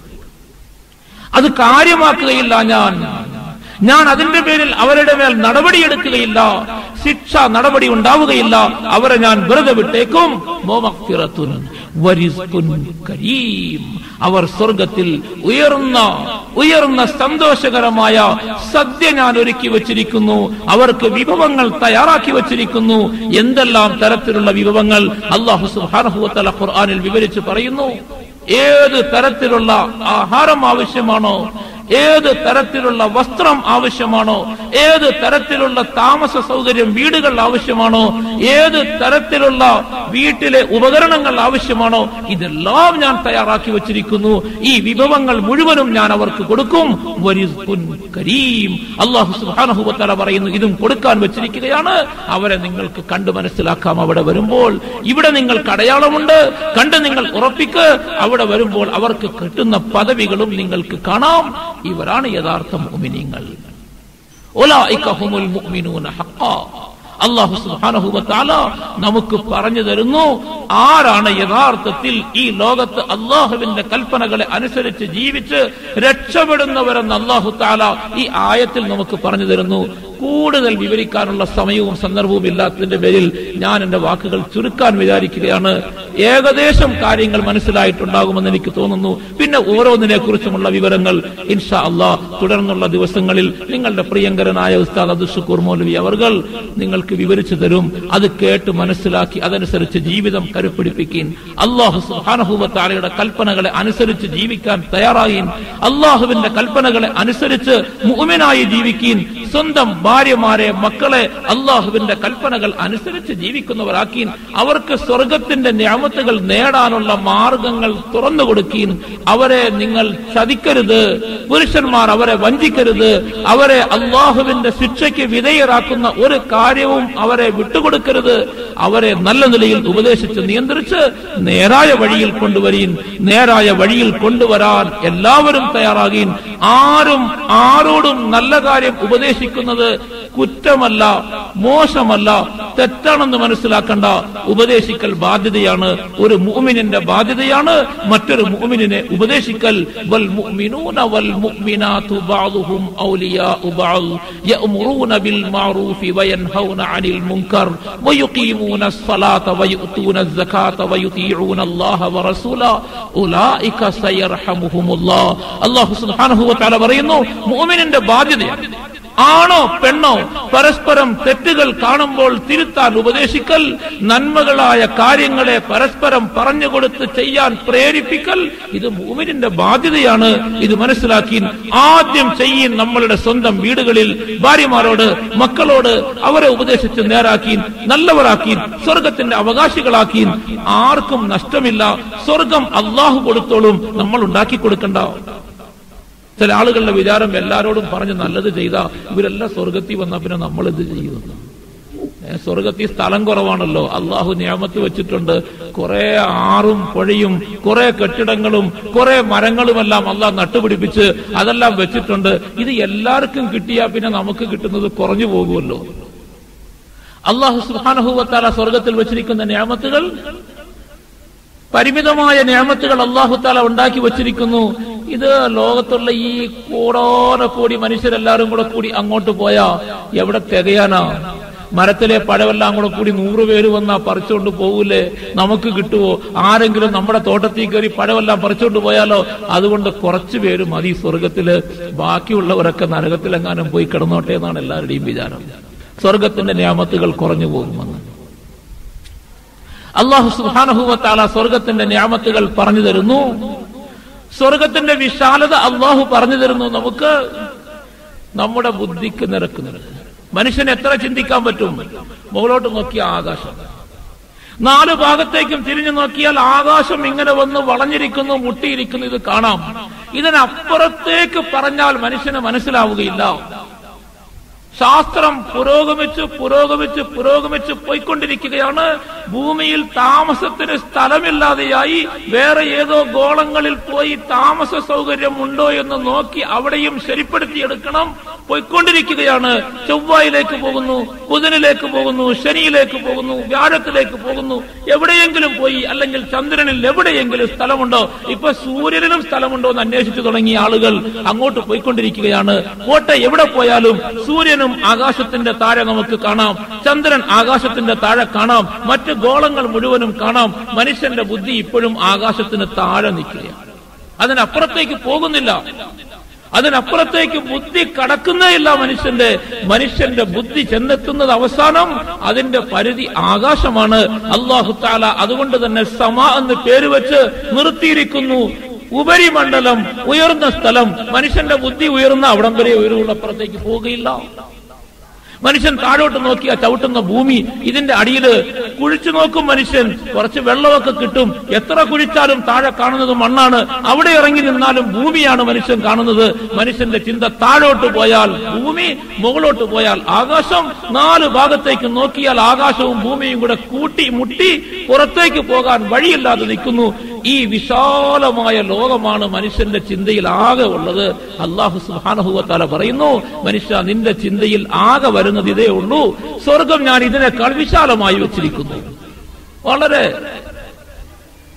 അത് കാര്യമാക്കുകയില്ല ഞാൻ ഞാൻ അതിന്റെ പേരിൽ അവരുടെ മേൽ നടപടിയെടുക്കുകയില്ല ശിക്ഷ നടപടി ഉണ്ടാവുകയില്ല അവരെ ഞാൻ വെറുതെ വിട്ടേക്കും മോമഫിറത്തുൻ വരിസ്കുൻ കരീം അവർ സ്വർഗത്തിൽ ഉയർന്ന ഉയർന്ന സന്തോഷകരമായ സദ്യ ഞാൻ ഒരുക്കി വച്ചിരിക്കുന്നു അവർക്ക് വിഭവങ്ങൾ തയ്യാറാക്കി വച്ചിരിക്കുന്നു എന്തെല്ലാം തരത്തിലുള്ള വിഭവങ്ങൾ അള്ളാഹു സുഹാനഹുവത്തല ഖുർആാനിൽ വിവരിച്ച് പറയുന്നു ഏത് തരത്തിലുള്ള ആഹാരം ആവശ്യമാണോ ഏത് തരത്തിലുള്ള വസ്ത്രം ആവശ്യമാണോ ഏത് തരത്തിലുള്ള താമസ സൗകര്യം വീടുകൾ ആവശ്യമാണോ ഏത് തരത്തിലുള്ള വീട്ടിലെ ഉപകരണങ്ങൾ ആവശ്യമാണോ ഇതെല്ലാം ഞാൻ തയ്യാറാക്കി വച്ചിരിക്കുന്നു ഈ വിഭവങ്ങൾ മുഴുവനും ഞാൻ അവർക്ക് കൊടുക്കും വരിസ്കുൻ കരീം അള്ളാഹു സുബാനഹുബത്തല പറയുന്നു ഇതും കൊടുക്കാൻ വെച്ചിരിക്കുകയാണ് അവരെ നിങ്ങൾക്ക് കണ്ടു മനസ്സിലാക്കാം അവിടെ വരുമ്പോൾ ഇവിടെ നിങ്ങൾക്ക് അടയാളമുണ്ട് കണ്ട് നിങ്ങൾ ഉറപ്പിക്ക് അവിടെ വരുമ്പോൾ അവർക്ക് കിട്ടുന്ന പദവികളും നിങ്ങൾക്ക് കാണാം ഇവരാണ് യഥാർത്ഥ മുഅ്മിനീങ്ങൾ ഉലൈക ഹുമുൽ മുഅ്മിനൂന ഹഖ്ഖാ അള്ളാഹു സുബ്ഹാനഹു വതആല നമുക്ക് പറഞ്ഞു തരുന്നു ആരാണ് യഥാർത്ഥത്തിൽ ഈ ലോകത്ത് അള്ളാഹുവിന്റെ കൽപ്പനകളെ അനുസരിച്ച് ജീവിച്ച് രക്ഷപ്പെടുന്നവരെന്ന് അള്ളാഹു താല ഈ ആയത്തിൽ നമുക്ക് പറഞ്ഞു തരുന്നു കൂടുതൽ വിവരിക്കാനുള്ള സമയവും സന്ദർഭവും ഇല്ലാത്തതിന്റെ പേരിൽ ഞാൻ എന്റെ വാക്കുകൾ ചുരുക്കാൻ വിചാരിക്കുകയാണ് ഏകദേശം കാര്യങ്ങൾ മനസ്സിലായിട്ടുണ്ടാകുമെന്ന് എനിക്ക് തോന്നുന്നു പിന്നെ ഓരോന്നിനെ കുറിച്ചുമുള്ള വിവരങ്ങൾ ഇൻഷാ അള്ളാഹ് തുടർന്നുള്ള ദിവസങ്ങളിൽ നിങ്ങളുടെ പ്രിയങ്കരനായ ഉസ്താദ് അബ്ദുഷക്കൂർ മൗലവി അവർ നിങ്ങൾക്ക് വിവരിച്ചു തരും അത് കേട്ട് മനസ്സിലാക്കി അതനുസരിച്ച് ജീവിതം കരുപ്പിടിപ്പിക്കുകയും അള്ളാഹു സുഹാനഹൂബത്താലയുടെ കൽപ്പനകളെ അനുസരിച്ച് ജീവിക്കാൻ തയ്യാറാകുകയും അള്ളാഹുവിന്റെ കൽപ്പനകളെ അനുസരിച്ച് മുഅ്മിനായി ജീവിക്കുകയും സ്വന്തം ഭാര്യമാരെ മക്കളെ അള്ളാഹുവിന്റെ കൽപ്പനകൾ അനുസരിച്ച് ജീവിക്കുന്നവരാക്കി അവർക്ക് സ്വർഗത്തിന്റെ ഞാമത്തുകൾ നേടാനുള്ള മാർഗങ്ങൾ തുറന്നു കൊടുക്കുകയും അവരെ നിങ്ങൾ ചതിക്കരുത് പുരുഷന്മാർ അവരെ വഞ്ചിക്കരുത് അവരെ അള്ളാഹുവിന്റെ ശിക്ഷയ്ക്ക് വിധേയരാക്കുന്ന ഒരു കാര്യവും അവരെ വിട്ടുകൊടുക്കരുത് അവരെ നല്ല നിലയിൽ ഉപദേശിച്ച് നിയന്ത്രിച്ച് നേരായ വഴിയിൽ കൊണ്ടുവരീൻ നേരായ വഴിയിൽ കൊണ്ടുവരാൻ എല്ലാവരും തയ്യാറാകുകയും ആരും ആരോടും നല്ല കാര്യം ഉപദേശിക്കുന്നത് കുറ്റമല്ല മോശമല്ല തെറ്റാണെന്ന് മനസ്സിലാക്കേണ്ട ഉപദേശിക്കൽ ബാധ്യതയാണ് ഒരു മുഅ്മിനിന്റെ ബാധ്യതയാണ് മറ്റൊരു മുഅ്മിനിനെ ഉപദേശിക്കൽ വൽ മുഅ്മിനൂന വൽ മുഅ്മിനാതു ബഅദുഹും ഔലിയാഉ ബഅദ് യഅ്മുറൂന ബിൽ മഅറൂഫി വയൻഹൗന അനിൽ മുൻകർ വയുഖീമൂന الصلاة ويؤتون الزكاة ويطيعون الله ورسوله أولئك سيرحمهم الله الله سبحانه وتعالى പറയുന്നു മുഅ്മിനിന്റെ ബാധ്യതയാണ് ആണോ പെണ്ണോ പരസ്പരം തെറ്റുകൾ കാണുമ്പോൾ തിരുത്താൻ ഉപദേശിക്കൽ നന്മകളായ കാര്യങ്ങളെ പരസ്പരം പറഞ്ഞുകൊടുത്ത് ചെയ്യാൻ പ്രേരിപ്പിക്കൽ ഇത് മൂമിനിന്റെ ബാധ്യതയാണ് ഇത് മനസ്സിലാക്കി ആദ്യം ചെയ്യും നമ്മളുടെ സ്വന്തം വീടുകളിൽ ഭാര്യമാരോട് മക്കളോട് അവരെ ഉപദേശിച്ച് നേരാക്കി നല്ലവരാക്കി സ്വർഗത്തിന്റെ അവകാശികളാക്കി ആർക്കും നഷ്ടമില്ല സ്വർഗം അള്ളാഹു കൊടുത്തോളും നമ്മൾ ഉണ്ടാക്കി കൊടുക്കണ്ട ചില ആളുകളുടെ വിചാരം എല്ലാരോടും പറഞ്ഞ് നല്ലത് ചെയ്ത ഇവരെല്ലാം സ്വർഗത്തിൽ വന്ന പിന്നെ നമ്മൾ ഇത് ചെയ്യുന്നു ഏ, സ്വർഗത്തിൽ സ്ഥലം കുറവാണല്ലോ അള്ളാഹു നിയമത്ത് വെച്ചിട്ടുണ്ട് കുറെ ആറും പുഴയും കുറെ കെട്ടിടങ്ങളും കുറെ മരങ്ങളുമെല്ലാം അള്ളാഹ് നട്ടുപിടിപ്പിച്ച് അതെല്ലാം വെച്ചിട്ടുണ്ട് ഇത് എല്ലാവർക്കും കിട്ടിയാ പിന്നെ നമുക്ക് കിട്ടുന്നത് കുറഞ്ഞു പോകുമല്ലോ അള്ളാഹു സുഹാനഹുവത്താല സ്വർഗത്തിൽ വെച്ചിരിക്കുന്ന നിയമത്തുകൾ പരിമിതമായ നിയമത്തുകൾ അള്ളാഹുത്താല ഉണ്ടാക്കി വച്ചിരിക്കുന്നു ഇത് ലോകത്തുള്ള ഈ കോടാന കോടി മനുഷ്യരെല്ലാരും കൂടെ കൂടി അങ്ങോട്ട് പോയാ എവിടെ തികയാനാ മരത്തിലെ പഴമെല്ലാം കൂടെ കൂടി നൂറ് പേര് വന്നാ പറിച്ചുകൊണ്ട് പോകൂലേ നമുക്ക് കിട്ടുവോ ആരെങ്കിലും നമ്മുടെ തോട്ടത്തിൽ കയറി പഴമെല്ലാം പറിച്ചുകൊണ്ട് പോയാലോ അതുകൊണ്ട് കുറച്ചു പേര് മതി സ്വർഗത്തില് ബാക്കിയുള്ളവരൊക്കെ നരകത്തിലെങ്ങാനും പോയി കിടന്നോട്ടെ എന്നാണ് എല്ലാവരുടെയും വിചാരം സ്വർഗത്തിന്റെ നിയമത്തുകൾ കുറഞ്ഞു പോകുമെന്ന് അള്ളാഹു സുഹാനഹുവത്താല സ്വർഗത്തിന്റെ ഞാമത്തുകൾ പറഞ്ഞു തരുന്നു സ്വർഗത്തിന്റെ വിശാലത അള്ളാഹു പറഞ്ഞു തരുന്നു നമുക്ക് നമ്മുടെ ബുദ്ധിക്ക് നിരക്കുന്നത് മനുഷ്യന് എത്ര ചിന്തിക്കാൻ പറ്റും മുകളോട്ട് നോക്കിയ ആകാശം നാല് ഭാഗത്തേക്കും തിരിഞ്ഞു നോക്കിയാൽ ആകാശം ഇങ്ങനെ വന്ന് വളഞ്ഞിരിക്കുന്നു മുട്ടിയിരിക്കുന്നു ഇത് കാണാം ഇതിനപ്പുറത്തേക്ക് പറഞ്ഞാൽ മനുഷ്യന് മനസ്സിലാവുകയില്ല ശാസ്ത്രം പുരോഗമിച്ച് പുരോഗമിച്ച് പുരോഗമിച്ച് പോയിക്കൊണ്ടിരിക്കുകയാണ് ഭൂമിയിൽ താമസത്തിന് സ്ഥലമില്ലാതെയായി വേറെ ഏതോ ഗോളങ്ങളിൽ പോയി താമസ സൗകര്യം ഉണ്ടോ എന്ന് നോക്കി അവിടെയും ശരിപ്പെടുത്തിയെടുക്കണം പോയിക്കൊണ്ടിരിക്കുകയാണ് ചൊവ്വായിലേക്ക് പോകുന്നു ബുധനിലേക്ക് പോകുന്നു ശനിയിലേക്ക് പോകുന്നു വ്യാഴത്തിലേക്ക് പോകുന്നു എവിടെയെങ്കിലും പോയി അല്ലെങ്കിൽ ചന്ദ്രനിൽ എവിടെയെങ്കിലും സ്ഥലമുണ്ടോ ഇപ്പൊ സൂര്യനിലും സ്ഥലമുണ്ടോ എന്ന് അന്വേഷിച്ചു തുടങ്ങിയ ആളുകൾ അങ്ങോട്ട് പോയിക്കൊണ്ടിരിക്കുകയാണ് പോട്ടെ എവിടെ പോയാലും സൂര്യനും ആകാശത്തിന്റെ താഴെ നമുക്ക് കാണാം ചന്ദ്രൻ ആകാശത്തിന്റെ താഴെ കാണാം മറ്റ് ഗോളങ്ങൾ മുഴുവനും കാണാം മനുഷ്യന്റെ ബുദ്ധി ഇപ്പോഴും ആകാശത്തിന് താഴെ നിൽക്കുകയാണ് അതിനപ്പുറത്തേക്ക് പോകുന്നില്ല അതിനപ്പുറത്തേക്ക് ബുദ്ധി കടക്കുന്നേയില്ല മനുഷ്യന്റെ മനുഷ്യന്റെ ബുദ്ധി ചെന്നെത്തുന്നത് അവസാനം അതിന്റെ പരിധി ആകാശമാണ് അള്ളാഹു താല അതുകൊണ്ട് തന്നെ സമ എന്ന് പേര് വെച്ച് നിർത്തിയിരിക്കുന്നു ഉപരിമണ്ഡലം ഉയർന്ന സ്ഥലം മനുഷ്യന്റെ ബുദ്ധി ഉയർന്ന അവിടം വരെ ഉയർവുള്ള അപ്പുറത്തേക്ക് പോവുകയില്ല മനുഷ്യൻ താഴോട്ട് നോക്കിയാ ചവിട്ടുന്ന ഭൂമി ഇതിന്റെ അടിയില് കുഴിച്ചു നോക്കും മനുഷ്യൻ കുറച്ച് വെള്ളമൊക്കെ കിട്ടും എത്ര കുഴിച്ചാലും താഴെ കാണുന്നത് മണ്ണാണ് അവിടെ ഇറങ്ങി നിന്നാലും ഭൂമിയാണ് മനുഷ്യൻ കാണുന്നത് മനുഷ്യന്റെ ചിന്ത താഴോട്ട് പോയാൽ ഭൂമി മുകളോട്ട് പോയാൽ ആകാശം നാല് ഭാഗത്തേക്ക് നോക്കിയാൽ ആകാശവും ഭൂമിയും കൂടെ കൂട്ടി മുട്ടി പുറത്തേക്ക് പോകാൻ വഴിയില്ലാതെ നിൽക്കുന്നു ഈ വിശാലമായ ലോകമാണ് മനുഷ്യന്റെ ചിന്തയിൽ ആകെ ഉള്ളത് അള്ളാഹു സുഹാനഹുവത്താല പറയുന്നു മനുഷ്യ നിന്റെ ചിന്തയിൽ ആകെ വരുന്നത് ഇതേ ഉള്ളൂ സ്വർഗം ഞാൻ ഇതിനേക്കാൾ വിശാലമായി വെച്ചിരിക്കുന്നു വളരെ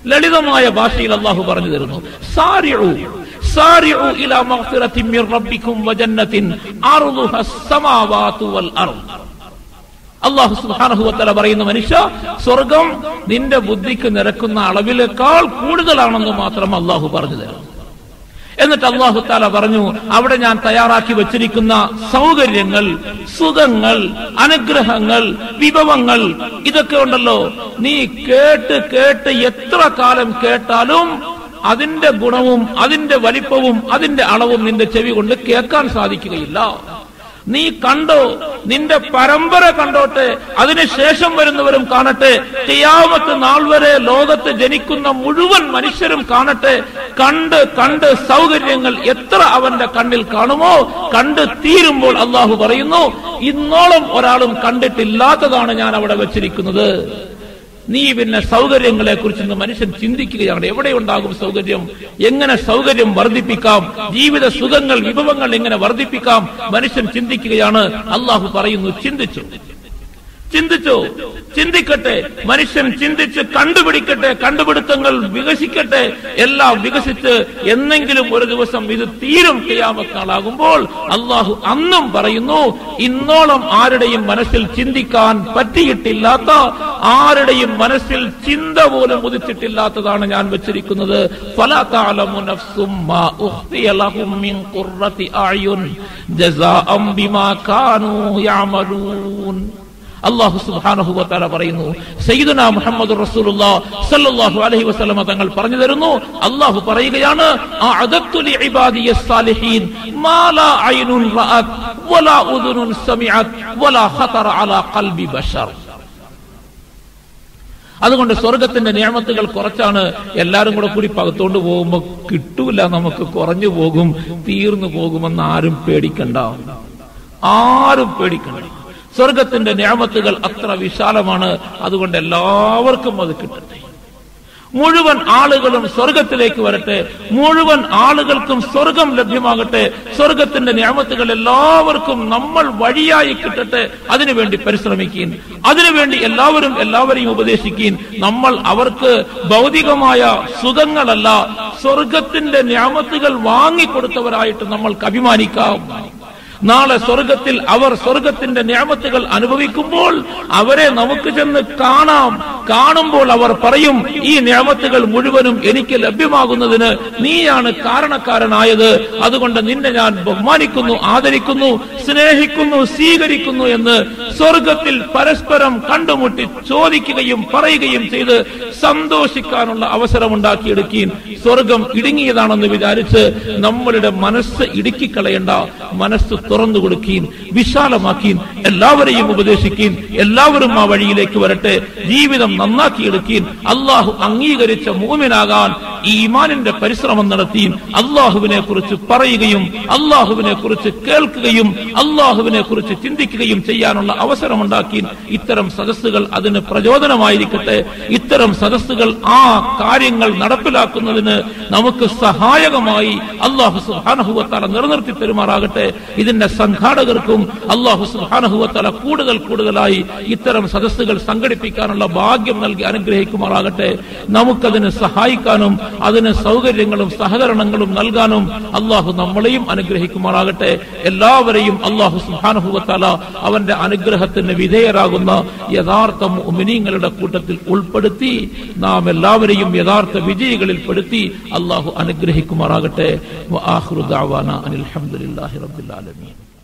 ലളിതമായ ഭാഷയിൽ അള്ളാഹു പറഞ്ഞു തരുന്നു സാരിഉ സാരിഉ ഇലാ മഗ്ഫിറത്തിൻ മിർ റബ്ബിക്കും വജന്നത്തിൻ അർളുഹ അസ്സമാവാതു വൽ അർള് അള്ളാഹു സുബാനഹുവത്തല പറയുന്ന മനുഷ്യ സ്വർഗം നിന്റെ ബുദ്ധിക്ക് നിരക്കുന്ന അളവിലേക്കാൾ കൂടുതലാണെന്ന് മാത്രം അള്ളാഹു പറഞ്ഞു തരും എന്നിട്ട് അള്ളാഹു താല പറഞ്ഞു അവിടെ ഞാൻ തയ്യാറാക്കി വച്ചിരിക്കുന്ന സൗകര്യങ്ങൾ സുഖങ്ങൾ അനുഗ്രഹങ്ങൾ വിഭവങ്ങൾ ഇതൊക്കെ ഉണ്ടല്ലോ നീ കേട്ട് കേട്ട് എത്ര കാലം കേട്ടാലും അതിന്റെ ഗുണവും അതിന്റെ വലിപ്പവും അതിന്റെ അളവും നിന്റെ ചെവി കൊണ്ട് കേൾക്കാൻ സാധിക്കുകയില്ല നീ കണ്ടോ നിന്റെ പരമ്പര കണ്ടോട്ടെ അതിനുശേഷം വരുന്നവരും കാണട്ടെ ചെയ്യാമത്ത് നാൾ വരെ ലോകത്ത് ജനിക്കുന്ന മുഴുവൻ മനുഷ്യരും കാണട്ടെ കണ്ട് കണ്ട് സൗകര്യങ്ങൾ എത്ര അവന്റെ കണ്ണിൽ കാണുമോ കണ്ട് തീരുമ്പോൾ അള്ളാഹു പറയുന്നു ഇന്നോളം ഒരാളും കണ്ടിട്ടില്ലാത്തതാണ് ഞാൻ അവിടെ വെച്ചിരിക്കുന്നത് നീ പിന്നെ സൗകര്യങ്ങളെ കുറിച്ച് മനുഷ്യൻ ചിന്തിക്കുകയാണ് എവിടെ ഉണ്ടാകും സൗകര്യം എങ്ങനെ സൗകര്യം വർദ്ധിപ്പിക്കാം ജീവിത സുഖങ്ങൾ വിഭവങ്ങൾ എങ്ങനെ വർദ്ധിപ്പിക്കാം മനുഷ്യൻ ചിന്തിക്കുകയാണ് അള്ളാഹു പറയുന്നു ചിന്തിച്ചു ചിന്തിച്ചോ ചിന്തിക്കട്ടെ മനുഷ്യൻ ചിന്തിച്ച് കണ്ടുപിടിക്കട്ടെ കണ്ടുപിടുത്തങ്ങൾ വികസിക്കട്ടെ എല്ലാം വികസിച്ച് എന്നെങ്കിലും ഒരു ദിവസം ഇത് തീരും ചെയ്യാമത്താളാകുമ്പോൾ അള്ളാഹു അന്നും പറയുന്നു ഇന്നോളം ആരുടെയും മനസ്സിൽ ചിന്തിക്കാൻ പറ്റിയിട്ടില്ലാത്ത ആരുടെയും മനസ്സിൽ ചിന്ത പോലും ഉദിച്ചിട്ടില്ലാത്തതാണ് ഞാൻ വെച്ചിരിക്കുന്നത് ഫലാ തഅലമു നഫ്സും മാ ഉഖ്ഫിയ ലഹും മിൻ ഖുർറത്തി അഅ്യുൻ ജസാഅം ബിമാ കാനൂ യഅമലൂൻ അള്ളാഹു സുബ്ഹാനഹു വതആല പറയുന്നു സയ്യിദുന മുഹമ്മദ് റസൂലുള്ളാഹ് സല്ലല്ലാഹു അലൈഹി വസല്ലമ തങ്ങൾ പറഞ്ഞു തരുന്നു അള്ളാഹു പറയുകയാണ് അഅദത്തു ലിഇബാദിയ സാലിഹീൻ മാ ലാ ഐനുൻ റഅത് വലാ ഉദുനുൻ സമീഅത് വലാ ഖതറ അലാ ഖൽബി ബശർ അതുകൊണ്ട് സ്വർഗത്തിന്റെ നിയമത്തുകൾ കുറച്ചാണ് എല്ലാരും കൂടെ കൂടി പകത്തോണ്ട് പോകുമ്പോ കിട്ടൂല നമുക്ക് കുറഞ്ഞു പോകും തീർന്നു പോകുമെന്ന് ആരും പേടിക്കണ്ട ആരും പേടിക്കണ്ട സ്വർഗത്തിന്റെ നിയമത്തുകൾ അത്ര വിശാലമാണ് അതുകൊണ്ട് എല്ലാവർക്കും അത് കിട്ടട്ടെ മുഴുവൻ ആളുകളും സ്വർഗത്തിലേക്ക് വരട്ടെ മുഴുവൻ ആളുകൾക്കും സ്വർഗം ലഭ്യമാകട്ടെ സ്വർഗത്തിന്റെ നിയമത്തുകൾ എല്ലാവർക്കും നമ്മൾ വഴിയായി കിട്ടട്ടെ അതിനുവേണ്ടി പരിശ്രമിക്കുകയും അതിനുവേണ്ടി എല്ലാവരും എല്ലാവരെയും ഉപദേശിക്കുകയും നമ്മൾ അവർക്ക് ഭൗതികമായ സുഖങ്ങളല്ല സ്വർഗത്തിന്റെ നിയമത്തുകൾ വാങ്ങിക്കൊടുത്തവരായിട്ട് നമ്മൾക്ക് അഭിമാനിക്കാം നാളെ സ്വർഗത്തിൽ അവർ സ്വർഗത്തിന്റെ ഞാമത്തുകൾ അനുഭവിക്കുമ്പോൾ അവരെ നമുക്ക് ചെന്ന് കാണാം കാണുമ്പോൾ അവർ പറയും ഈ ഞാമത്തുകൾ മുഴുവനും എനിക്ക് ലഭ്യമാകുന്നതിന് നീയാണ് കാരണക്കാരനായത് അതുകൊണ്ട് നിന്നെ ഞാൻ ബഹുമാനിക്കുന്നു ആദരിക്കുന്നു സ്നേഹിക്കുന്നു സ്വീകരിക്കുന്നു എന്ന് സ്വർഗത്തിൽ പരസ്പരം കണ്ടുമുട്ടി ചോദിക്കുകയും പറയുകയും ചെയ്ത് സന്തോഷിക്കാനുള്ള അവസരം ഉണ്ടാക്കിയെടുക്കുകയും സ്വർഗം ഇടുങ്ങിയതാണെന്ന് വിചാരിച്ച് നമ്മളുടെ മനസ്സ് ഇടുക്കിക്കളയണ്ട മനസ്സ് തുറന്നു കൊടുക്കുകയും വിശാലമാക്കുകയും എല്ലാവരെയും ഉപദേശിക്കുകയും എല്ലാവരും ആ വഴിയിലേക്ക് വരട്ടെ ജീവിതം നന്നാക്കിയെടുക്കുകയും അള്ളാഹു അംഗീകരിച്ച മൂമിനാകാൻ ഈ ഇമാനിന്റെ പരിശ്രമം നടത്തിയും അള്ളാഹുവിനെ കുറിച്ച് പറയുകയും അള്ളാഹുവിനെ കുറിച്ച് കേൾക്കുകയും അള്ളാഹുവിനെ കുറിച്ച് ചിന്തിക്കുകയും ചെയ്യാനുള്ള അവസരമുണ്ടാക്കി ഇത്തരം സദസ്സുകൾ അതിന് പ്രചോദനമായിരിക്കട്ടെ ഇത്തരം സദസ്സുകൾ ആ കാര്യങ്ങൾ നടപ്പിലാക്കുന്നതിന് നമുക്ക് സഹായകമായി അള്ളാഹു സുഹാനഹുവത്താല നിലനിർത്തി പെരുമാറാകട്ടെ ഇതിന്റെ സംഘാടകർക്കും അള്ളാഹു സുഹാനഹുവത്താല കൂടുതൽ കൂടുതലായി ഇത്തരം സദസ്സുകൾ സംഘടിപ്പിക്കാനുള്ള ഭാഗ്യം നൽകി അനുഗ്രഹിക്കുമാറാകട്ടെ നമുക്കതിന് സഹായിക്കാനും അതിന് സൗകര്യങ്ങളും സഹകരണങ്ങളും നൽകാനും അള്ളാഹു നമ്മളെയും അനുഗ്രഹിക്കുമാറാകട്ടെ എല്ലാവരെയും അള്ളാഹു സുഹാനുഭവത്താല അവന്റെ അനുഗ്രഹത്തിന് വിധേയരാകുന്ന യഥാർത്ഥ മുഅ്മിനീങ്ങളുടെ കൂട്ടത്തിൽ ഉൾപ്പെടുത്തി നാം എല്ലാവരെയും യഥാർത്ഥ വിജയികളിൽ പെടുത്തി അള്ളാഹു അനുഗ്രഹിക്കുമാറാകട്ടെ വആഖിറു ദഅവാന അനിൽ ഹംദുലില്ലാഹി റബ്ബിൽ ആലമീൻ